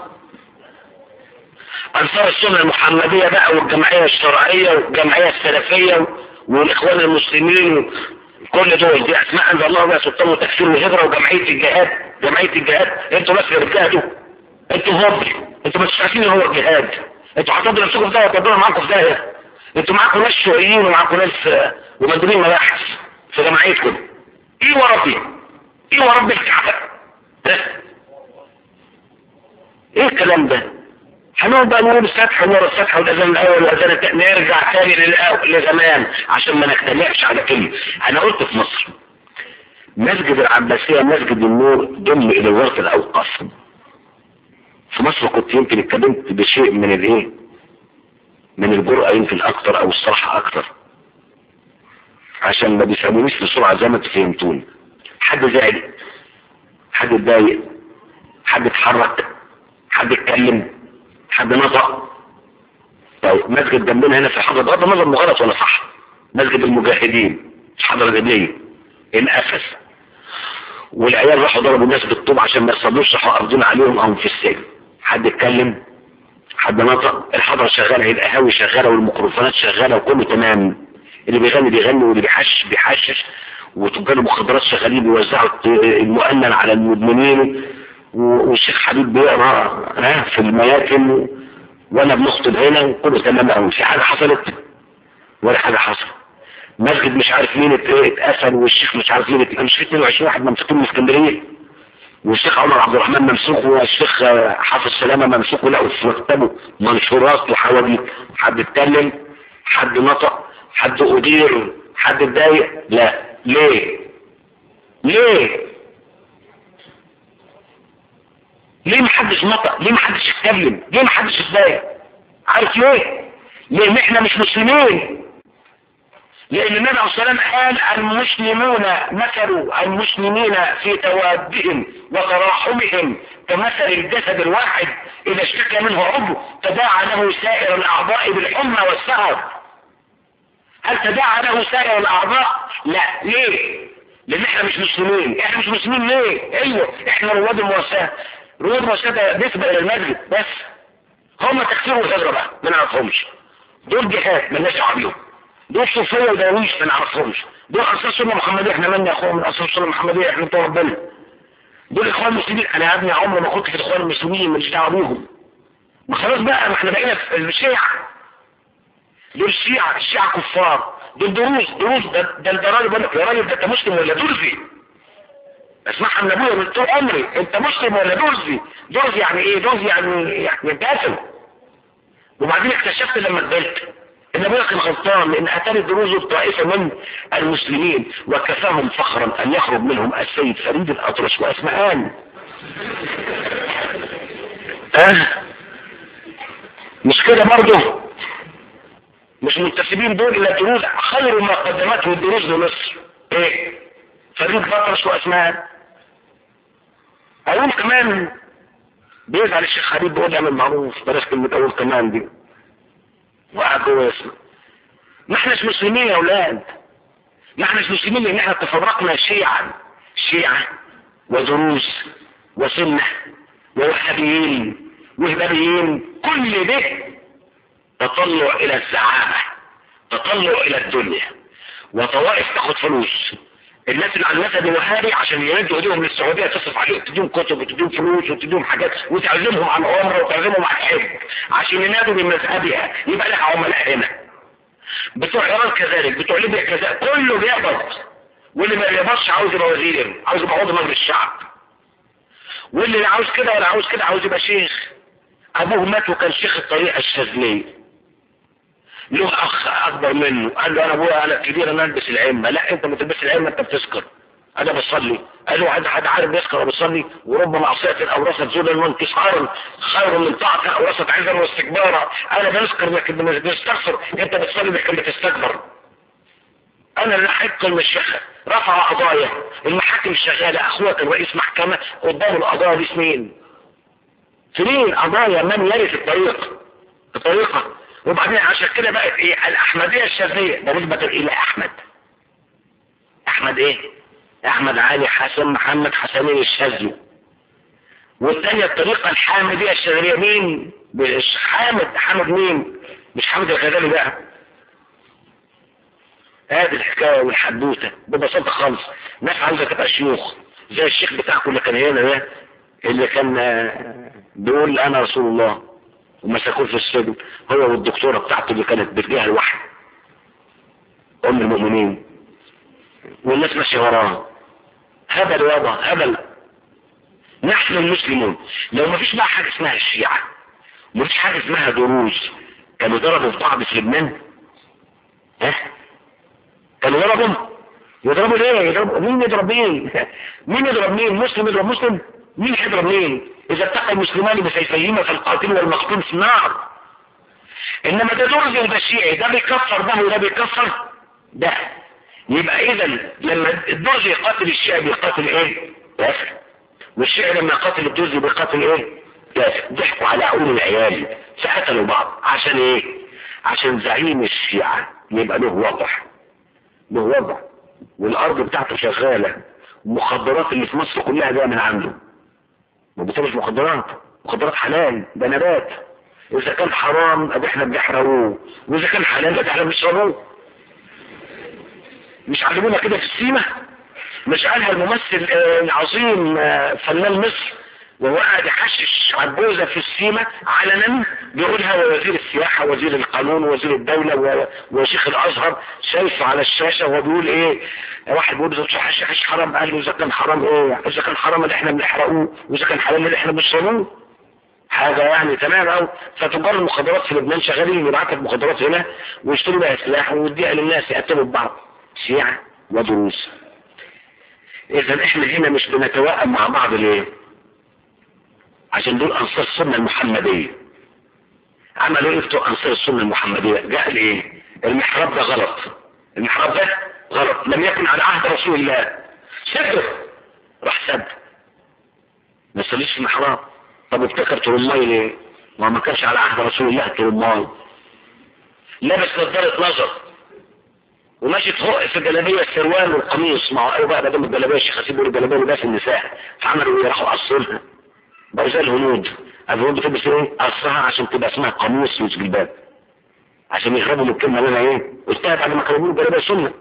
انصار السنه المحمديه بقى والجمعيه الشرعيه والجمعيه السلفيه والاخوان المسلمين كل دول دي اسماء انزل الله بها سلطان وتكفير وهجره وجمعيه الجهاد جمعيه الجهاد انتوا بس اللي بتجاهدوا انتوا هبل انتوا مش عارفين ان هو الجهاد انتوا حاطين نفسكم في داهيه ربنا معاكم في داهيه انتوا معاكم ناس شيوعيين ومعاكم ناس آه، ومندوبين مباحث في جمعيتكم ايه وربي ايه وربي الكعبه ده ايه الكلام ده هنقعد بقى نقول الفتح ونقرا الفتح والاذان الاول والاذان الثاني نرجع تاني للأو- لزمان عشان ما نجتمعش على كلمه انا قلت في مصر مسجد العباسيه مسجد النور ضم الى وزاره الاوقاف في مصر كنت يمكن اتكلمت بشيء من الايه من الجرأة يمكن اكتر او الصراحة اكتر عشان ما بيفهمونيش بسرعة زي ما انتوا فهمتوني حد زعل حد اتضايق حد اتحرك حد اتكلم حد نطق طيب مسجد جنبنا هنا في حضرة بغض النظر انه غلط ولا صح مسجد المجاهدين مش حضرة جبلية انقفز والعيال راحوا ضربوا الناس بالطوب عشان ما يصلوش راحوا قابضين عليهم او في السجن حد اتكلم حد نطق الحضرة شغالة القهاوي شغالة والميكروفونات شغالة وكله تمام اللي بيغني بيغني واللي بيحشش بيحشش وتجار المخدرات شغالين بيوزعوا المؤمن على المدمنين و- والشيخ حبيب بيقرا ها في المياتم وانا بنخطب هنا وكله تمام قوي في حاجه حصلت ولا حاجه حصلت مسجد مش عارف مين ات- اتقفل والشيخ مش عارف مين ات- مش في 22 واحد ممسوكين من اسكندريه والشيخ عمر عبد الرحمن ممسوك والشيخ آه، حافظ سلامه ممسوك لقوا في مكتبه منشورات وحواديت حد اتكلم حد نطق حد ادير حد اتضايق لا ليه ليه ليه محدش نطق ليه محدش اتكلم ليه محدش اتضايق عارف ليه لان احنا مش مسلمين لان النبي عليه الصلاه والسلام قال المسلمون مثلوا المسلمين في توادهم وتراحمهم كمثل الجسد الواحد اذا اشتكى منه عضو تداعى له سائر الاعضاء بالحمى والسهر هل تداعى له سائر الاعضاء لا ليه لان احنا مش مسلمين احنا مش مسلمين ليه ايوه احنا رواد المواساة رواد المواساة ده نسبة الى المسجد بس هم تكسير وهجرة بقى ما نعرفهمش دول جهات مالناش دعوه بيهم دول صوفية ودرويش ما نعرفهمش دول انصار سنة محمدية احنا من يا اخوان من انصار سنة محمدية احنا بتوع ربنا دول اخوان مسلمين انا يا ابني عمري ما كنت في الاخوان المسلمين ماليش دعوه بيهم ما خلاص بقى ما احنا بقينا في الشيعة دول الشيعة الشيعة كفار دول دروز دروز ده ده ده راجل بقول لك يا راجل ده انت مسلم ولا درزي اسمعها من ابويا من طول عمري انت مسلم ولا درزي درزي يعني ايه درزي يعني يعني دافن وبعدين اكتشفت لما كبرت ان ابويا كان غلطان لان اتاني دروز طائفه من المسلمين وكفاهم فخرا ان يخرج منهم السيد فريد الاطرش واسمهان اه مش كده برضه مش منتسبين دول الى دروز خير ما قدمته الدروز لمصر ايه فريد الاطرش واسمهان اقول كمان بيزعل الشيخ حبيب بيقول اعمل معروف بلاش كلمة اقول كمان دي وقعد جوه يسمع ما احناش مسلمين يا اولاد ما احناش مسلمين لان احنا تفرقنا شيعا شيعة ودروز وسنة ووهابيين وهبابيين كل ده تطلع الى الزعامة تطلع الى الدنيا وطوائف تاخد فلوس الناس اللي على المذهب الوهابي عشان يمدوا ايديهم للسعوديه تصرف عليهم تديهم كتب وتديهم فلوس وتديهم حاجات وتعزمهم على العمره وتعزمهم على الحج عشان ينادوا بمذهبها يبقى لك عملاء هنا بتوع ايران كذلك بتوع ليبيا كذلك كله بيقبض واللي ما بيقبضش عاوز يبقى وزير عاوز يبقى عضو مجلس الشعب واللي لا عاوز كده ولا عاوز كده عاوز يبقى شيخ ابوه مات وكان شيخ الطريقه الشاذليه له اخ اكبر منه قال له انا ابويا انا كبير انا البس العمه لا انت ما تلبس العمه انت بتسكر انا بصلي قالوا حد حد عارف بيذكر بيصلي ورب معصية اورثت ذلا وانكسارا خير من طاعة اورثت عزا واستكبارا انا بذكر لكن مش بستغفر انت بتصلي لكن بتستكبر انا اللي حق المشيخة رفع قضايا المحاكم شغالة اخوك الرئيس محكمة قدام القضايا دي سنين سنين قضايا من يرث الطريق الطريقة وبعدين عشان كده بقت ايه الاحمدية الشاذلية ده نسبة الى احمد احمد ايه احمد علي حسن محمد حسنين الشاذلي والثانية الطريقة الحامدية الشاذلية مين مش حامد حامد مين مش حامد الغزالي بقى هذه الحكاية والحدوتة ببساطة خالص ناس عاوزة تبقى شيوخ زي الشيخ بتاعكم اللي كان هنا ده اللي كان آه، بيقول انا رسول الله ومسكوه في السجن هو والدكتورة بتاعته اللي كانت بتجيها الوحي ام المؤمنين والناس ماشية وراه هبل يابا هبل نحن المسلمون لو ما فيش بقى حاجة اسمها الشيعة ما فيش حاجة اسمها دروز كانوا ضربوا في بعض في لبنان ها كانوا ضربوا يضربوا ليه يضربوا مين يضرب مين مين يضرب مين مسلم يضرب مسلم مين يضرب مين اذا اتقى المسلمان بسيفيهما فالقاتل والمقتول في النار انما ده درز وده شيعي ده بيكفر ده وده بيكفر ده يبقى اذا لما الدرز يقاتل الشيعي بيقاتل ايه كافر والشيعي لما يقاتل الدرز بيقاتل ايه كافر ضحكوا على عقول العيال فقتلوا بعض عشان ايه عشان زعيم الشيعة يبقى له وضع له وضع والارض بتاعته شغالة المخدرات اللي في مصر كلها جايه من عنده ما بتبقاش مخدرات مخدرات حلال ده نبات اذا كان حرام ادي احنا بنحرقوه واذا كان حلال ادي احنا بنشربوه مش علمونا كده في السيمة مش قالها الممثل آه، العظيم آه، فنان مصر وهو قاعد يحشش عبوزة في السيمة علنا بيقولها وزير السياحة وزير القانون وزير الدولة و- وشيخ الازهر شايفه على الشاشة وهو بيقول ايه واحد بيقول له حش حش حرام قال له اذا كان حرام ايه اذا كان حرام اللي احنا بنحرقوه واذا كان حلال اللي احنا بنشربوه حاجة يعني تمام او فتجار المخدرات في لبنان شغالين يبعتوا المخدرات هنا ويشتروا بها سلاح ويديها للناس يقتلوا ببعض شيعة ودروس اذا احنا هنا مش بنتوائم مع بعض ليه عشان دول انصار السنة المحمدية عملوا ايه بتوع انصار السنة المحمدية جاء ليه المحراب ده غلط المحراب ده غلط لم يكن على عهد رسول الله سده راح سد ما صليش في المحراب طب ابتكر ترماي ليه ما ما كانش على عهد رسول الله ترماي لابس نظارة نظر وماشي تهق في جلابية السروال والقميص ما هو قالوا بقى ده دم الجلابية الشيخ حسين بيقول الجلابية لباس النساء فعملوا ايه راحوا قصرها بقوا زي الهنود الهنود بتلبس ايه قصرها عشان تبقى اسمها قميص مش جلباب عشان يهربوا من الكلمة اللي انا ايه قلتها بعد ما كانوا بيقولوا جلابية سنة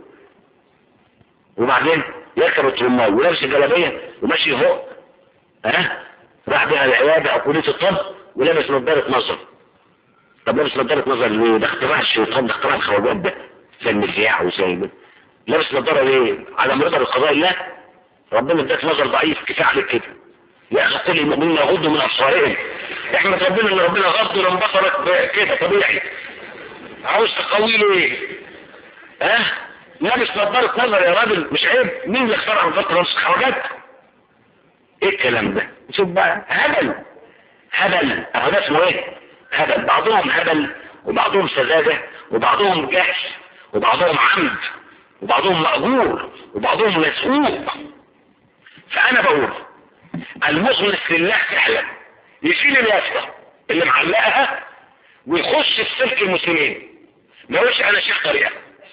وبعدين يركب الترماي ولابس الجلابية وماشي يهق ها راح بيها العيادة او كلية الطب ولابس نظارة نظر طب لابس نظارة نظر ليه ده اختراع الشيطان ده اختراع الخواجات ده زي المذياع وزي ده لابس نظارة ليه على مرضى القضاء الله ربنا اداك نظر ضعيف كفاية عليك كده يا اخي كل المؤمنين يغضوا من ابصارهم احمد ربنا ان ربنا غض من بصرك كده طبيعي عاوز تقوي ليه ها لابس نظارة نظر يا راجل مش عيب مين اللي اخترع نظارة نظر خواجات ايه الكلام ده شوف بقى هبل هبل اهو ده اسمه ايه هبل بعضهم هبل وبعضهم سذاجة وبعضهم جهل وبعضهم عمد وبعضهم مأجور وبعضهم مسؤول فانا بقول المخلص لله فعلا يشيل اليافطة اللي معلقها ويخش في سلك المسلمين ما يقولش انا شيخ طريقة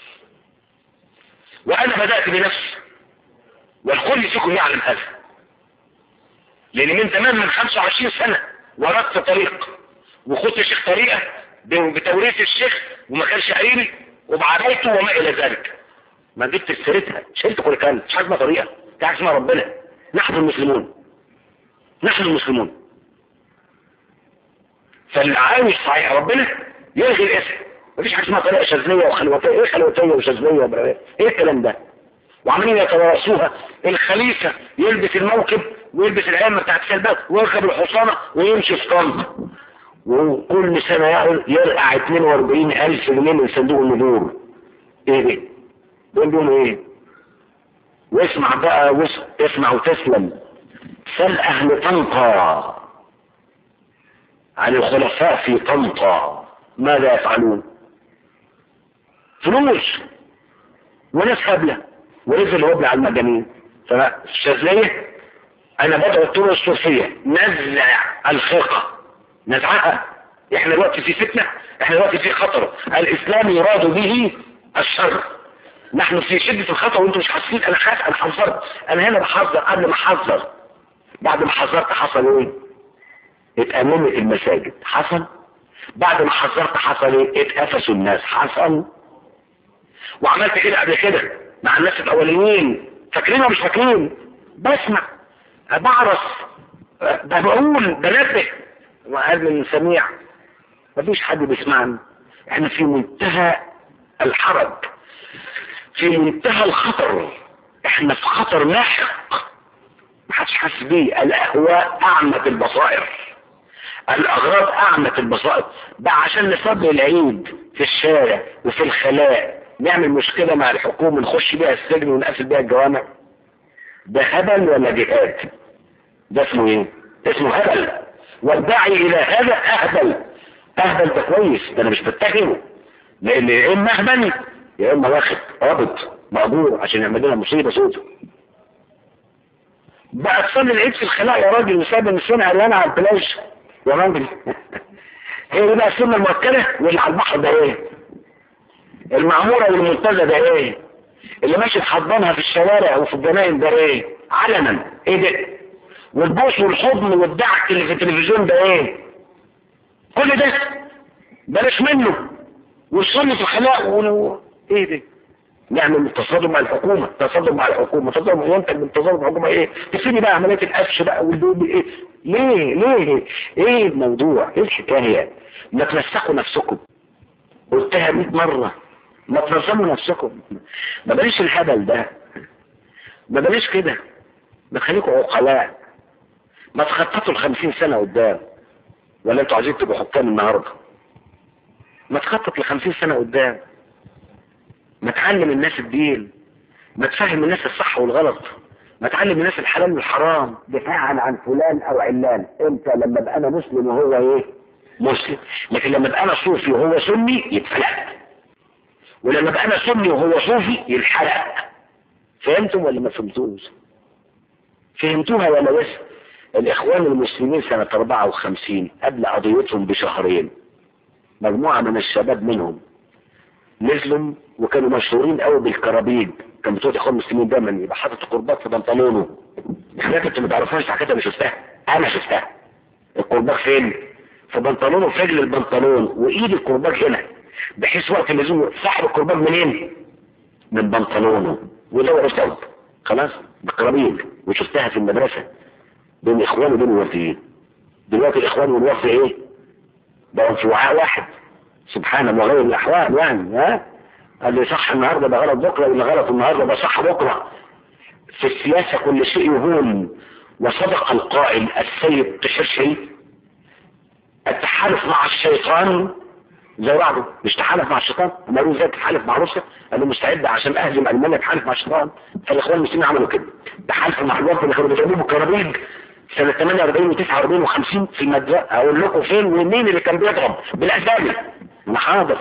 وانا بدأت بنفسي والكل فيكم يعلم هذا لان من زمان من 25 سنة وردت طريق وخدت شيخ طريقة بتوريث الشيخ وما كانش قريبي وبعديته وما الى ذلك ما جبت سيرتها شلت كل كلام مش حاجة طريقة دي حاجة اسمها ربنا نحن المسلمون نحن المسلمون فاللي عاوز صحيح ربنا يلغي الاسم مفيش حاجة اسمها طريقة شاذلية وخلوتية ايه خلوتية وشاذلية وبرا- ايه الكلام ده وعمالين يتوارثوها الخليفة يلبس الموكب ويلبس العامة بتاعت كلبات ويركب الحصانة ويمشي في طنط وكل سنة يقعد يرقع 42 ألف جنيه من صندوق النذور ايه ده؟ دول بيهم ايه؟ واسمع بقى وس... اسمع وتسلم سل اهل طنطا عن الخلفاء في طنطا ماذا يفعلون فلوس وناس هبله ونزل هبل على المجانين فالشاذليه انا بدعو الطرق الصوفيه نزع الخرقه نزعها احنا دلوقتي في فتنه احنا دلوقتي في خطر الاسلام يراد به الشر نحن في شده الخطر وانتم مش حاسين انا خايف انا حذرت انا هنا بحذر قبل ما احذر بعد ما حذرت حصل ايه اتأممت المساجد حصل بعد ما حذرت حصل ايه اتقفشوا الناس حصل وعملت كده قبل كده مع الناس الاولين فاكرين ولا مش فاكرين بسمع بعرف ده بقول بنبه وقال من سميع مفيش حد بيسمعني احنا في منتهى الحرج في منتهى الخطر احنا في خطر لاحق محدش حاسس بيه الاهواء اعمت البصائر الاغراض اعمت البصائر بقى عشان نصلي العيد في الشارع وفي الخلاء نعمل مشكلة مع الحكومة نخش بيها السجن ونقفل بيها الجوامع ده هبل ولا جهاد ده اسمه ايه اسمه هبل والداعي الى هذا اهبل اهبل ده كويس ده انا مش بتهمه لان يا اما اهبل يا اما واخد رابط مقبول عشان يعمل لنا مصيبه سودة بقى تصلي العيد في الخلاء يا راجل وساب النسوان عريانه على البلاج يا راجل هي دي بقى السنه المؤكده واللي على البحر ده ايه المعموره والمنتزه ده ايه اللي ماشي تحضنها في الشوارع وفي الجنائن ده ايه علنا ايه ده والبوس والحضن والدعك اللي في التلفزيون ده ايه كل ده بلاش منه والصلي في الخلاء ولو ايه ده نعمل تصادم مع الحكومة تصادم مع الحكومة تصادم وانت من تصادم مع الحكومة ايه تسيبي بقى عملية القفش بقى والدوب ايه ليه ليه ايه الموضوع ايه الحكاية ما تنسقوا نفسكم قلتها 100 مرة ما تنظموا نفسكم ما بلاش الهبل ده ما بلاش كده ما تخليكم عقلاء ما تخططوا الخمسين سنة قدام ولا انتوا عايزين تبقوا حكام النهاردة ما تخطط لخمسين سنة قدام ما تعلم الناس الدين ما تفهم الناس الصح والغلط ما تعلم الناس الحلال والحرام دفاعا عن فلان او علان انت لما ابقى انا مسلم وهو ايه مسلم لكن لما ابقى انا صوفي وهو سني يتفلق ولما ابقى انا سني وهو صوفي يلحرق فهمتم ولا ما فهمتوش فهمتوها ولا بس الاخوان المسلمين سنة 54 قبل قضيتهم بشهرين مجموعة من الشباب منهم نزلوا وكانوا مشهورين قوي بالكرابيج كان بتوع الاخوان المسلمين دايما يبقى حاطط القرباج في بنطلونه الحاجات انت ما تعرفهاش حاجات انا شفتها انا شفتها القرباج فين في بنطلونه في رجل البنطلون وايد القرباج هنا بحيث وقت اللزوم صاحب القرباج منين من بنطلونه ودور ثوب خلاص بالكرابيج وشفتها في المدرسة بين اخوان وبين الوفديين دلوقتي الاخوان والوفد ايه بقوا في وعاء واحد سبحان الله غير الاحوال يعني ها اللي صح النهارده ده غلط بكره واللي غلط النهارده ده صح بكره في السياسه كل شيء يهون وصدق القائل السيد تشرشي التحالف مع الشيطان زي بعضه مش تحالف مع الشيطان اما قالوا ازاي تتحالف مع روسيا قالوا مستعد عشان اهزم المانيا تحالف مع الشيطان فالاخوان المسلمين عملوا كده تحالفوا مع الوفد اللي كانوا بيضربوا بالكرابيج سنة 48 و49 و50 في المدرسة اقول لكم فين ومين اللي كان بيضرب بالاسامي انا حاضر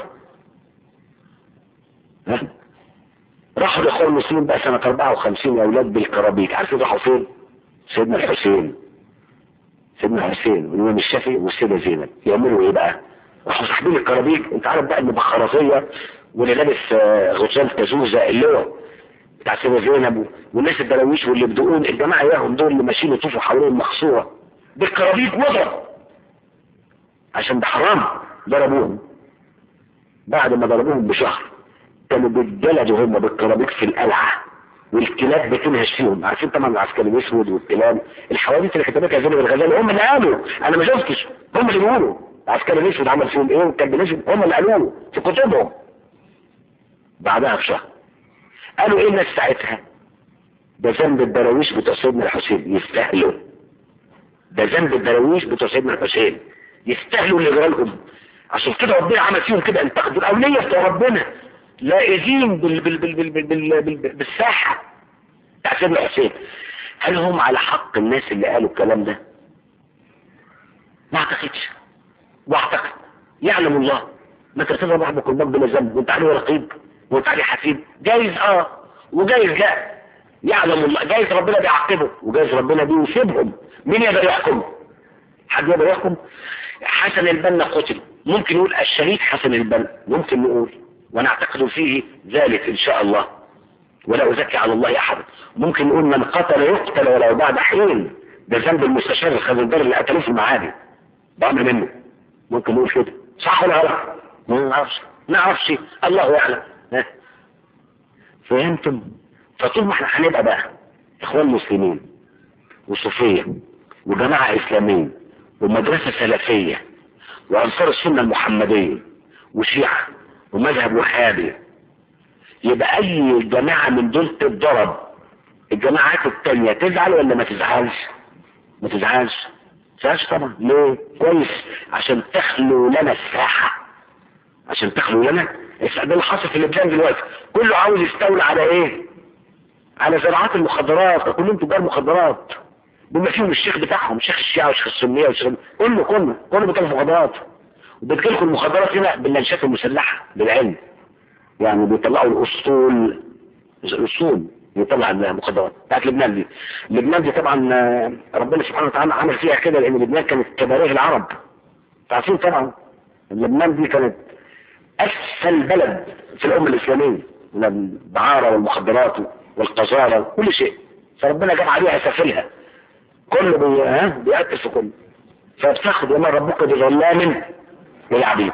ها راحوا الاخوان المسلمين بقى سنة 54 يا اولاد بالكرابيج عارفين راحوا فين سيدنا الحسين سيدنا الحسين والامام الشافعي والسيدة زينب يعملوا ايه بقى راحوا ساحبين الكرابيج انت عارف بقى المبخرزية واللي لابس غزال تزوزة اللي هو بتاع سيدة زينب والناس الدراويش واللي بدقون الجماعة اياهم دول اللي ماشيين يطوفوا حوالين المقصورة بالكرابيج وضرب عشان ده حرام ضربوهم بعد ما ضربوهم بشهر كانوا بيتجلدوا هم بالكرابيج في القلعة والكلاب بتنهش فيهم عارفين طبعا العسكري الاسود والكلاب الحوادث اللي كتبتها زينب الغزالي هم اللي قالوا انا ما شفتش هم اللي بيقولوا العسكري الاسود عمل فيهم ايه وكان بينزل هم اللي قالوه في كتبهم بعدها بشهر قالوا ايه الناس ساعتها ده ذنب الدراويش بتوع سيدنا الحسين يستاهلوا ده ذنب الدراويش بتوع سيدنا الحسين يستاهلوا اللي جرالهم عشان كده ربنا عمل فيهم كده انتقدوا الاولياء بتوع ربنا لائزين بال بال بال بال بال بال بال بالساحة بتاع سيدنا حسين هل هم على حق الناس اللي قالوا الكلام ده ما اعتقدش واعتقد يعلم الله ما تضرب واحد بكل بلا ذنب وانت عليه رقيب وانت عليه حسيب جايز اه وجايز لا يعلم الله جايز ربنا بيعاقبه وجايز ربنا بيسيبهم مين يقدر يحكم حد يقدر يحكم حسن البنا قتل ممكن نقول الشهيد حسن البنا ممكن نقول ونعتقد فيه ذلك ان شاء الله ولا ازكي على الله احد ممكن نقول من قتل يقتل ولو بعد حين ده ذنب المستشار الخزندار اللي قتلوه في المعادي بأمر منه ممكن نقول كده صح ولا غلط ما نعرفش نعرفش الله يعلم ها. فهمتم فطول ما احنا هنبقى بقى اخوان مسلمين وصوفيه وجماعه اسلاميه ومدرسه سلفيه وانصار السنه المحمديه وشيعه ومذهب وهابي يبقى اي جماعه من دول تتضرب الجماعات التانية تزعل ولا ما تزعلش ما تزعلش تزعلش طبعا ليه كويس عشان تخلو لنا الساحة عشان تخلو لنا ده اللي حاصل في لبنان دلوقتي كله عاوز يستولى على ايه على زراعات المخدرات كلهم تجار مخدرات بما فيهم الشيخ بتاعهم شيخ الشيعة والشيخ السنية والشيخ كله كله كله بيتكلم مخدرات وبتجيلكم المخدرات هنا باللانشات المسلحة بالعلم يعني بيطلعوا الاسطول الاصول يطلع المخدرات بتاعت لبنان دي لبنان دي طبعا آه، ربنا سبحانه وتعالى عمل فيها كده لان لبنان كانت كباريه العرب عارفين طبعا لبنان دي كانت اسفل بلد في الامه الاسلاميه من الدعاره والمخدرات والقذاره وكل شيء فربنا جاب عليها سافلها كله بي... ها بيقتل في كله فبتاخد وما ربك بظلام للعبيد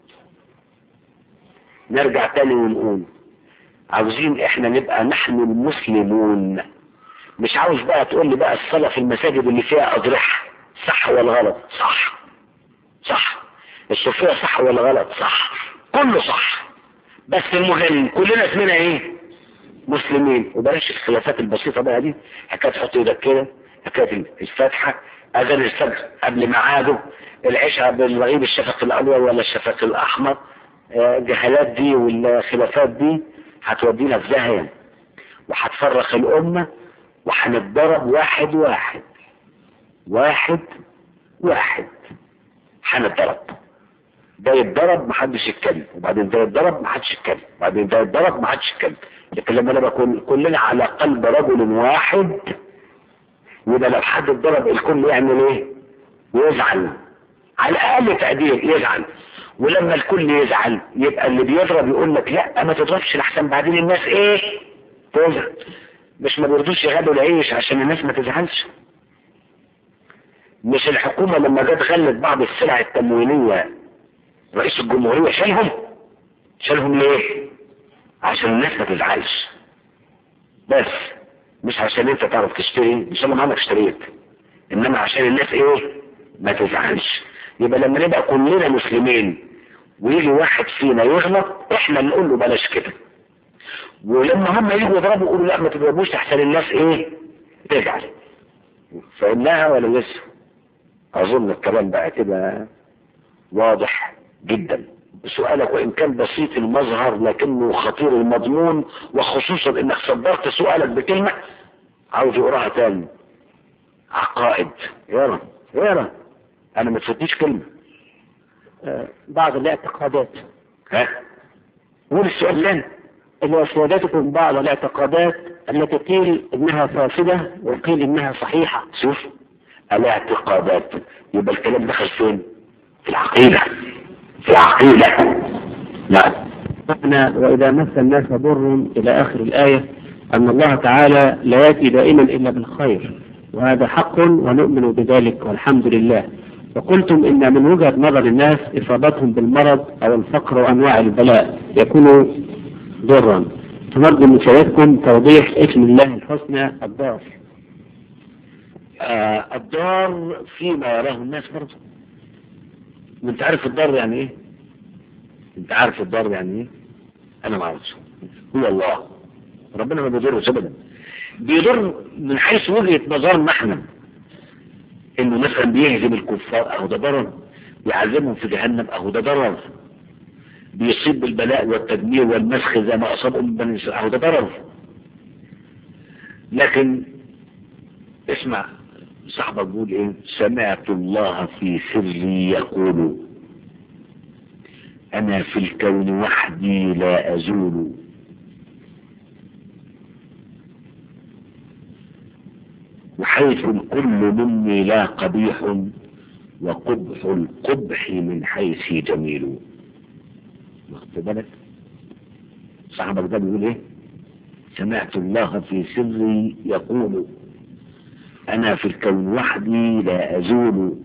نرجع تاني ونقول عاوزين احنا نبقى نحن المسلمون مش عاوز بقى تقول لي بقى الصلاة في المساجد اللي فيها أضرحة صح ولا غلط صح صح الصوفية صح ولا غلط صح كله صح بس المهم كلنا اسمنا ايه مسلمين وبلاش الخلافات البسيطة بقى دي حكاية تحط ايدك كده حكاية الفاتحة اذان الفجر قبل ميعاده العشاء بالرغيب الشفق الاول ولا الشفق الاحمر آه، الجهالات دي والخلافات دي هتودينا في داهية وهتفرق الأمة وهنتضرب واحد واحد واحد واحد هنتضرب ده يتضرب محدش يتكلم وبعدين ده يتضرب محدش يتكلم وبعدين ده يتضرب محدش يتكلم لكن لما نبقى كل- كلنا على قلب رجل واحد يبقى لو حد اتضرب الكل يعمل ايه؟ يزعل على اقل تقدير يزعل ولما الكل يزعل يبقى اللي بيضرب يقول لك لا ما تضربش لحسن بعدين الناس ايه تزعل مش ما بيرضوش يغلوا العيش عشان الناس ما تزعلش مش الحكومة لما جت غلت بعض السلع التموينية رئيس الجمهورية شالهم شالهم ليه عشان الناس ما تزعلش بس مش عشان انت تعرف تشتري ان شاء الله ما عندك اشتريت انما عشان الناس ايه ما تزعلش يبقى لما نبقى كلنا مسلمين ويجي واحد فينا يغلط احنا نقول له بلاش كده ولما هم يجوا يضربوا يقولوا لا ما تضربوش احسن الناس ايه تزعل فإنها ولا لسه اظن الكلام بقى كده واضح جدا سؤالك وان كان بسيط المظهر لكنه خطير المضمون وخصوصا انك صدرت سؤالك بكلمة عاوز يقراها تاني عقائد يرى يرى انا ما تفوتنيش كلمة آه، بعض الاعتقادات ها قول السؤال لنا اللي أسودتكم بعض الاعتقادات التي قيل إنها فاسدة وقيل إنها صحيحة شوف الاعتقادات يبقى الكلام دخل فين في العقيدة في العقيدة نعم معنى وإذا مس الناس ضر إلى آخر الآية أن الله تعالى لا يأتي دائما إلا بالخير وهذا حق ونؤمن بذلك والحمد لله وقلتم إن من وجهة نظر الناس إصابتهم بالمرض أو الفقر وأنواع البلاء يكون ضرا فنرجو من سيادتكم توضيح اسم الله الحسنى الضار آه الضار فيما يراه الناس برضه انت عارف الضار يعني ايه انت عارف الضار يعني ايه انا ما اعرفش هو الله ربنا ما بيضرش ابدا بيضر من حيث وجهة نظرنا احنا انه مثلا بيهزم الكفار اهو ده ضرر يعذبهم في جهنم اهو ده ضرر بيصيب بالبلاء والتدمير والمسخ زي ما اصابهم من بني اسرائيل اهو ده ضرر لكن اسمع صاحبك بيقول ايه سمعت الله في سري يقول انا في الكون وحدي لا ازول وحيث الكل مني لا قبيح وقبح القبح من حيث جميل واخد بالك صاحبك ده بيقول ايه سمعت الله في سري يقول انا في الكون وحدي لا ازول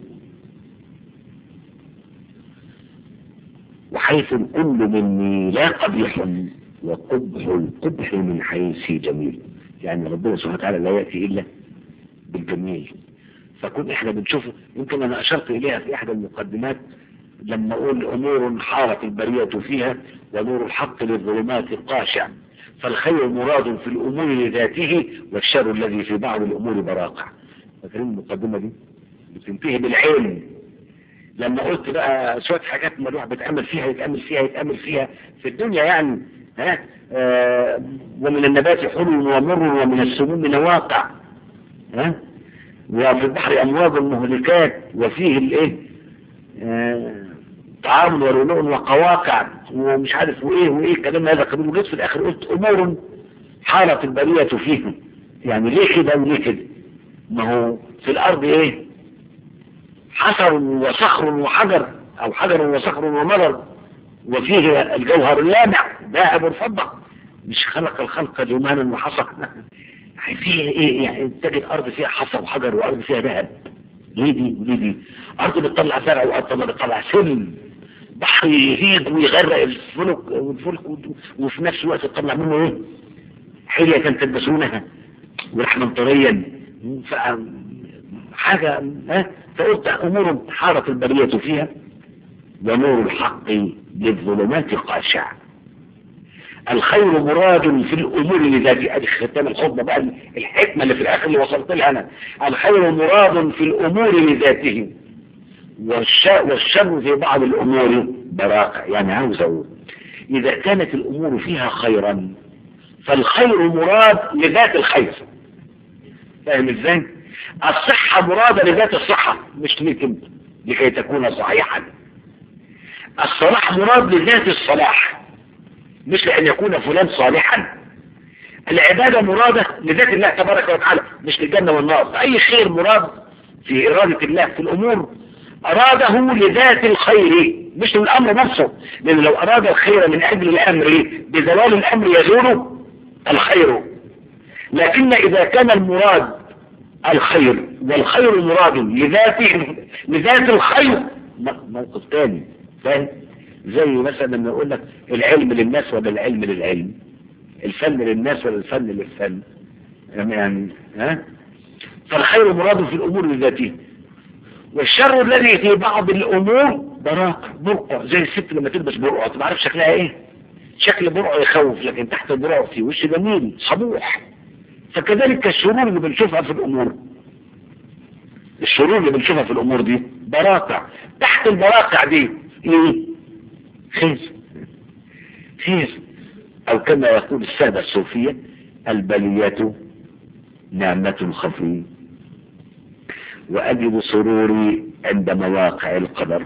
وحيث الكل مني لا قبيح وقبح القبح من حيث جميل يعني ربنا سبحانه وتعالى لا يأتي إلا بالجميل فكون احنا بنشوفه يمكن انا اشرت اليها في احدى المقدمات لما اقول امور حارت البرية فيها ونور الحق للظلمات قاشع فالخير مراد في الامور لذاته والشر الذي في بعض الامور براقع فاكرين المقدمة دي بتنتهي بالعلم لما قلت بقى شوية حاجات ما الواحد بيتأمل فيها يتأمل فيها يتأمل فيها في الدنيا يعني ها آه ومن النبات حلو ومر ومن السموم نواقع ها وفي البحر امواج مهلكات وفيه الايه آه طعام ولؤلؤ وقواقع ومش عارف وايه وايه كلام هذا قبيل وجيت في الاخر قلت امور حارت البرية فيه يعني ليه كده وليه كده ما هو في الارض ايه حصر وصخر وحجر او حجر وصخر ومرر وفيه الجوهر اللامع ذهب الفضة مش خلق الخلق جمالا وحصر فيها ايه يعني تجد الارض فيها حصى وحجر وارض فيها ذهب ليه دي وليه دي ارض بتطلع زرع وارض ما بتطلع سلم بحر يهيج ويغرق الفلك والفلك وفي نفس الوقت تطلع منه ايه حلية تلبسونها ولحما طريا حاجة ها فقلت امور حارت البرية فيها ونور الحق للظلمات قاشع الخير مراد في الامور لذاته ادي ختام الخطبه بقى الحكمه اللي في الاخر اللي وصلت لها انا الخير مراد في الامور لذاته والشر, والشر في بعض الامور براقع يعني عاوز اقول اذا كانت الامور فيها خيرا فالخير مراد لذات الخير فاهم ازاي الصحه مراد لذات الصحه مش ليك انت لكي تكون صحيحا الصلاح مراد لذات الصلاح مش لأن يكون فلان صالحا العبادة مرادة لذات الله تبارك وتعالى مش للجنة والنار أي خير مراد في إرادة الله في الأمور أراده لذات الخير مش للأمر نفسه لأن لو أراد الخير من أجل الأمر بزوال الأمر يزول الخير لكن إذا كان المراد الخير والخير مراد لذاته لذات الخير موقف تاني فاهم زي مثلا لما يقول لك العلم للناس ولا العلم للعلم الفن للناس ولا الفن للفن يعني ها فالخير مراد في الامور لذاته والشر الذي في بعض الامور براق برقع زي الست لما تلبس برقع ما عارف شكلها ايه شكل برقع يخوف لكن تحت البرقع في وش جميل صبوح فكذلك الشرور اللي بنشوفها في الامور الشرور اللي بنشوفها في الامور دي براقع تحت البراقع دي ايه خير خير او كما يقول السادة الصوفية البلية نعمة خفية وأجد سروري عند مواقع القدر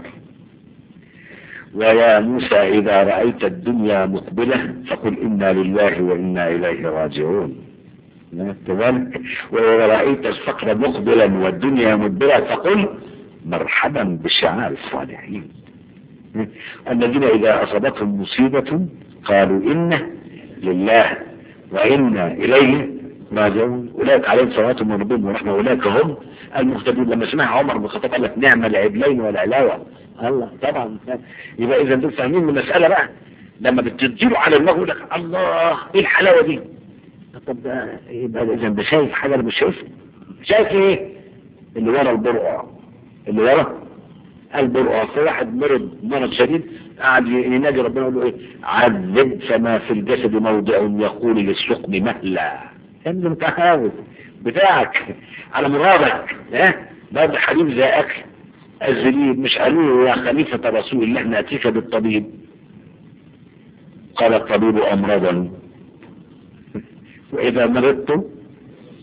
ويا موسى إذا رأيت الدنيا مقبلة فقل إنا لله وإنا إليه راجعون كذلك وإذا رأيت الفقر مقبلا والدنيا مدبرة فقل مرحبا بشعار الصالحين الذين إذا أصابتهم مصيبة قالوا إنا لله وإنا إليه راجعون أولئك عليهم صلوات من ربهم ورحمة أولئك هم المهتدون لما سمع عمر بن الخطاب قال لك نعم العبلين والعلاوة الله طبعا يبقى إذا دول فاهمين من المسألة بقى لما بتديله على المغ يقول لك الله إيه الحلاوة دي طب ده يبقى إذا ده شايف حاجة أنا مش شايفها شايف إيه اللي ورا البرقع اللي ورا البرقع في واحد مرض مرض شديد قاعد ينادي ربنا يقول له ايه عذب فما في الجسد موضع يقول للسقم مهلا انت متهاوز بتاعك على مرادك ها برضه حبيب زي اكل الزليل مش قالوا له يا خليفة رسول الله نأتيك بالطبيب قال الطبيب أمرضا وإذا مرضت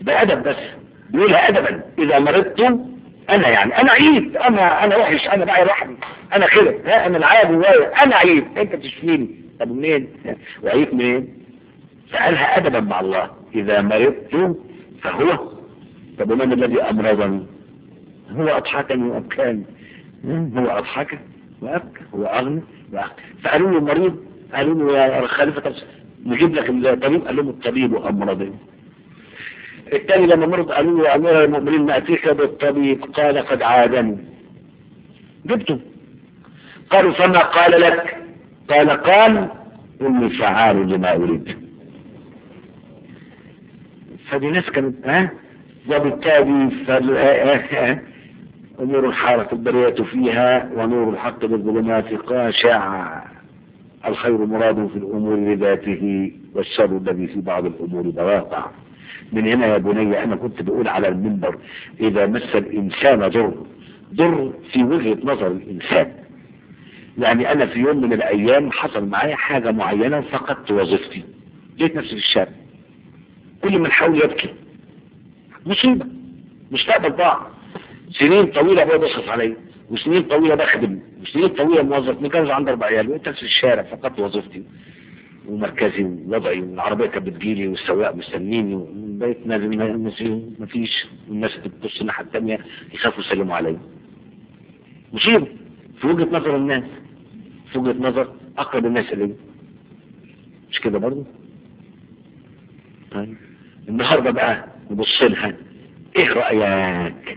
ده ادب بس بيقولها ادبا اذا مرضت انا يعني انا عيب انا انا وحش انا بقى لوحدي انا كده ها انا العيب جوايا انا عيب انت بتشفيني طب منين وعيب منين سألها ادبا مع الله اذا مرضت فهو طب ومن الذي امرضني هو اضحكني وابكاني هو اضحك وابكى هو اغنى وأغنى. فقالوا له مريض قالوا له يا خليفه طب نجيب لك الطبيب قال لهم الطبيب امرضني الثاني لما مرض قالوا له يا امير المؤمنين ناتيك بالطبيب قال قد عادني جبته قالوا فما قال لك قال قال اني فعال لما اريد فدي ناس كانت ها وبالتالي فال أمور الحارة البرية فيها ونور الحق بالظلمات قاشع الخير مراد في الأمور لذاته والشر الذي في بعض الأمور بواقع من هنا يا بني أنا كنت بقول على المنبر إذا مس الإنسان ضر ضر في وجهة نظر الإنسان يعني أنا في يوم من الأيام حصل معايا حاجة معينة فقدت وظيفتي لقيت نفسي في الشارع كل من حاول يبكي مصيبة مستقبل ضاع سنين طويلة ابويا بيصرف عليا وسنين طويلة بخدم وسنين طويلة موظف متجوز عندي اربع عيال وانت في الشارع فقدت وظيفتي ومركزي ووضعي والعربية كانت بتجيلي والسواق مستنيني وبقيت نازل مفيش والناس بتبص الناحية التانية يخافوا يسلموا عليا مصيبة في وجهة نظر الناس في وجهة نظر اقرب الناس الي مش كده برضه طيب النهارده بقى نبص لها ايه رأيك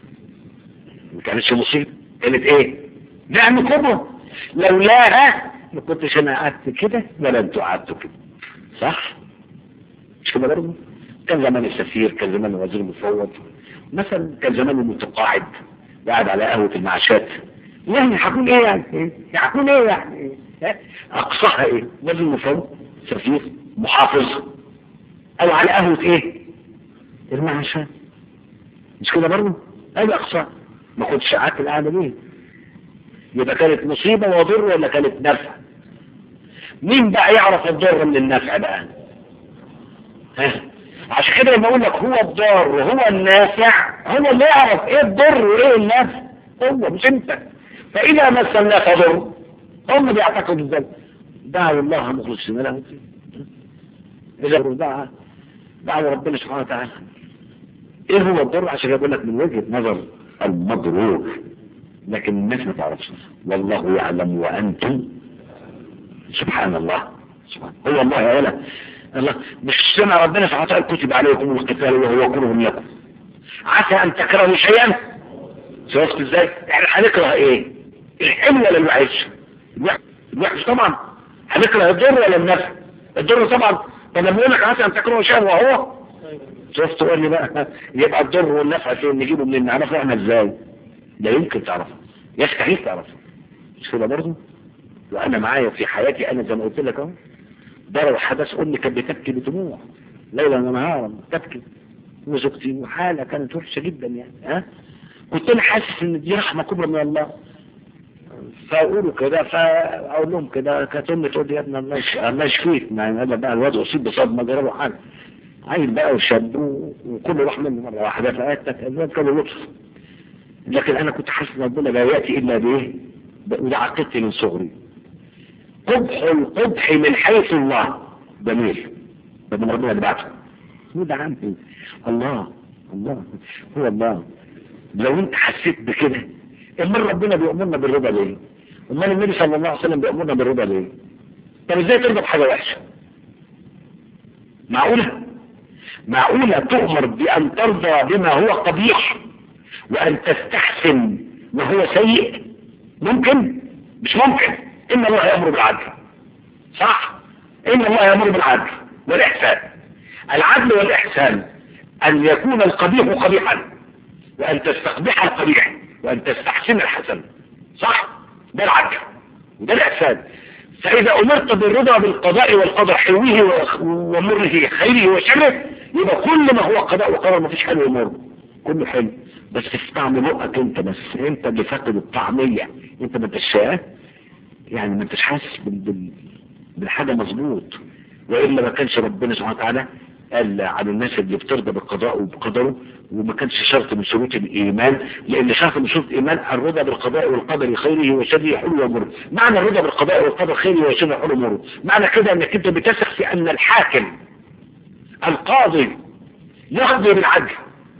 ما كانتش مصيبة كانت ايه نعم كبر لولاها ما كنتش انا قعدت كده ولا انتوا قعدتوا كده صح مش كده برضه كان زمان السفير كان زمان الوزير المفوض مثلا كان زمان المتقاعد قاعد على قهوة المعاشات يعني هكون ايه يعني إيه؟ هكون ايه يعني إيه؟ اقصاها ايه وزير المفوض سفير محافظ او على قهوة ايه المعاشات مش كده برضه ادي اقصاها ما كنتش قعدت القعده ليه يبقى كانت مصيبه وضر ولا كانت نفع مين بقى يعرف الضر من النفع بقى ها عشان كده لما اقول لك هو الضار وهو النافع هو اللي يعرف ايه الضر وايه النفع هو مش انت فاذا مس الناس ضر هم بيعتقدوا ذلك دعوا الله مخلصين له الدين اذا دعا دعوا ربنا سبحانه وتعالى ايه هو الضر عشان يقول لك من وجهه نظر المضرور لكن الناس ما تعرفش والله يعلم وانتم سبحان الله سبحان هو الله يا ولا الله مش سمع ربنا سبحانه وتعالى كتب عليكم القتال وهو كره لكم عسى ان تكرهوا شيئا شفت ازاي احنا هنكره ايه الحلو ولا الوحش الوحش طبعا هنكره الضر ولا النفع الضر طبعا طب لما يقول لك عسى ان تكرهوا شيئا وهو شفت قول لي بقى يبقى الضر والنفع فين نجيبه منين نعرفه احنا ازاي لا يمكن تعرفه يستحيل تعرفه مش كده برضه وانا معايا في حياتي انا زي ما قلت لك اهو ضرب حدث امي كانت بتبكي بدموع ليلا ونهارا تبكي وزوجتي وحاله كانت وحشه جدا يعني ها كنت انا حاسس ان دي رحمه كبرى من الله فاقولوا كده فاقول لهم كده كانت امي تقول لي يا ابني الله يش- الله يشفيك يعني هذا بقى الواد اصيب بصدمه جرى له حاجه عيل بقى وشاب و- وكله راح منه مره واحده فاتت الواد كان لطف لكن انا كنت حاسس ان ربنا لا ياتي الا بايه ب- وده عقيدتي من صغري قبح القبح من حيث الله جميل ده من ربنا اللي بعته هو ده عمي الله الله هو الله لو انت حسيت بكده امال ربنا بيأمرنا بالرضا ليه امال النبي صلى الله عليه وسلم بيأمرنا بالرضا ليه طب ازاي ترضى بحاجه وحشه معقوله معقوله تؤمر بان ترضى بما هو قبيح وان تستحسن ما هو سيء ممكن مش ممكن ان الله يامر بالعدل صح ان الله يامر بالعدل والاحسان العدل والاحسان ان يكون القبيح قبيحا وان تستقبح القبيح وان تستحسن الحسن صح ده العدل وده الاحسان فاذا امرت بالرضا بالقضاء والقدر حلوه و- ومره خيره وشره يبقى كل ما هو قضاء وقدر ما فيش حلو ومر كله حلو بس في طعم بقك انت بس انت اللي فاقد الطعميه انت ما انتش يعني ما انتش حاسس بال... بال... بالحاجه مظبوط والا ما كانش ربنا سبحانه وتعالى قال عن الناس اللي بترضى بالقضاء وبقدره وما كانش شرط من شروط الايمان لان شرط من شروط الايمان الرضا بالقضاء والقدر خيره وشره حلو ومر معنى الرضا بالقضاء والقدر خيره وشره حلو ومر معنى كده انك انت بتثق في ان الحاكم القاضي يقضي بالعدل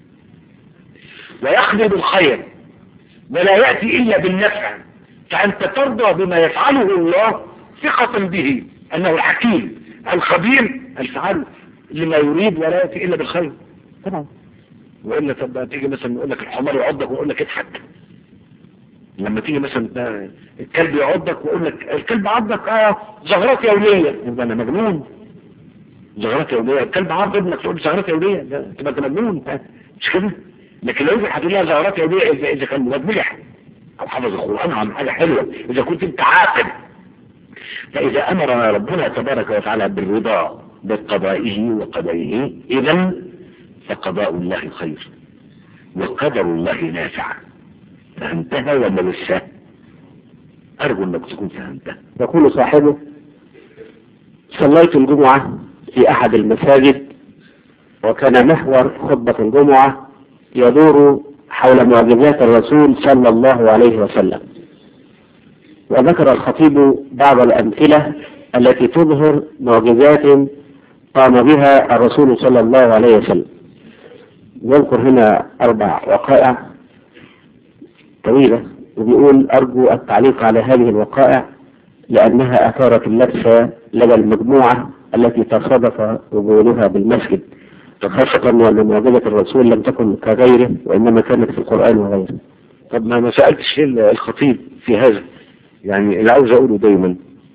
ويقضي بالخير ولا يأتي إلا بالنفع فأنت ترضى بما يفعله الله ثقة به أنه الحكيم الخبير الفعال لما يريد ولا يأتي إلا بالخير طبعا وإلا طب تيجي مثلا يقول لك الحمار يعضك ويقول لك اضحك لما تيجي مثلا الكلب يعضك ويقول لك الكلب عضك اه زغرات يومية يبقى انا مجنون زغرات يومية الكلب عض ابنك تقول زغرات يومية ده تبقى انت مجنون مش كده لكن لو انت هتقول لها زغرات يومية اذا اذا كان مدملح او حفظ القرآن عن حاجة حلوة اذا كنت انت عاقل فاذا امرنا ربنا تبارك وتعالى بالرضا بقضائه وقدره اذا فقضاء الله خير وقدر الله نافع فهمتها ولا لسه ارجو انك تكون فهمتها يقول صاحبه صليت الجمعة في أحد المساجد وكان محور خطبة الجمعة يدور حول معجزات الرسول صلى الله عليه وسلم وذكر الخطيب بعض الأمثلة التي تظهر معجزات قام بها الرسول صلى الله عليه وسلم يذكر هنا أربع وقائع طويلة وبيقول أرجو التعليق على هذه الوقائع لأنها أثارت اللبس لدى المجموعة التي تصادف وجودها بالمسجد خاصة وأن معجزة الرسول لم تكن كغيره وإنما كانت في القرآن وغيره طب ما ما سألتش ليه الخطيب في هذا يعني اللي عاوز اقوله دايما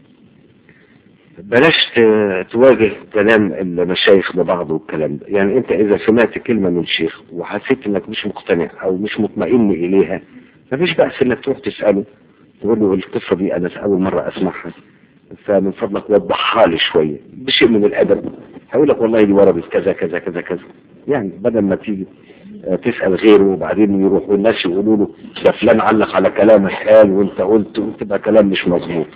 بلاش ت- تواجه كلام المشايخ ببعض والكلام ده يعني انت اذا سمعت كلمة من شيخ وحسيت انك مش مقتنع او مش مطمئن اليها مفيش بأس انك تروح تسأله تقول له القصة دي انا اول مرة اسمعها فمن فضلك وضحها لي شوية بشيء من الادب هقول لك والله دي وردت كذا كذا كذا كذا يعني بدل ما تيجي آه، تسأل غيره وبعدين يروحوا الناس يقولوا له ده فلان علق على كلامك قال وانت قلت وتبقى كلام مش مظبوط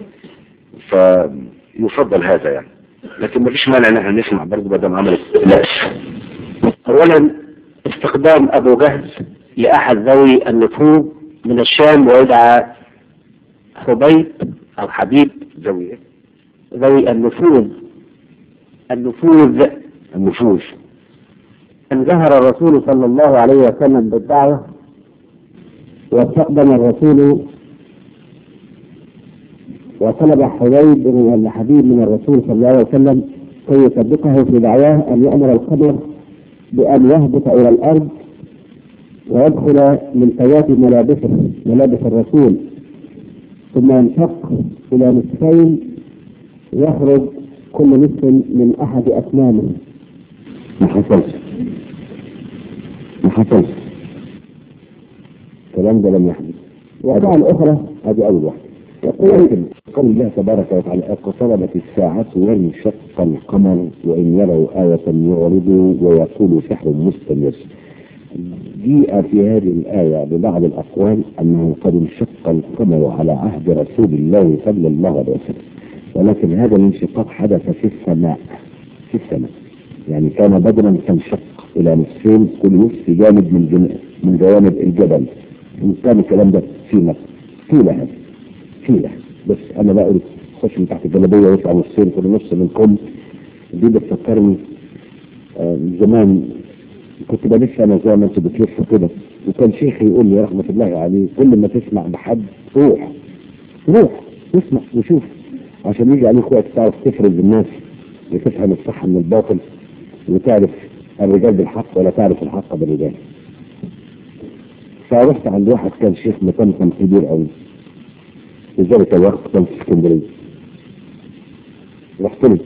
فيفضل هذا يعني لكن مفيش مانع ان احنا نسمع برضه بدل ما عملت لا أولا استخدام أبو جهل لأحد ذوي النفوذ من الشام ويدعى حبيب أو حبيب ذوي ايه؟ ذوي النفوذ النفوذ النفوذ أن ظهر الرسول صلى الله عليه وسلم بالدعوة واستقدم الرسول وطلب حبيب ولا حبيب من الرسول صلى الله عليه وسلم كي يصدقه في دعواه أن يأمر القمر بأن يهبط إلى الأرض ويدخل من فيات ملابسه ملابس الرسول ثم ينشق إلى نصفين يخرج كل نصف من أحد أسنانه ما حصلش ما حصلش الكلام ده لم يحدث وطبعا الأخرى هذه أول واحدة يقول قول الله تبارك وتعالى اقتربت الساعة وانشق القمر وإن يروا آية يعرضوا ويقولوا سحر مستمر جيء في هذه الآية ببعض الأقوال أنه قد انشق القمر على عهد رسول الله صلى الله عليه وسلم ولكن هذا الانشقاق حدث في السماء في السماء يعني كان بدرا تنشق إلى نصفين كل نصف جانب من جن... من جوانب الجبل كان الكلام ده في مصر قيل هذا قيل بس أنا بقول خش من تحت الجلابية ويطلع نصين كل نص من كم دي بتفكرني آه، زمان كنت بلف انا زي ما انتوا بتلفوا كده وكان شيخي يقول لي رحمه الله عليه كل ما تسمع بحد روح روح اسمع وشوف عشان يجي عليك وقت تعرف تفرز الناس وتفهم الصح من الباطل وتعرف الرجال بالحق ولا تعرف الحق بالرجال فرحت عند واحد كان شيخ مطمطم كبير قوي في ذلك الوقت كان في اسكندريه رحت له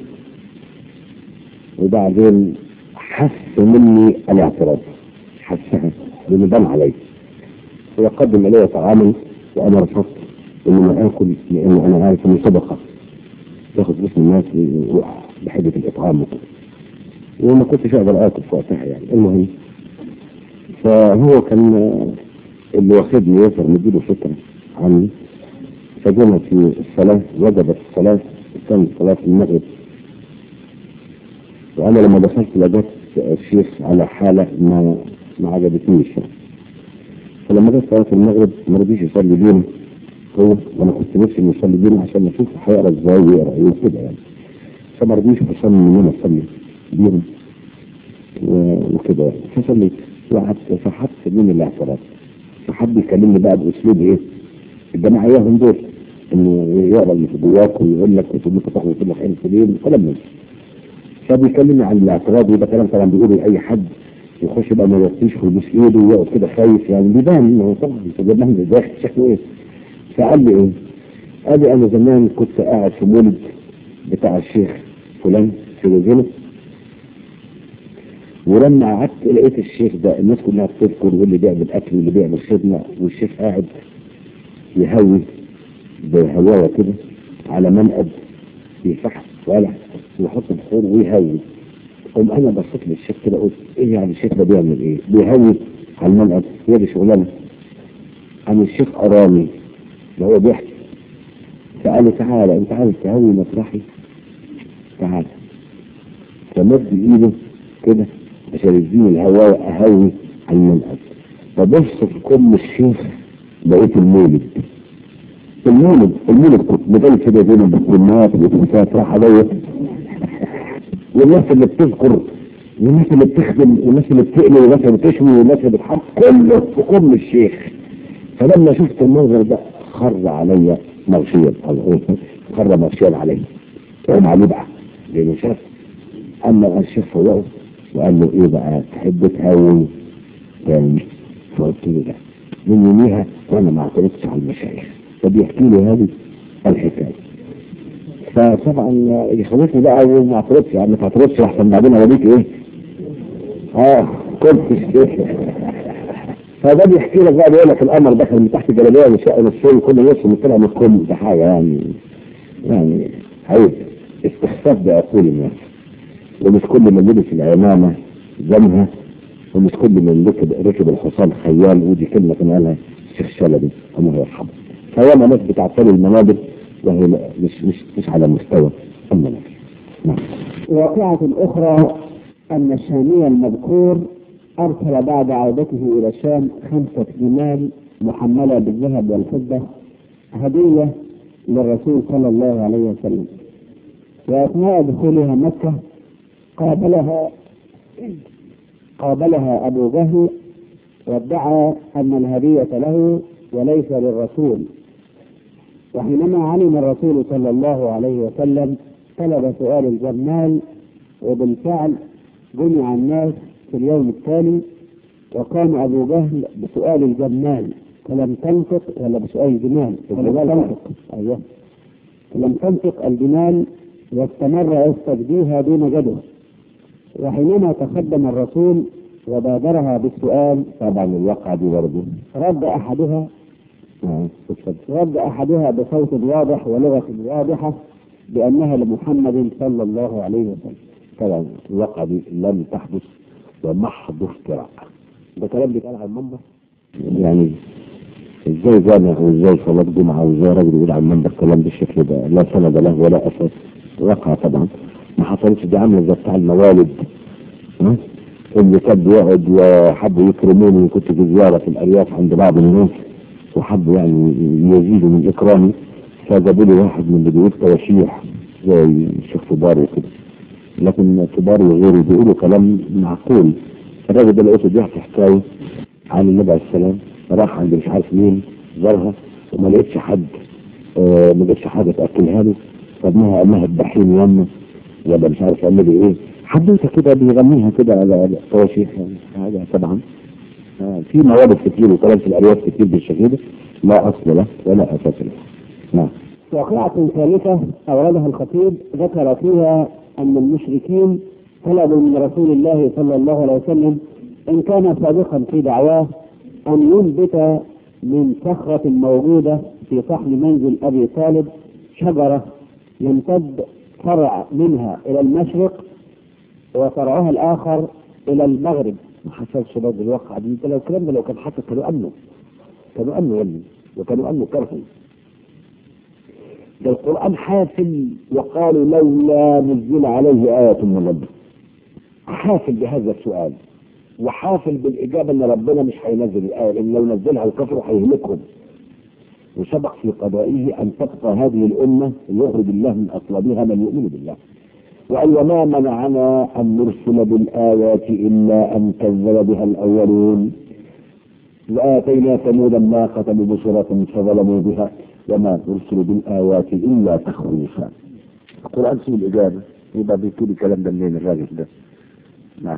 وبعدين حس مني الاعتراض حسها لانه بان علي ويقدم الي طعاما وانا رفضت اني ما اكل لانه انا عارف انه صدقه ياخذ جسم الناس بحجه الاطعام وكده وما كنتش اقدر اكل في وقتها يعني المهم فهو كان اللي واخدني ياسر مديله فكره عني فجينا في الصلاه وجبت الصلاه كانت صلاه المغرب وانا لما دخلت لقيت الشيخ على حاله ما ما عجبتنيش فلما جت صلاه المغرب ما رضيش يصلي بينا هو وانا كنت نفسي انه يصلي بينا عشان اشوف هيقرا ازاي ويقرا ايه وكده يعني فما رضيش فصلي ان انا اصلي بيهم و- وكده يعني فصليت وقعدت فحدت من الاعتراض فحد يكلمني بقى باسلوب ايه الجماعه اياهم دول انه يقرا اللي في جواك ويقول لك وتقول لك تاخد كل خير سليم كلام من ده. فبيكلمني عن الاعتراض وده كلام طبعا بيقوله لاي حد يخش بقى ما يغطيش ويبوس ايده ويقعد كده خايف يعني بيبان انه طبعا انت زمان داخل شكله ايه فقال لي ايه؟ قال لي انا زمان كنت قاعد في مولد بتاع الشيخ فلان في جوزينه ولما قعدت لقيت الشيخ ده الناس كلها بتذكر واللي بيعمل اكل واللي بيعمل خدمه والشيخ قاعد يهوي بهوايه كده على منقب يفحص ولع ويحط بخور ويهوي قوم انا بصيت للشيخ كده قلت ايه يعني الشيخ ده بيعمل ايه؟ بيهوي على المنقب هي دي شغلانه قام الشيخ اراني ده هو بيحكي فقال لي تعالى انت عايز تهوي مسرحي تعالى فمد ايده كده عشان يديني الهواء اهوي على المنقب فبص في كم الشيخ لقيت المولد المولد المولد كنت مجال كده بين البطلونات والتفات راح عليا والناس اللي بتذكر والناس اللي بتخدم والناس اللي بتقلي والناس اللي بتشوي والناس اللي بتحط كله في كم الشيخ فلما شفت المنظر ده خر عليا مغشيا أو خر مغشيا عليا قام عليه بقى لانه شاف اما الشيخ فوقه وقال له ايه بقى تحب تهون تاني فقلت له لا من يوميها وانا ما اعترضتش على المشايخ فبيحكي لي هذه الحكايه فطبعا يخوفني بقى وما اعترضش يعني ما تعترضش احسن بعدين اوريك ايه اه كنت الشيخ فده بيحكي لك بقى بيقول لك القمر دخل من تحت الجلابيه وشق نصين كل نص من طلع من الكم ده حاجه يعني يعني عيب استخفاف بعقول الناس ومش كل من لبس العمامه زمها ومش كل من ركب ركب الحصان خيال ودي كلمه كان قالها الشيخ شلبي الله يرحمه فياما ناس بتعتري المنابر وهي مش مش مش على مستوى المنابر نعم واقعة أخرى أن الشامي المذكور أرسل بعد عودته إلى الشام خمسة جمال محملة بالذهب والفضة هدية للرسول صلى الله عليه وسلم وأثناء دخولها مكة قابلها قابلها أبو جهل وادعى أن الهدية له وليس للرسول وحينما علم الرسول صلى الله عليه وسلم طلب سؤال الجمال وبالفعل جمع الناس في اليوم التالي وقام أبو جهل بسؤال الجمال فلم تنطق ولا بسؤال الجمال فلم تنطق أيوه فلم تنطق الجمال واستمر يستجديها دون جدوى وحينما تقدم الرسول وبادرها بالسؤال طبعا الواقعة دي برضه رد أحدها آه، اتفضل. رد أحدها بصوت واضح ولغة واضحة بأنها لمحمد صلى الله عليه وسلم طبعا الواقعة دي لم تحدث ومحض افتراء ده كلام بيتقال على المنبر يعني ازاي جامع وازاي صلاة جمعة وازاي راجل يقول على المنبر كلام بالشكل ده لا سند له ولا اساس واقع طبعا ما حصلتش دي عامله زي بتاع الموالد ها؟ اللي كان بيقعد وحبوا يكرموني كنت في زيارة في الأرياف عند بعض الناس وحبوا يعني يزيدوا من إكرامي فجابوا لي واحد من اللي بيقول تواشيح زي الشيخ كبار وكده لكن كبار وغيره بيقولوا كلام معقول الراجل ده لقيته بيحكي حكايه عن النبي عليه السلام راح عند مش عارف مين زارها وما لقيتش حد آه ما لقيتش حاجه تاكلها له فابنها قال لها الدحين يمه ولا مش عارف قال لي ايه حدوته كده بيغنيها كده على تواشيح يعني حاجه طبعا آه في موارد كتير وكلام في الارياف كتير بالشكل ده لا اصل له ولا اساس له نعم واقعة ثالثة أوردها الخطيب ذكر فيها أن المشركين طلبوا من رسول الله صلى الله عليه وسلم إن كان صادقا في دعواه أن ينبت من صخرة موجودة في صحن منزل أبي طالب شجرة يمتد فرع منها إلى المشرق وفرعها الآخر إلى المغرب ما حصلش برضه الواقعة دي انت لو الكلام ده لو كان حصل كانوا امنوا كانوا امنوا يا ابني وكانوا امنوا كرها ده القرآن حافل وقالوا لولا نزل عليه آية من ربه حافل بهذا السؤال وحافل بالإجابة إن ربنا مش هينزل الآية لأن لو نزلها الكفر هيهلكهم وسبق في قضائه أن تبقى هذه الأمة يخرج الله من أصلابها من يؤمن بالله وقال وما منعنا أن نرسل بالآيات إلا أن كذب بها الأولون وآتينا ثمود الناقة مبصرة فظلموا بها وما نرسل بالآيات إلا تخويفا القرآن فيه الإجابة يبقى بيكتب الكلام ده منين الراجل ده نعم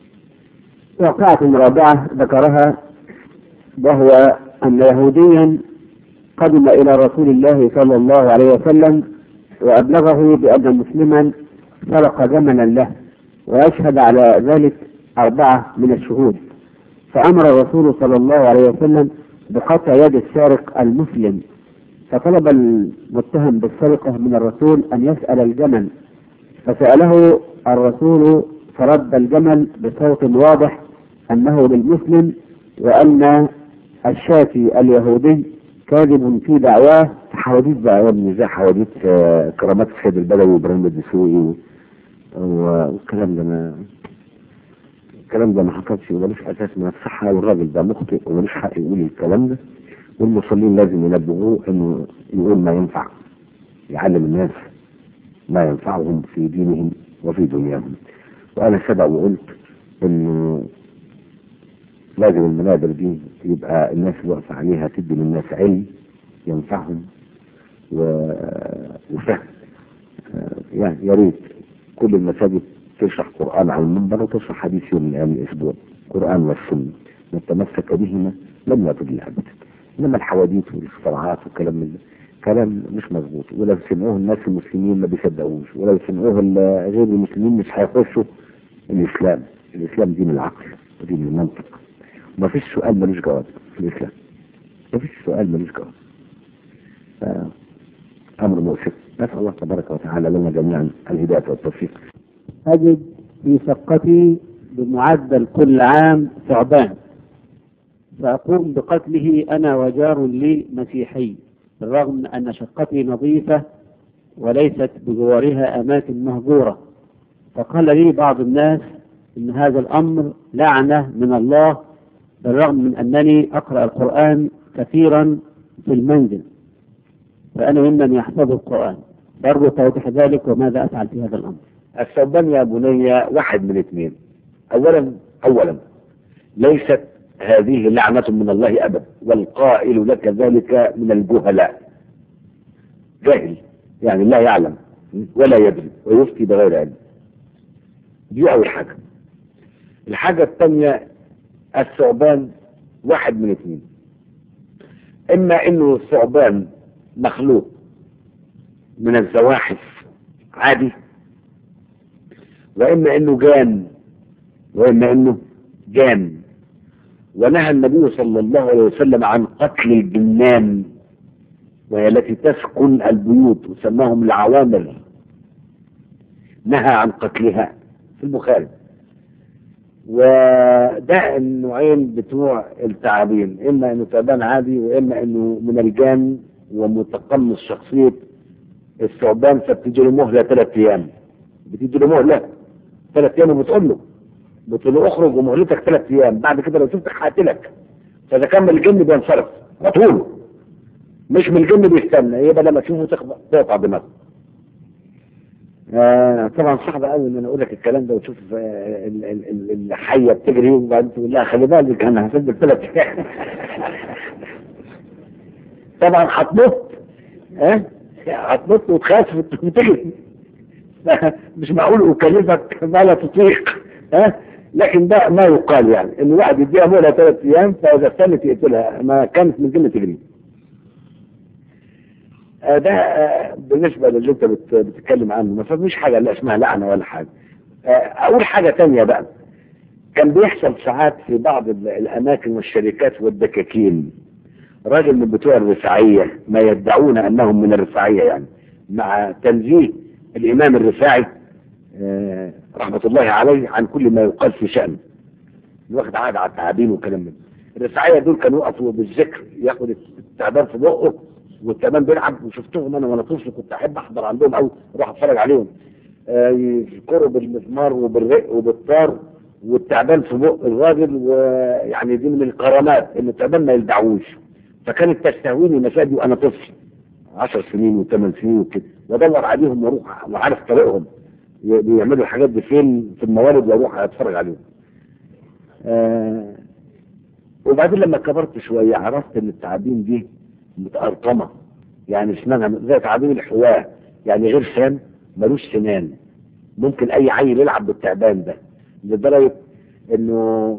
واقعة رابعة ذكرها وهو أن يهوديا قدم إلى رسول الله صلى الله عليه وسلم وأبلغه بأن مسلما سرق جملا له ويشهد على ذلك أربعة من الشهود فأمر الرسول صلى الله عليه وسلم بقطع يد السارق المسلم فطلب المتهم بالسرقة من الرسول أن يسأل الجمل فسأله الرسول فرد الجمل بصوت واضح أنه للمسلم وأن الشافي اليهودي كاذب في دعواه حواديت بقى يا ابني زي حواديت آه، كرامات السيد البدوي وابراهيم الدسوقي و- و- والكلام ده ما الكلام ده ما حصلش ومالوش اساس من الصحه والراجل ده مخطئ ومالوش حق يقول الكلام ده والمصلين لازم ينبهوه انه يقول ما ينفع يعلم الناس ما ينفعهم في دينهم وفي دنياهم وانا سبق وقلت انه لازم المنابر دي يبقى الناس اللي واقفه عليها تدي للناس علم ينفعهم و... وفهم آه، يعني يا ريت كل المساجد تشرح قرآن على المنبر وتشرح حديث يوم من أيام الأسبوع قرآن والسنة من تمسك بهما لم يضل أبدا إنما الحواديت والاختراعات والكلام من ده كلام مش مظبوط ولو سمعوه الناس المسلمين ما بيصدقوش ولو سمعوه ال- غير المسلمين مش هيخشوا الإسلام الإسلام دين العقل ودين المنطق ما فيش سؤال ملوش جواب في الإسلام ما فيش سؤال ملوش جواب آه، أمر مؤسف نسأل الله تبارك وتعالى لنا جميعا الهداية والتوفيق أجد في شقتي بمعدل كل عام ثعبان فأقوم بقتله أنا وجار لي مسيحي بالرغم من أن شقتي نظيفة وليست بجوارها أماكن مهجورة فقال لي بعض الناس إن هذا الأمر لعنة من الله بالرغم من أنني أقرأ القرآن كثيرا في المنزل فأنا ممن يحفظ القرآن أرجو توضيح ذلك وماذا أفعل في هذا الأمر الثوبان يا بني واحد من اثنين اولا اولا ليست هذه لعنة من الله ابدا والقائل لك ذلك من الجهلاء جاهل يعني لا يعلم ولا يدري ويفتي بغير علم دي اول حاجة الحاجة الثانية الثعبان واحد من اثنين اما انه الثعبان مخلوق من الزواحف عادي واما انه جان واما انه جان ونهى النبي صلى الله عليه وسلم عن قتل الجنان وهي التي تسكن البيوت وسماهم العوامر نهى عن قتلها في البخاري وده النوعين بتوع التعابين اما انه تعبان عادي واما انه من الجان ومتقمص شخصيه الثعبان فبتدي له مهله ثلاث ايام بتدي له مهله ثلاث ايام وبتقول له بتقول له اخرج ومهلتك ثلاث ايام بعد كده لو شفتك هقتلك فاذا كان من الجن بينصرف مطهوله مش من الجن بيستنى يبقى لما تشوفه تخبط تقطع دماغه آه طبعا صعب قوي ان انا اقول لك الكلام ده وتشوف آه ال- ال- ال- الحيه بتجري وبعدين تقول لها خلي بالك انا هسجل ثلاث ايام طبعا هتنط ها هتنط وتخاف وتجري مش معقول اكلفك ما لا تطيق ها لكن ده ما يقال يعني ان واحد يديها مهله ثلاث ايام فاذا استنت يقتلها ما كانت من جنة تجري آه ده آه بالنسبة للي انت بت- بتتكلم عنه ما فيش حاجة لا اسمها لعنة ولا حاجة آه اقول حاجة تانية بقى كان بيحصل ساعات في بعض ال- الاماكن والشركات والدكاكين راجل من بتوع الرفاعية ما يدعون انهم من الرفاعية يعني مع تنزيه الامام الرفاعي آه رحمة الله عليه عن كل ما يقال في شأنه واخد عاد على التعابين وكلام من ده. الرفاعية دول كانوا يقفوا بالذكر ياخد التعبان في بقه والتعبان بيلعب وشفتهم انا وانا طفل كنت احب احضر عندهم او اروح اتفرج عليهم آه، يذكروا بالمزمار وبالرق وبالطار والتعبان في بق الراجل ويعني دي من الكرامات ان التعبان ما يلدعوش فكانت تستهويني المسائل دي وانا طفل 10 سنين وثمان سنين وكده وادور عليهم واروح وعارف طريقهم ي- بيعملوا الحاجات دي فين في الموالد واروح اتفرج عليهم. آه وبعدين لما كبرت شويه عرفت ان التعابين دي متأرقمة يعني اسمها زي تعابين الحواة يعني غير سام ملوش سنان ممكن اي عيل يلعب بالتعبان ده لدرجة انه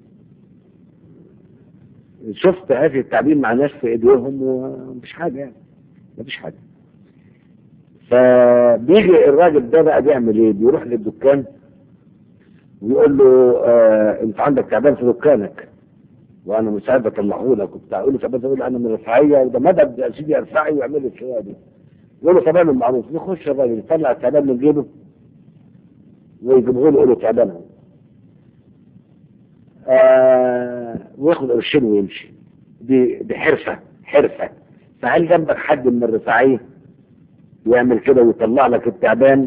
شفت هذه التعابين مع ناس في ايديهم ومش حاجة يعني مفيش حاجة فبيجي الراجل ده بقى بيعمل ايه بيروح للدكان ويقول له آه انت عندك تعبان في دكانك وانا مش عارف اطلعه لك وبتاع يقول له طب يقول انا من الرفاعيه وده مدد يا سيدي ارفعي واعمل لي الشويه دي يقول له طبعا المعروف يخش الراجل يطلع التعبان من جيبه ويجيبه له يقول له تعبان اهو آه وياخد قرشين ويمشي دي دي حرفه حرفه فهل جنبك حد من الرفاعيه يعمل كده ويطلع لك التعبان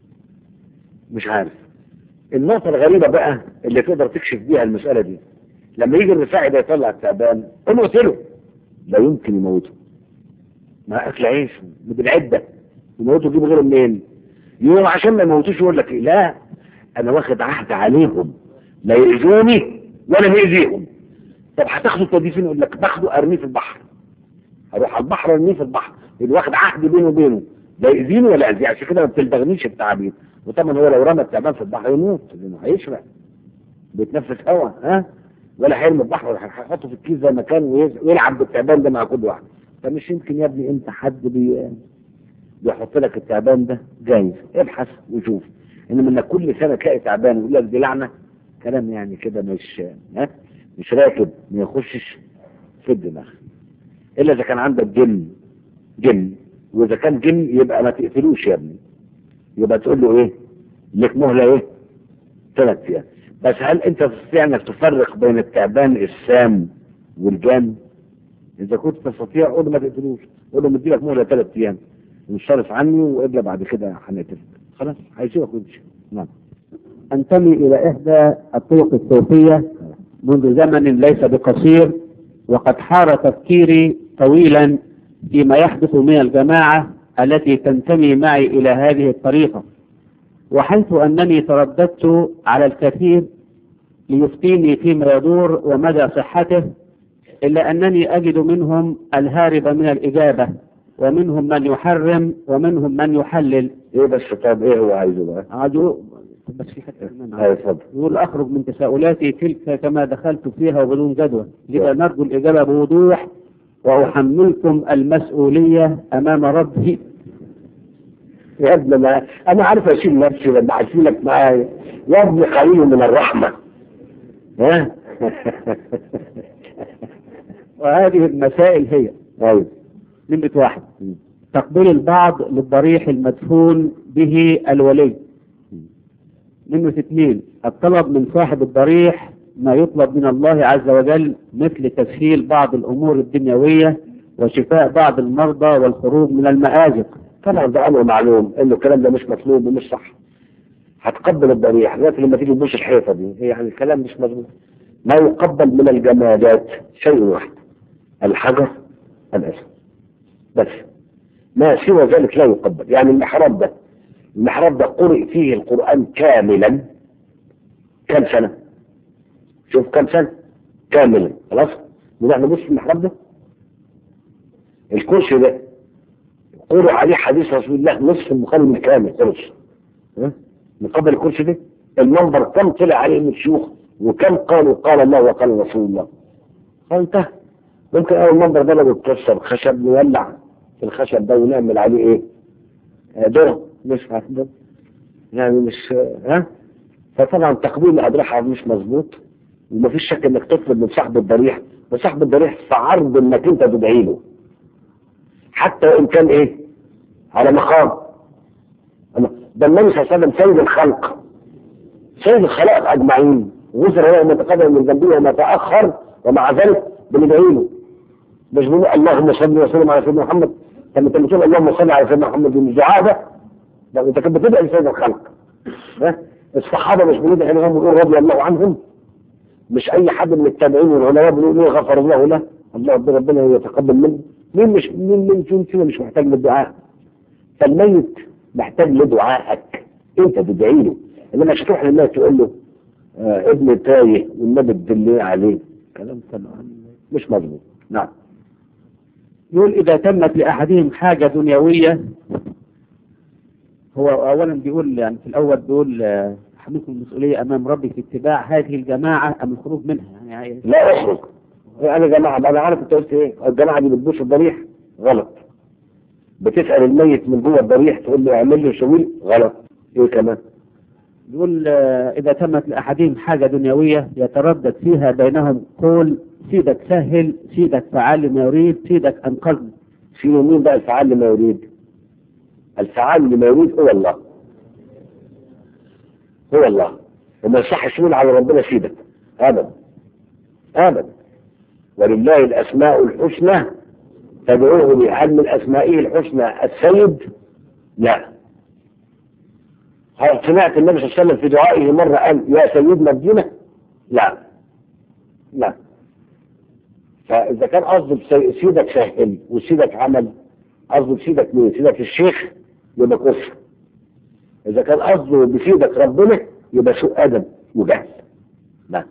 مش عارف النقطة الغريبة بقى اللي تقدر تكشف بيها المسألة دي لما يجي الرفاعي ده يطلع التعبان قول له اقتله لا يمكن يموته ما اكل عيش بالعدة يموته يجيب غيره منين يقول عشان ما يموتوش يقول لك إيه؟ لا انا واخد عهد عليهم لا يأذوني ولا يأذيهم طب هتاخده توديه فين يقول لك باخده ارميه في البحر هروح على البحر ارميه في البحر يبقى واخد عهد بينه وبينه لا يأذيني ولا يأذيه عشان كده ما بتلدغنيش التعابين وطبعا هو لو رمى التعبان في البحر يموت لانه هيشرق بيتنفس هواء ها ولا هيرمي البحر ولا هيحطه في الكيس زي ما كان ويز- ويلعب بالتعبان ده مع كل واحد فمش يمكن يا ابني انت حد بي بيحط لك التعبان ده جايز ابحث وشوف انما انك كل سنه تلاقي تعبان ويقول لك دي لعنه كلام يعني كده مش ها مش راكب ما يخشش في الدماغ الا اذا كان عندك جن جن واذا كان جن يبقى ما تقتلوش يا ابني يبقى تقول له ايه لك مهله ايه ثلاث ايام بس هل انت تستطيع انك تفرق بين التعبان السام والجان اذا كنت تستطيع قول له ما تقتلوش قول له مديلك مهله ثلاث ايام انصرف عني وابدا بعد كده هنقتلك خلاص هيسيبك ويمشي نعم أنتمي إلى إحدى الطرق الصوفية منذ زمن ليس بقصير وقد حار تفكيري طويلا فيما يحدث من الجماعة التي تنتمي معي إلى هذه الطريقة وحيث أنني ترددت على الكثير ليفتيني فيما يدور ومدى صحته إلا أنني أجد منهم الهارب من الإجابة ومنهم من يحرم ومنهم من يحلل ايه بس طب ايه هو عايزه بقى؟ عجو بس في حتة كمان ايوه اتفضل يقول أخرج من تساؤلاتي تلك كما دخلت فيها وبدون جدوى لذا نرجو الإجابة بوضوح وأحملكم المسؤولية أمام ربي يا ابني ما انا عارف اشيل نفسي لما اشيلك معايا يا ابني قليل من الرحمه ها وهذه المسائل هي ايوه نمرة واحد تقبيل البعض للضريح المدفون به الولي نمرة اثنين الطلب من صاحب الضريح ما يطلب من الله عز وجل مثل تسهيل بعض الأمور الدنيوية وشفاء بعض المرضى والخروج من المآزق طبعا ده امر معلوم انه الكلام ده مش مطلوب ومش صح هتقبل الضريح لكن لما تيجي تبوس الحيطه دي هي يعني الكلام مش مظبوط ما يقبل من الجمادات شيء واحد الحجر الاسد بس ما سوى ذلك لا يقبل يعني المحراب ده المحراب ده قرئ فيه القرآن كاملا كم سنة شوف كم سنة كاملا خلاص نروح نبص في المحراب ده الكرسي ده قرأ عليه حديث رسول الله نصف المخالف الكامل خلص ها؟ نقبل الكرسي ده المنبر كم طلع عليه من الشيوخ وكم قالوا قال الله وقال رسول الله انتهى ممكن اول منبر ده لو اتكسر خشب نولع في الخشب ده ونعمل عليه ايه آه، درة مش عارف ده يعني مش ها فطبعا تقبيل الاضرحه مش مظبوط ومفيش شك انك تطلب من صاحب الضريح وصاحب الضريح في عرض انك انت تدعي له حتى وان كان ايه على مقام ده النبي صلى الله عليه وسلم سيد الخلق سيد الخلائق اجمعين غفر له ما تقدم من ذنبه وما تاخر ومع ذلك بندعي له مش بنقول اللهم صل وسلم على سيدنا محمد لما تقول اللهم صل على سيدنا محمد من الدعاء ده ده انت كنت بتدعي لسيد الخلق ها الصحابه مش بندعي لهم ونقول رضي الله عنهم مش اي حد من التابعين والعلماء بنقول ايه غفر الله له الله رب- ربنا يتقبل منه مين مش مين مين فيهم فينا مش محتاج للدعاء فالميت محتاج لدعائك انت تدعي له انما مش تروح للناس تقول له آه ابن تايه والنبي تدليه عليه كلام طبعا مش مظبوط نعم يقول إذا تمت لأحدهم حاجة دنيوية هو أولا بيقول يعني في الأول بيقول آه، حملكم المسؤولية أمام ربك في اتباع هذه الجماعة أم الخروج منها يعني لا اخرج انا يا جماعه انا عارف انت قلت ايه الجماعه دي بتبوس الضريح غلط بتسال الميت من جوه الضريح تقول له اعمل لي وسوي لي غلط ايه كمان يقول آه، إذا تمت لأحدهم حاجة دنيوية يتردد فيها بينهم قول سيدك سهل سيدك فعل ما يريد سيدك أنقذني في مين بقى الفعال لما يريد الفعال لما يريد هو الله هو الله وما يصحش نقول على ربنا سيدك ابدا ابدا ولله الاسماء الحسنى تدعوه بهل من اسمائه الحسنى السيد لا هل سمعت النبي صلى الله عليه وسلم في دعائه مرة قال يا سيدنا ادينا لا لا فإذا كان قصده بسي- سيدك سهل وسيدك عمل قصده بسيدك مين؟ سيدك الشيخ يبقى كفر إذا كان قصده بسيدك ربنا يبقى سوء أدب وجهل لا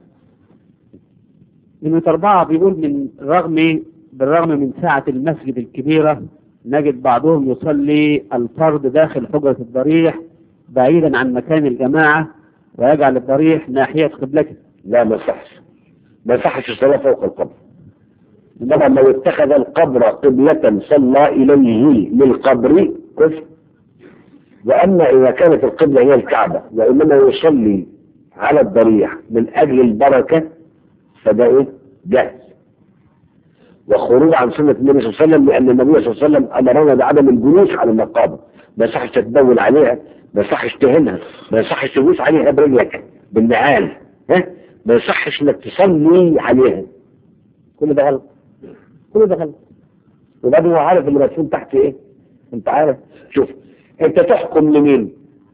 من أربعة بيقول من رغم بالرغم من سعة المسجد الكبيرة نجد بعضهم يصلي الفرد داخل حجرة الضريح بعيدا عن مكان الجماعة ويجعل الضريح ناحية قبلته لا ما يصحش ما يصحش الصلاة فوق القبر طبعا لو اتخذ القبر قبلة صلى إليه للقبر كفر وأما إذا كانت القبلة هي الكعبة وإنما يصلي على الضريح من أجل البركة فده إيه؟ جهل وخروج عن سنة النبي صلى الله عليه وسلم لأن النبي صلى الله عليه وسلم أمرنا بعدم الجلوس على المقابر ما يصحش تتبول عليها ما يصحش تهنها ما يصحش تبوس عليها برجلك بالنعال ها ما يصحش انك تصلي عليها كل ده غلط كل ده غلط وبعدين هو عارف اللي مرسوم تحت ايه انت عارف شوف انت تحكم لمين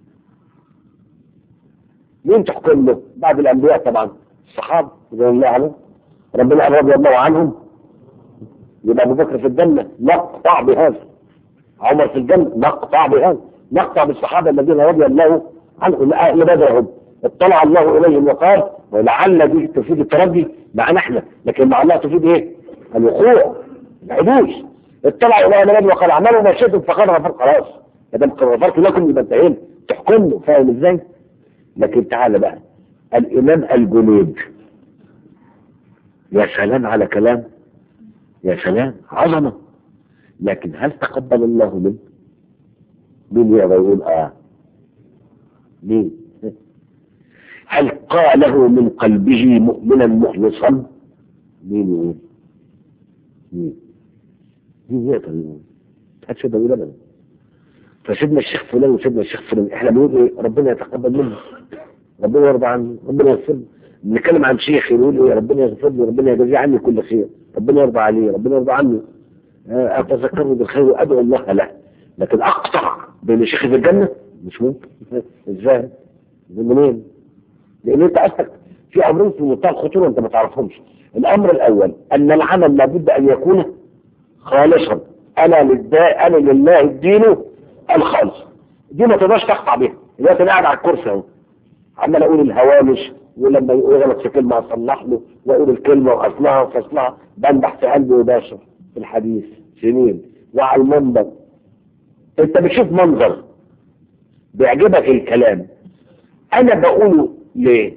مين تحكم له بعد الانبياء طبعا الصحابه رضي الله عنهم ربنا رضي الله عنهم يبقى ابو بكر في الجنه نقطع بهذا عمر في الجنه نقطع بهذا نقطع بالصحابه الذين رضي الله عنهم لاهل بدر هم اطلع الله اليهم وقال ولعل دي تفيد التربي معنا احنا لكن مع الله تفيد ايه؟ الوقوع الحدوث اطلع الى اهل بدر وقال اعملوا ما شئتم فقد غفرت خلاص ما دام غفرت لكم يبقى انتهينا تحكم له فاهم ازاي؟ لكن تعالى بقى الامام الجنيد يا سلام على كلام يا سلام عظمه لكن هل تقبل الله منه؟ مين يقدر يقول اه؟ مين؟ هل قاله من قلبه مؤمنا مخلصا؟ مين يقول؟ مين؟ مين يقدر يقول؟ محدش يقدر يقول ابدا فسيدنا الشيخ فلان وسيدنا الشيخ فلان احنا بنقول ايه؟ ربنا يتقبل منه ربنا يرضى عنه ربنا يغفر له بنتكلم عن شيخ يقول ايه ربنا يغفر له ربنا يجزيه عني كل خير ربنا يرضى عليه ربنا يرضى عنه آه، اتذكره بالخير وادعو الله له لكن اقطع بين شيخي في الجنه مش ممكن ازاي؟ ده منين؟ لان انت اصلك في امرين في منتهى الخطوره انت ما تعرفهمش الامر الاول ان العمل لابد ان يكون خالصا انا لله انا لله الدين الخالص دي ما تقدرش تقطع بيها دلوقتي انا قاعد على الكرسي اهو عمال اقول الهوامش ولما يقول غلط في كلمه اصلح له واقول الكلمه واصلها وفصلها بنبح في قلبي وباشر في الحديث سنين وعلى المنبر انت بتشوف منظر بيعجبك الكلام انا بقوله ليه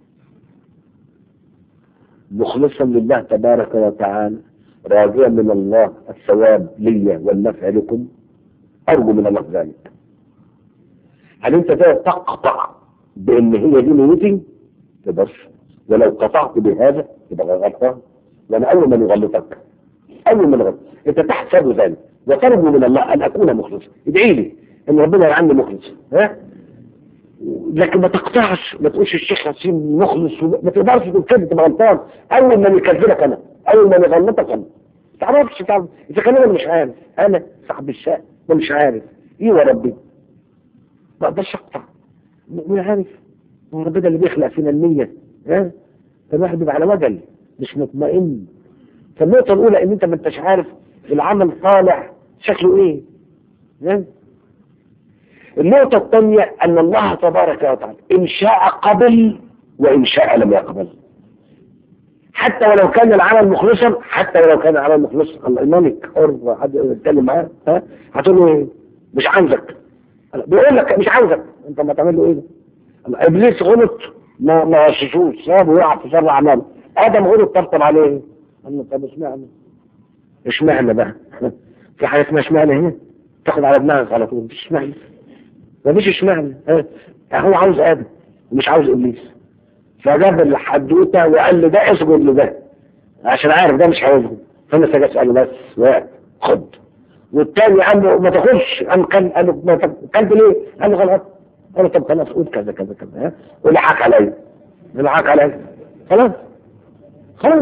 مخلصا لله تبارك وتعالى راجيا من الله الثواب لي والنفع لكم ارجو من الله ذلك هل انت ده تقطع بان هي دي نيتي تقدرش ولو قطعت بهذا يبقى غلطان وانا اول من يغلطك اول من يغلط انت تحسب ذلك وترجو من الله ان اكون مخلصا ادعي لي ان ربنا يجعلني مخلص ها لكن ما تقطعش ما تقولش الشيخ حسين مخلص وما- ما تقدرش تقول كده تبقى غلطان اول من يكذبك انا اول من يغلطك انا ما تعرفش تعرف اذا كان انا مش عارف انا صاحب الشأن انا مش عارف ايه يا ربي ما اقدرش اقطع مين عارف هو ربنا اللي بيخلق فينا النية ها فالواحد بيبقى على وجل مش مطمئن فالنقطة الأولى إن أنت ما أنتش عارف العمل طالع شكله إيه ها؟ النقطة الثانية أن الله تبارك وتعالى إن شاء قبل وإن شاء لم يقبل حتى ولو كان العمل مخلصا حتى ولو كان العمل مخلصا الله الملك حر حد يتكلم معاه ها هتقول له ايه مش عاوزك بيقول لك مش عاوزك انت ما تعمل له ايه ده الله، ابليس غلط ما ما غششوش سابه يقع في شر اعماله ادم غلط طبطب عليه قال له طب اشمعنى اشمعنى بقى في حاجه اسمها اشمعنى هنا تاخد على دماغك على طول مش اشمعنى مفيش اشمعنى ها؟ هو عاوز ادم ومش عاوز ابليس فجاب الحدوته وقال له ده اسجد لده عشان عارف ده مش عاوزه فانا سجدت قال له بس وقت خد والتاني قال له ما تاخدش قام كان قال له ما تاخد- كلت ليه؟ قال له غلط قال له طب خلاص قول كذا كذا كذا ها ولحق عليا ولحق عليا خلاص خلاص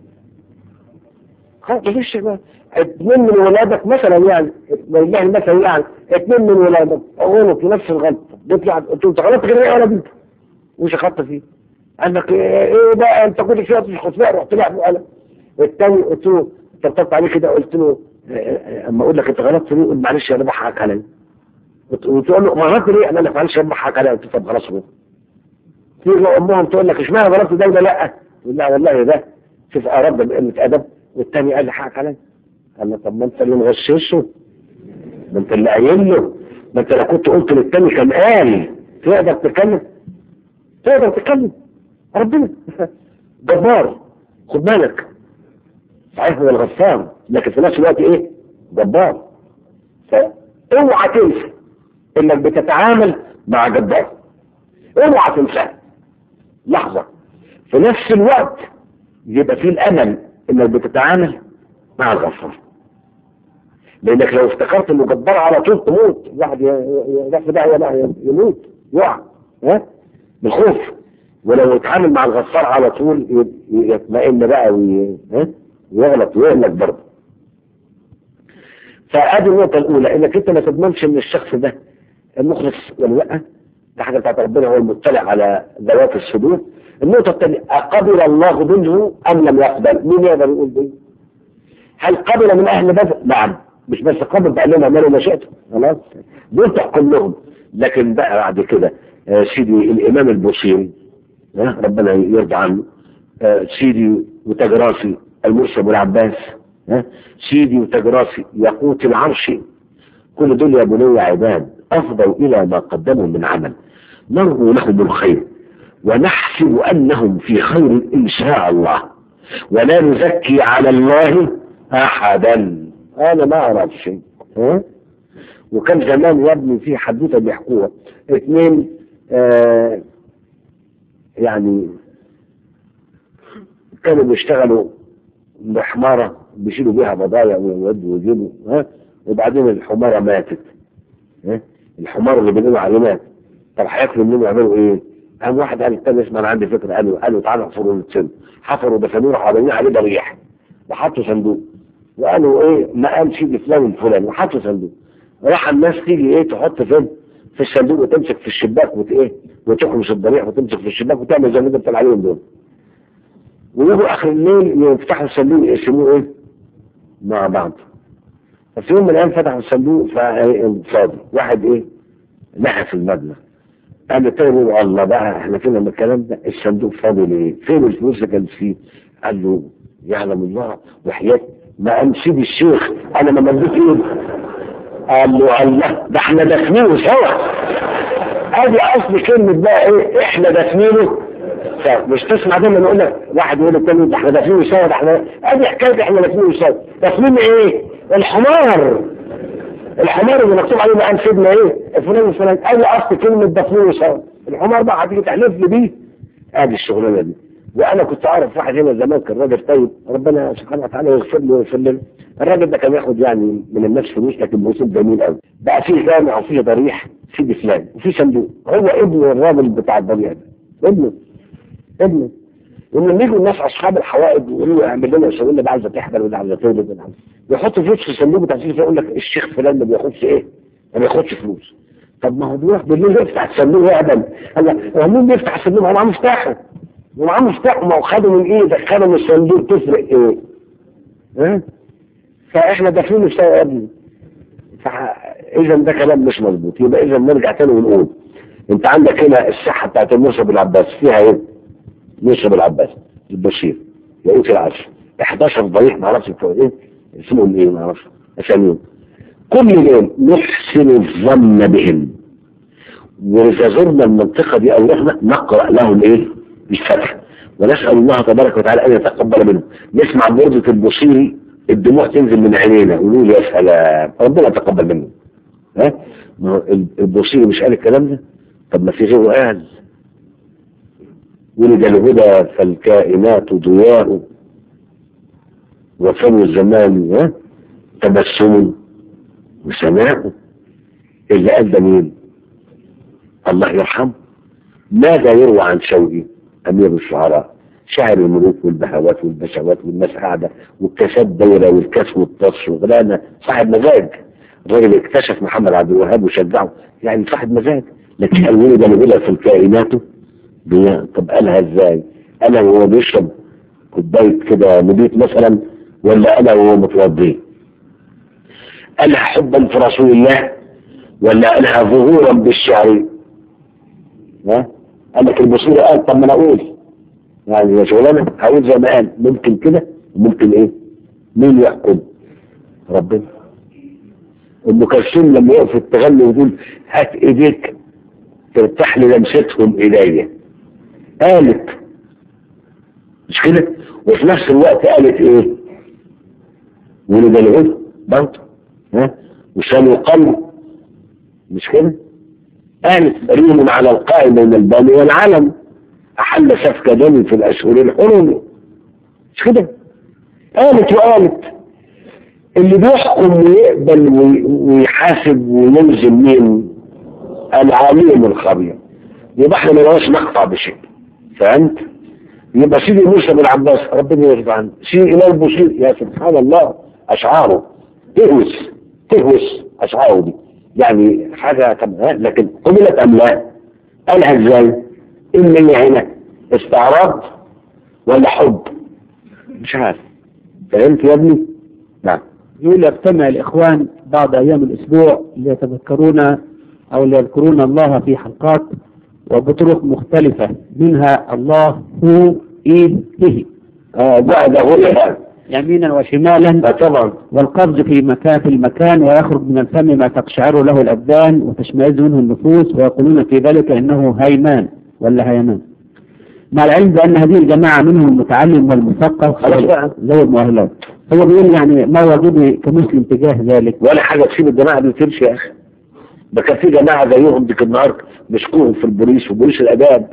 خلاص مفيش بقى اتنين من ولادك مثلا يعني والله المثل يعني اتنين من ولادك غلط في نفس الغلطه بيطلع قلت له انت غلطت كده ايه ولا بنت وش خدت فيه قال لك ايه إيه بقى انت كل شويه تشخص فيها رحت لعب وقلم التاني قلت له طبطبت عليه كده قلت له إيه، إيه، اما اقول لك انت غلطت ليه قول معلش انا بضحك عليا قلت- وتقول له غلطت ليه انا لك معلش انا بضحك عليا قلت له طب خلاص هو تيجي امهم تقول لك اشمعنى غلطت ده ولا لا تقول لا والله ده شوف ارد بقله ادب والتاني قال لي حقك عليا قال له طب ما انت اللي مغششه ما انت اللي قايل له ما انت لو كنت قلت للتاني كان قال تقدر تتكلم تقدر تتكلم ربنا جبار خد بالك صحيح هو الغفار لكن في نفس الوقت ايه جبار فاوعى تنسى انك بتتعامل مع جبار اوعى تنساه لحظة في نفس الوقت يبقى في الامل انك بتتعامل مع الغفار لانك لو افتكرت انه جبار على طول تموت الواحد ي- ي- يروح في داهيه بقى يموت يقع ها بالخوف ولو يتعامل مع الغفار على طول ي- يطمئن بقى وي... ها؟ ويغلط ويغلط برضه فادي النقطه الاولى انك انت ما تضمنش ان الشخص ده مخلص ولا لا ده حاجه بتاعت ربنا هو المطلع على ذوات الصدور النقطه الثانيه اقبل الله منه ام لم يقبل مين يقدر يقول دي هل قبل من اهل بدر نعم مش بس قبل بقى لهم اعملوا ما شئتم خلاص دول تحكم لهم لكن بقى بعد كده آه، سيدي الامام البوصيري ها، ربنا يرضى عنه آه، سيدي وتجراسي المرسي ابو العباس ها، سيدي وتجراسي يقوت العرش كل دول يا بني عباد افضوا الى ما قدموا من عمل نرجو لهم الخير ونحسب انهم في خير ان شاء الله ولا نزكي على الله احدا انا ما اعرف شيء ها وكان زمان يا ابني في حدوته بيحكوها اثنين آه يعني كانوا بيشتغلوا بحمارة بيشيلوا بيها بضايع ويودوا ويجيبوا ها وبعدين الحمارة ماتت ها الحمار اللي بيقولوا عليه مات طب هياكلوا منين ويعملوا ايه؟ قام واحد قال التاني اسمع انا عندي فكره قالوا قالوا تعالوا احفروا السن حفروا دفنوه راحوا عاملين عليه ضريح وحطوا صندوق وقالوا ايه مقام سيدي فلان الفلاني وحطوا صندوق راح الناس تيجي ايه تحط فين في الصندوق وتمسك في الشباك وت ايه وتخرج الضريح وتمسك في الشباك وتعمل زي ما انت بتقول عليهم دول ويجوا اخر الليل يفتحوا الصندوق يقسموه ايه مع بعض ففي يوم من الايام فتحوا الصندوق فاضي واحد ايه نحس المبلغ قال التاني يقول الله بقى احنا فينا من الكلام ده الصندوق فاضي ليه؟ فين الفلوس اللي كانت فيه؟ قال له يعلم الله وحياة ما قام سيدي الشيخ انا ما مديت ايدي قال له الله ده احنا دافنينه سوا ادي اصل كلمة بقى ايه احنا دافنينه سوا مش تسمع دايما يقول لك واحد يقول للتاني ده احنا دافنينه سوا ده احنا ادي حكاية احنا دافنينه سوا دافنين ايه؟ الحمار الحمار اللي مكتوب عليه مقام سيدنا ايه؟ فلان وفلان ادي اصل كلمة دافنينه سوا الحمار بقى هتيجي تحلف لي بيه ادي الشغلانة دي وانا كنت اعرف واحد هنا زمان كان راجل طيب ربنا سبحانه وتعالى يغفر له ويغفر لنا الراجل ده كان ياخد يعني من الناس فلوس لكن باسلوب جميل قوي بقى فيه جامع وفيه ضريح سيدي فلان وفيه صندوق هو ابن الراجل بتاع الضريح ده ابنه ابنه ولما يجوا الناس اصحاب الحوائج يقولوا له اعمل لنا وسوي لنا ده عايزه تحبل وده عايزه تولد وده عايزه يحط فلوس في الصندوق بتاع سيدي فلان يقول لك الشيخ فلان ما بياخدش ايه؟ ما بياخدش فلوس طب ما هو بيروح بالليل يفتح الصندوق يعدل هلا هو مين بيفتح الصندوق هو معاه مفتاحه ومعاه مفتاح ما هو خده من ايدك خده من الصندوق تفرق ايه ها فاحنا داخلين في يا ابني اذا ده كلام مش مظبوط يبقى اذا نرجع تاني ونقول انت عندك هنا الصحه بتاعت المصري بالعباس فيها ايه؟ مصري بالعباس البشير يقول العشر 11 ضريح ما اعرفش بتوع ايه اسمهم ايه ما اعرفش اساميهم كل دول نحسن الظن بهم واذا زرنا المنطقه دي او رحنا نقرا لهم ايه؟ الفتح ونسال الله تبارك وتعالى ان يتقبل منهم نسمع برده البصيري الدموع تنزل من عينينا يقولوا يا سلام ربنا يتقبل منه ها ما هو البصيري مش قال الكلام ده طب ما في غيره قال ولد الهدى فالكائنات ضياء وفم الزمان ها تبسم وسماء اللي قال ده مين الله يرحمه ماذا يروى عن شوقي امير الشعراء شاعر الملوك والبهوات والبشوات والناس قاعده والكاسات دايره والكاس والطش وغلانه صاحب مزاج الراجل اكتشف محمد عبد الوهاب وشجعه يعني صاحب مزاج لكن قال ولد الهدى في الكائنات ضياء طب قالها ازاي؟ قالها وهو بيشرب كوبايه كده نبيت مثلا ولا قالها وهو متوضي؟ قالها حبا في رسول الله ولا قالها ظهورا بالشعر؟ ها؟ قال لك البصيرة قال طب ما انا اقول يعني يا شغلانه هقول زي ما قال ممكن كده وممكن ايه؟ مين يحكم؟ ربنا ام كلثوم لما وقفت تغني وتقول هات ايديك ترتاح للمستهم الي قالت مش كده وفي نفس الوقت قالت ايه ولد العود برضه ها وشان القلب مش كده قالت ريم على القائم من البني والعلم احل سفك دم في الاشهر الحرم مش كده قالت وقالت اللي بيحكم ويقبل ويحاسب ويلزم مين العليم الخبير يبقى احنا ما لناش نقطع بشيء فهمت؟ يبقى سيدي موسى بن عباس ربنا يرضى عنه سيدي إمام البصير يا سبحان الله أشعاره تهوس تهوس أشعاره دي يعني حاجة طب لكن قبلت أم لا؟ قالها ازاي؟ إن هي هنا استعراض ولا حب؟ مش عارف فهمت يا ابني؟ نعم يقول يجتمع الإخوان بعض أيام الأسبوع ليتذكرون أو ليذكرون الله في حلقات وبطرق مختلفة منها الله هو إيه هي اه بعد غلها يمينا وشمالا طبعا والقبض في مكان في المكان ويخرج من الفم ما تقشعر له الأبدان وتشمئز منه النفوس ويقولون في ذلك إنه هيمان ولا هيمان مع العلم بأن هذه الجماعة منهم المتعلم والمثقف خلاص بقى. زي المؤهلات هو بيقول يعني ما واجبني كمسلم تجاه ذلك ولا حاجة تسيب الجماعة دي تمشي يا أخي ده كان في جماعة زيهم ديك النهار مسكوهم في البوليس وبوليس الآداب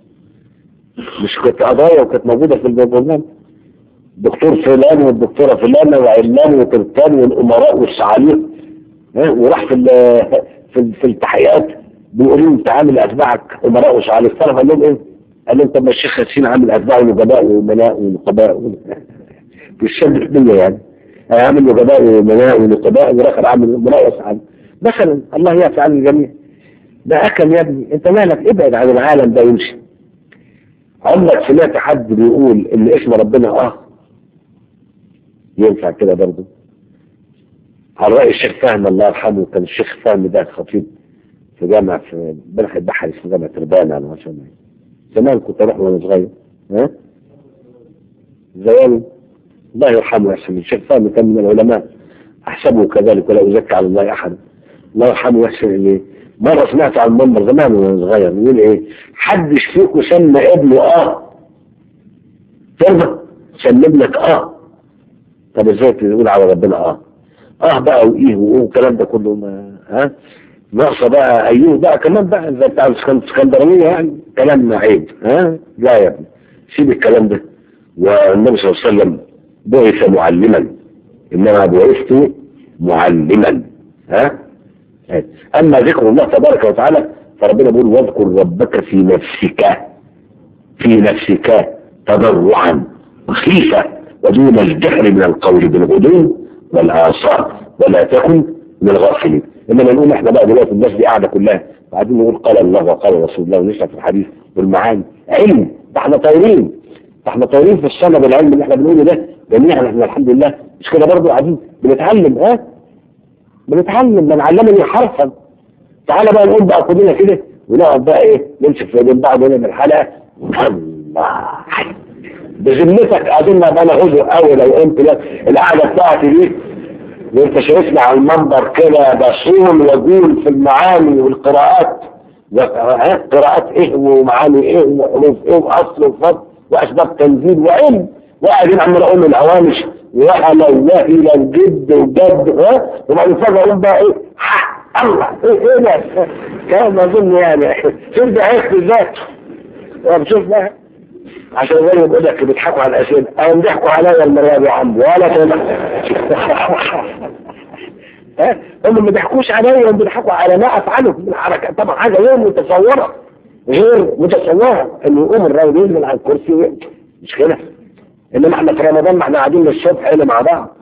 مش كانت قضايا وكانت موجودة في البرلمان دكتور فلان والدكتورة فلانة وعلان وترتان والأمراء والسعاليق ها وراح في ال- في ال- في التحقيقات بيقولوا له انت عامل اتباعك امراء وسعاليق طلب قال لهم ايه؟ قال لهم طب ما الشيخ ياسين عامل اتباع ونجباء وامناء ونقباء و- في الشد الدنيا يعني عامل نجباء وامناء ونقباء والاخر عامل امراء وسعاليق مثلا الله يعفي عن الجميع ده اكل يا ابني انت مالك ابعد عن العالم ده يمشي عمرك سمعت حد بيقول ان اسم ربنا اه ينفع كده برضه على رأي الشيخ فهمي الله يرحمه كان الشيخ فهمي ده خطيب في جامعة في بلح البحر اسمه جامعة ربانة أنا عشان زمان كنت أروح وأنا صغير ها زمان الله يرحمه يحسن الشيخ فهمي كان من العلماء أحسبه كذلك ولا أزكي على الله أحد الله يرحمه يحسن إليه مرة سمعت عن منبر زمان وأنا صغير يقول إيه حدش فيكم سمى ابنه آه ترضى سمى ابنك آه طب ازاي تقول على ربنا اه اه بقى وايه وايه والكلام ده كله ما ها ناقصه بقى ايوه بقى كمان بقى زي بتاع الاسكن- الاسكندرانيه يعني كلام عيب ها لا يا ابني سيب الكلام ده والنبي صلى الله عليه وسلم بعث معلما انما بعثت معلما ها اما ذكر الله تبارك وتعالى فربنا بيقول واذكر ربك في نفسك في نفسك تضرعا وخيفة ودون الجهر من القول بالغدو والآصال ولا تكن من الغافلين انما نقول احنا بقى دلوقتي الناس دي قاعده كلها وبعدين نقول قال الله وقال رسول الله ونشرح في الحديث والمعاني علم ده احنا طايرين ده احنا طايرين في السنه بالعلم اللي احنا بنقوله ده جميعا احنا الحمد لله مش كده برضه قاعدين بنتعلم ها بنتعلم من علمني حرفا تعالى بقى نقول بقى كلنا كده ونقعد بقى ايه نمسك في ايدين بعض هنا من الحلقه الله بذمتك قاعدين بقى ناخده قوي لو قلت لك القعده بتاعتي دي وانت شايفني على المنبر كده بصول واقول في المعاني والقراءات و- ها؟ قراءات ايه ومعاني ايه وحروف ايه واصل وفضل واسباب تنزيل وعلم وقاعدين عمال اقول له الهوامش وهلا وهلا وجد وجد ها وبعد كده اقول بقى ايه ها الله ايه ايه ده كان اظن يعني شوف ده عرفت ازاي طب شوف بقى عشان غير يقول لك بيضحكوا على الاسئله او بيضحكوا عليا المره دي يا عم ولا تضحك ها هم ما بيضحكوش عليا هم بيضحكوا على ما افعله من الحركات طبعا حاجه غير متصوره غير متصوره انه يقوم الراجل ينزل على الكرسي ويقعد. مش كده انما احنا في رمضان ما احنا قاعدين للصبح هنا مع بعض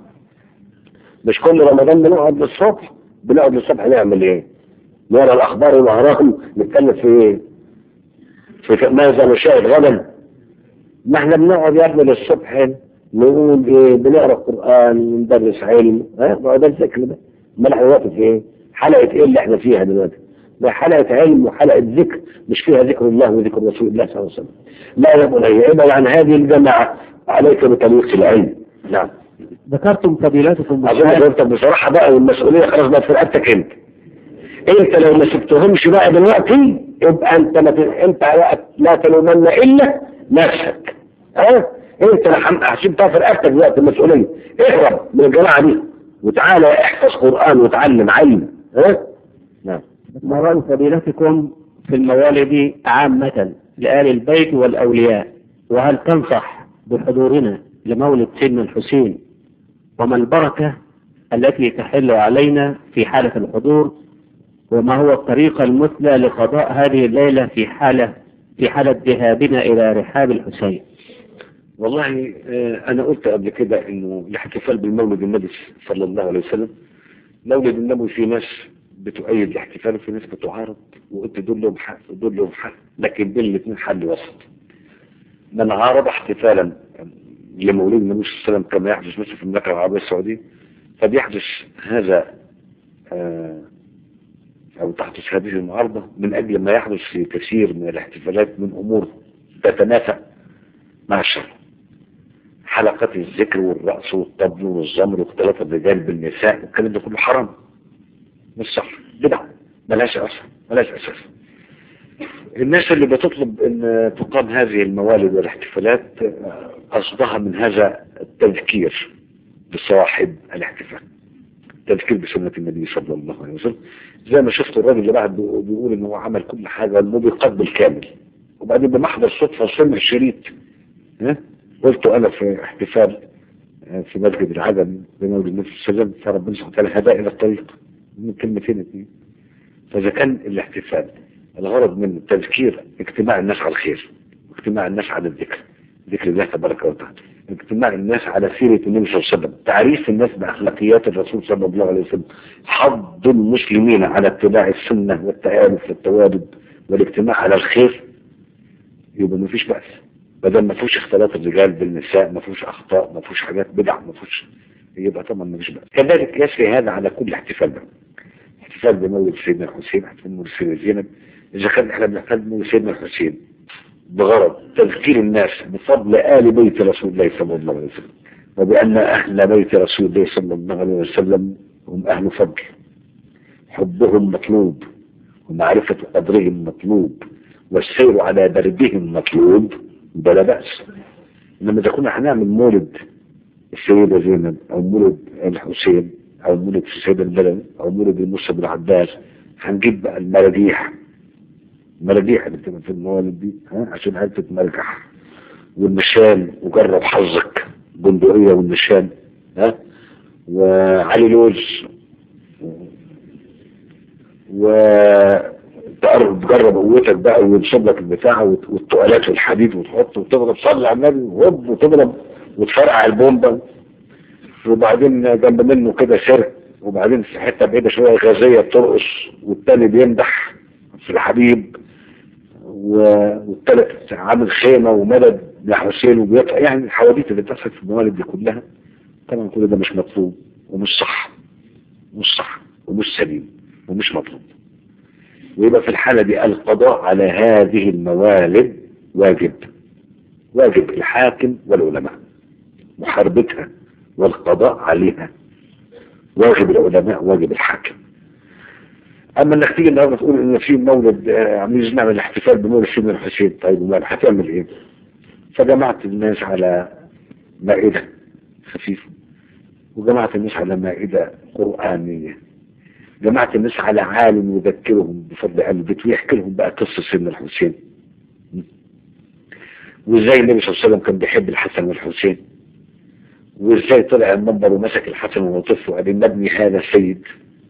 مش كل رمضان بنقعد للصبح بنقعد للصبح نعمل ايه؟ نقرا الاخبار ونهارهم نتكلم في ايه؟ في ماذا نشاهد غدا ما احنا بنقعد يا ابني للصبح هنا نقول ايه بنقرا قران وندرس علم ها ما هو ده الذكر ده امال احنا دلوقتي في ايه؟ حلقه ايه اللي احنا فيها دلوقتي؟ ده حلقه علم وحلقه ذكر مش فيها ذكر الله وذكر رسول الله صلى الله عليه وسلم لا يا بني ابعد عن هذه الجماعه عليك بطريق العلم نعم ذكرتم فضيلتكم اظن انت بصراحه بقى والمسؤوليه خلاص بقت في رقبتك انت انت لو ما سبتهمش بقى دلوقتي يبقى انت ما ت... انت لا تلومن الا نفسك ها انت حسبتها في رقبتك دلوقتي المسؤوليه اهرب من الجماعه دي وتعالى احفظ قران وتعلم علم ها نعم مران فضيلتكم في الموالد عامة لآل البيت والأولياء وهل تنصح بحضورنا لمولد سيدنا الحسين وما البركة التي تحل علينا في حالة الحضور وما هو الطريقة المثلى لقضاء هذه الليلة في حالة في حالة ذهابنا إلى رحاب الحسين والله آه، انا قلت قبل كده انه الاحتفال بالمولد النبي صلى الله عليه وسلم مولد النبي في ناس بتؤيد الاحتفال وفي ناس بتعارض وقلت دول لهم حق ودول لهم حق لكن بين الاثنين حل وسط من عارض احتفالا لمولد النبي صلى الله عليه وسلم كما يحدث مثل في المملكه العربيه السعوديه فبيحدث هذا آه، او تحدث هذه المعارضه من اجل ما يحدث في كثير من الاحتفالات من امور تتنافى مع الشرع حلقات الذكر والرقص والطبل والزمر واختلاط الرجال بالنساء والكلام ده كله حرام مش صح بدعة ملهاش أصل ملهاش أساس الناس اللي بتطلب ان تقام هذه الموالد والاحتفالات آه، قصدها من هذا التذكير بصاحب الاحتفال تذكير بسنة النبي صلى الله عليه وسلم زي ما شفت الراجل اللي بعد بيقول ان هو عمل كل حاجة الموبقات بالكامل وبعدين بمحضر صدفة سمع شريط ها قلت انا في احتفال آه، في مسجد العجم بمولد النبي صلى الله عليه وسلم فربنا سبحانه وتعالى هدى الى الطريق من كلمتين اتنين فاذا كان الاحتفال الغرض منه تذكير اجتماع الناس على الخير واجتماع الناس على الذكر ذكر الله تبارك وتعالى اجتماع الناس على سيرة النبي صلى الله عليه وسلم تعريف الناس بأخلاقيات الرسول صلى الله عليه وسلم حض المسلمين على اتباع السنة والتآلف والتوابد والاجتماع على الخير يبقى ما فيش بأس بدل ما فيهوش اختلاط الرجال بالنساء ما فيهوش أخطاء ما فيهوش حاجات بدع ما فيهوش يبقى طبعا ما فيش بأس كذلك يسري هذا على كل احتفال بقى احتفال بمولد سيدنا الحسين احتفال بمولد سيدنا زينب إذا كان احنا بنحتفل بمولد سيدنا الحسين بغرض تذكير الناس بفضل آل بيت رسول الله صلى الله عليه وسلم وبأن أهل بيت رسول الله صلى الله عليه وسلم هم أهل فضل حبهم مطلوب ومعرفة قدرهم مطلوب والسير على دربهم مطلوب ده لا بأس إنما إذا كنا هنعمل مولد السيدة زينب أو مولد الحسين أو مولد السيدة البلد أو مولد الموسى بن عباس هنجيب بقى المراجيح المراجيح اللي بتبقى في الموالد دي ها عشان عيلة تتمرجح والنشان وجرب حظك بندقية والنشان ها وعلي لوز وتقرب تجرب قوتك بقى وينصب لك البتاع وت- والتقالات والحديد وتحط وتضرب صلي على النبي وهوب وتضرب وتفرقع البومبا وبعدين جنب منه كده سيرك وبعدين في حته بعيده شويه غازيه بترقص والتاني بيمدح في الحبيب و- والتالت عامل خيمه ومدد لحسين وبيطلع يعني الحواديت اللي بتحصل في الموالد دي كلها طبعا كل ده مش مطلوب ومش صح مش صح ومش سليم ومش مطلوب ويبقى في الحالة دي القضاء على هذه الموالد واجب واجب الحاكم والعلماء محاربتها والقضاء عليها واجب العلماء واجب الحاكم اما انك تيجي النهارده تقول ان في مولد آه، عاملين نعمل احتفال بمولد سيدنا الحسين طيب ومال هتعمل ايه؟ فجمعت الناس على مائدة خفيفة وجمعت الناس على مائدة قرآنية جمعت الناس على عالم يذكرهم بفضل أهل البيت ويحكي لهم بقى قصة سيدنا الحسين وازاي النبي صلى الله عليه وسلم كان بيحب الحسن والحسين وازاي طلع المنبر ومسك الحسن وطفله وقال نبني هذا السيد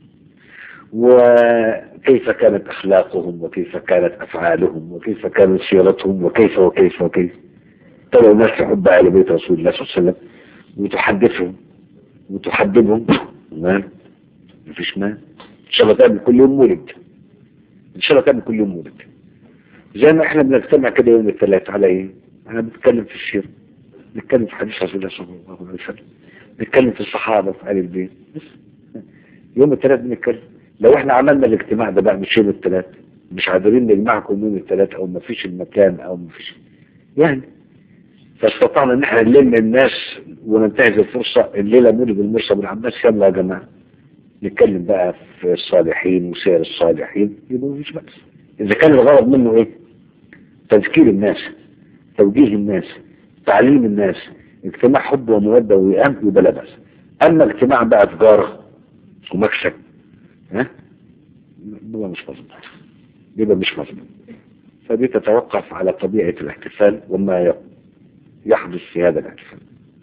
وكيف كانت أخلاقهم وكيف كانت أفعالهم وكيف كانت سيرتهم وكيف وكيف وكيف طلعوا الناس تحب آل بيت رسول الله صلى الله عليه وسلم وتحدثهم وتحببهم ما مفيش ما ان شاء الله تعمل كل يوم مولد ان شاء الله تعمل كل يوم مولد زي ما احنا بنجتمع كده يوم الثلاث على ايه احنا بنتكلم في السيره نتكلم في حديث رسول الله صلى الله عليه وسلم نتكلم في الصحابه في ال البيت بس يوم الثلاث بنتكلم لو احنا عملنا الاجتماع ده بقى مش يوم الثلاث مش قادرين نجمعكم يوم الثلاث او ما فيش المكان او ما فيش يعني فاستطعنا ان احنا نلم الناس وننتهز الفرصة الليلة مولد المرسى بن عباس يلا يا جماعة نتكلم بقى في الصالحين وسير الصالحين يبقى مفيش بأس إذا كان الغرض منه إيه؟ تذكير الناس توجيه الناس تعليم الناس اجتماع حب ومودة ووئام يبقى لا بأس أما اجتماع بقى تجارة ومكسب ها؟ يبقى مش مظبوط يبقى مش مظبوط فدي تتوقف على طبيعة الاحتفال وما ي- يحدث في هذا الاحتفال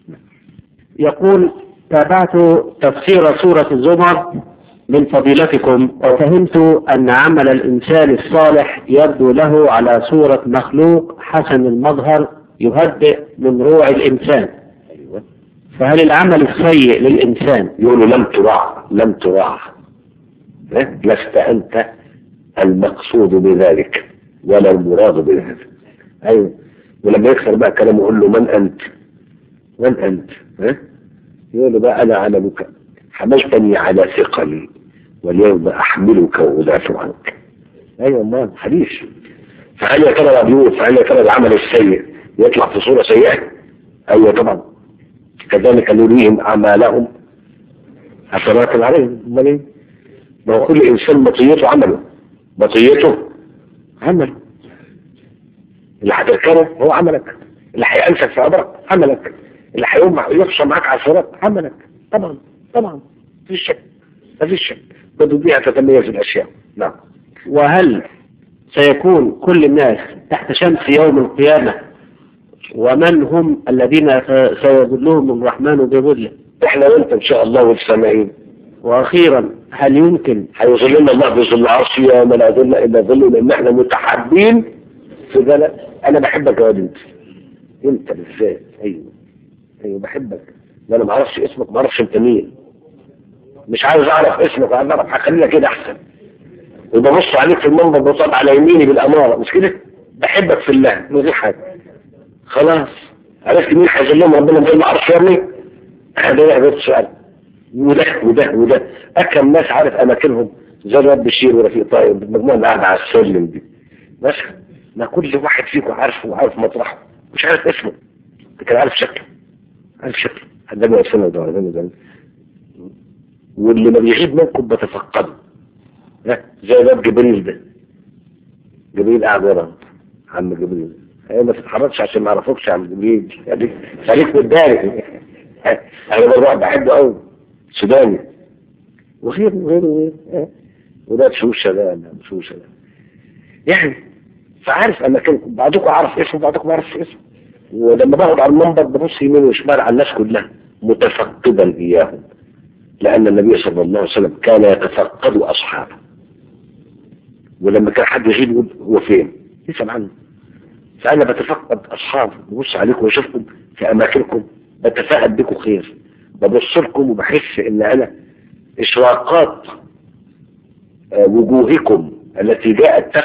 يقول تابعت تفسير سورة الزمر من فضيلتكم وفهمت أن عمل الإنسان الصالح يبدو له على صورة مخلوق حسن المظهر يهدئ من روع الإنسان أيوة. فهل العمل السيء للإنسان يقولوا لم تراع لم تراع ها؟ لست أنت المقصود بذلك ولا المراد بذلك أيوة ولما يكسر بقى كلامه يقول له من أنت من أنت ها؟ يقول له بقى أنا علمك حملتني على ثقلي واليوم أحملك وأدافع عنك أيوة الله حديث فهل يا ترى العيوب فهل يا ترى العمل السيء يطلع في صورة سيئة أيوة طبعا كذلك نريهم أعمالهم حسنات عليهم امال ايه؟ ما هو كل انسان بطيته عمله بطيته عمله اللي هتذكره هو عملك اللي هيأنسك في قبرك عملك اللي هيقوم مع- يحصى معاك على الصراط عملك طبعا طبعا مفيش شك مفيش شك بدو بيها تتميز الاشياء نعم وهل سيكون كل الناس تحت شمس يوم القيامة ومن هم الذين س- سيظلهم الرحمن بظله احنا وانت ان شاء الله والسامعين وأخيرا هل يمكن هيظلنا الله بظل عرشه يوم لا ظل الا ظله لان احنا متحابين في بلد انا بحبك يا واد انت انت بالذات ايوه ايوه بحبك لا انا ما اعرفش اسمك ما اعرفش انت مين مش عايز اعرف اسمك عايز اعرف هخلينا كده احسن وببص عليك في المنبر بصاب على يميني بالاماره مش كده بحبك في الله من غير حاجه خلاص عرفت مين هيظلهم ربنا بظل عرشه يا ابني هذا ده السؤال وده وده وده أكم ناس عارف أماكنهم زي الواد بشير ورفيق طيب المجموعة اللي قاعدة على السلم دي بس ما كل واحد فيكم عارفه وعارف مطرحه مش عارف اسمه لكن عارف شكله عارف شكله حداني وقفنا ده حداني ده واللي ما بيغيب منكم بتفقده ها زي الواد جبريل ده جبريل قاعد ورا عم جبريل هي ما تتحركش عشان ما اعرفكش يا عم جبريل خليك خليك متداري انا بروح بحبه قوي سوداني وغيره وغيره وغيره اه. وده شوشة ده ده شوشة ده يعني فعارف اماكنكم بعضكم عارف اسمه بعضكم ما عارف اسمه ولما بقعد على المنبر ببص يمين وشمال على الناس كلها متفقدا اياهم لان النبي صلى الله عليه وسلم كان يتفقد اصحابه ولما كان حد يغيب يقول هو فين يسأل عنه فانا بتفقد اصحابي ببص عليكم واشوفكم في اماكنكم بتفائل بكم خير ببص لكم وبحس ان انا إشراقات آه، وجوهكم التي جاءت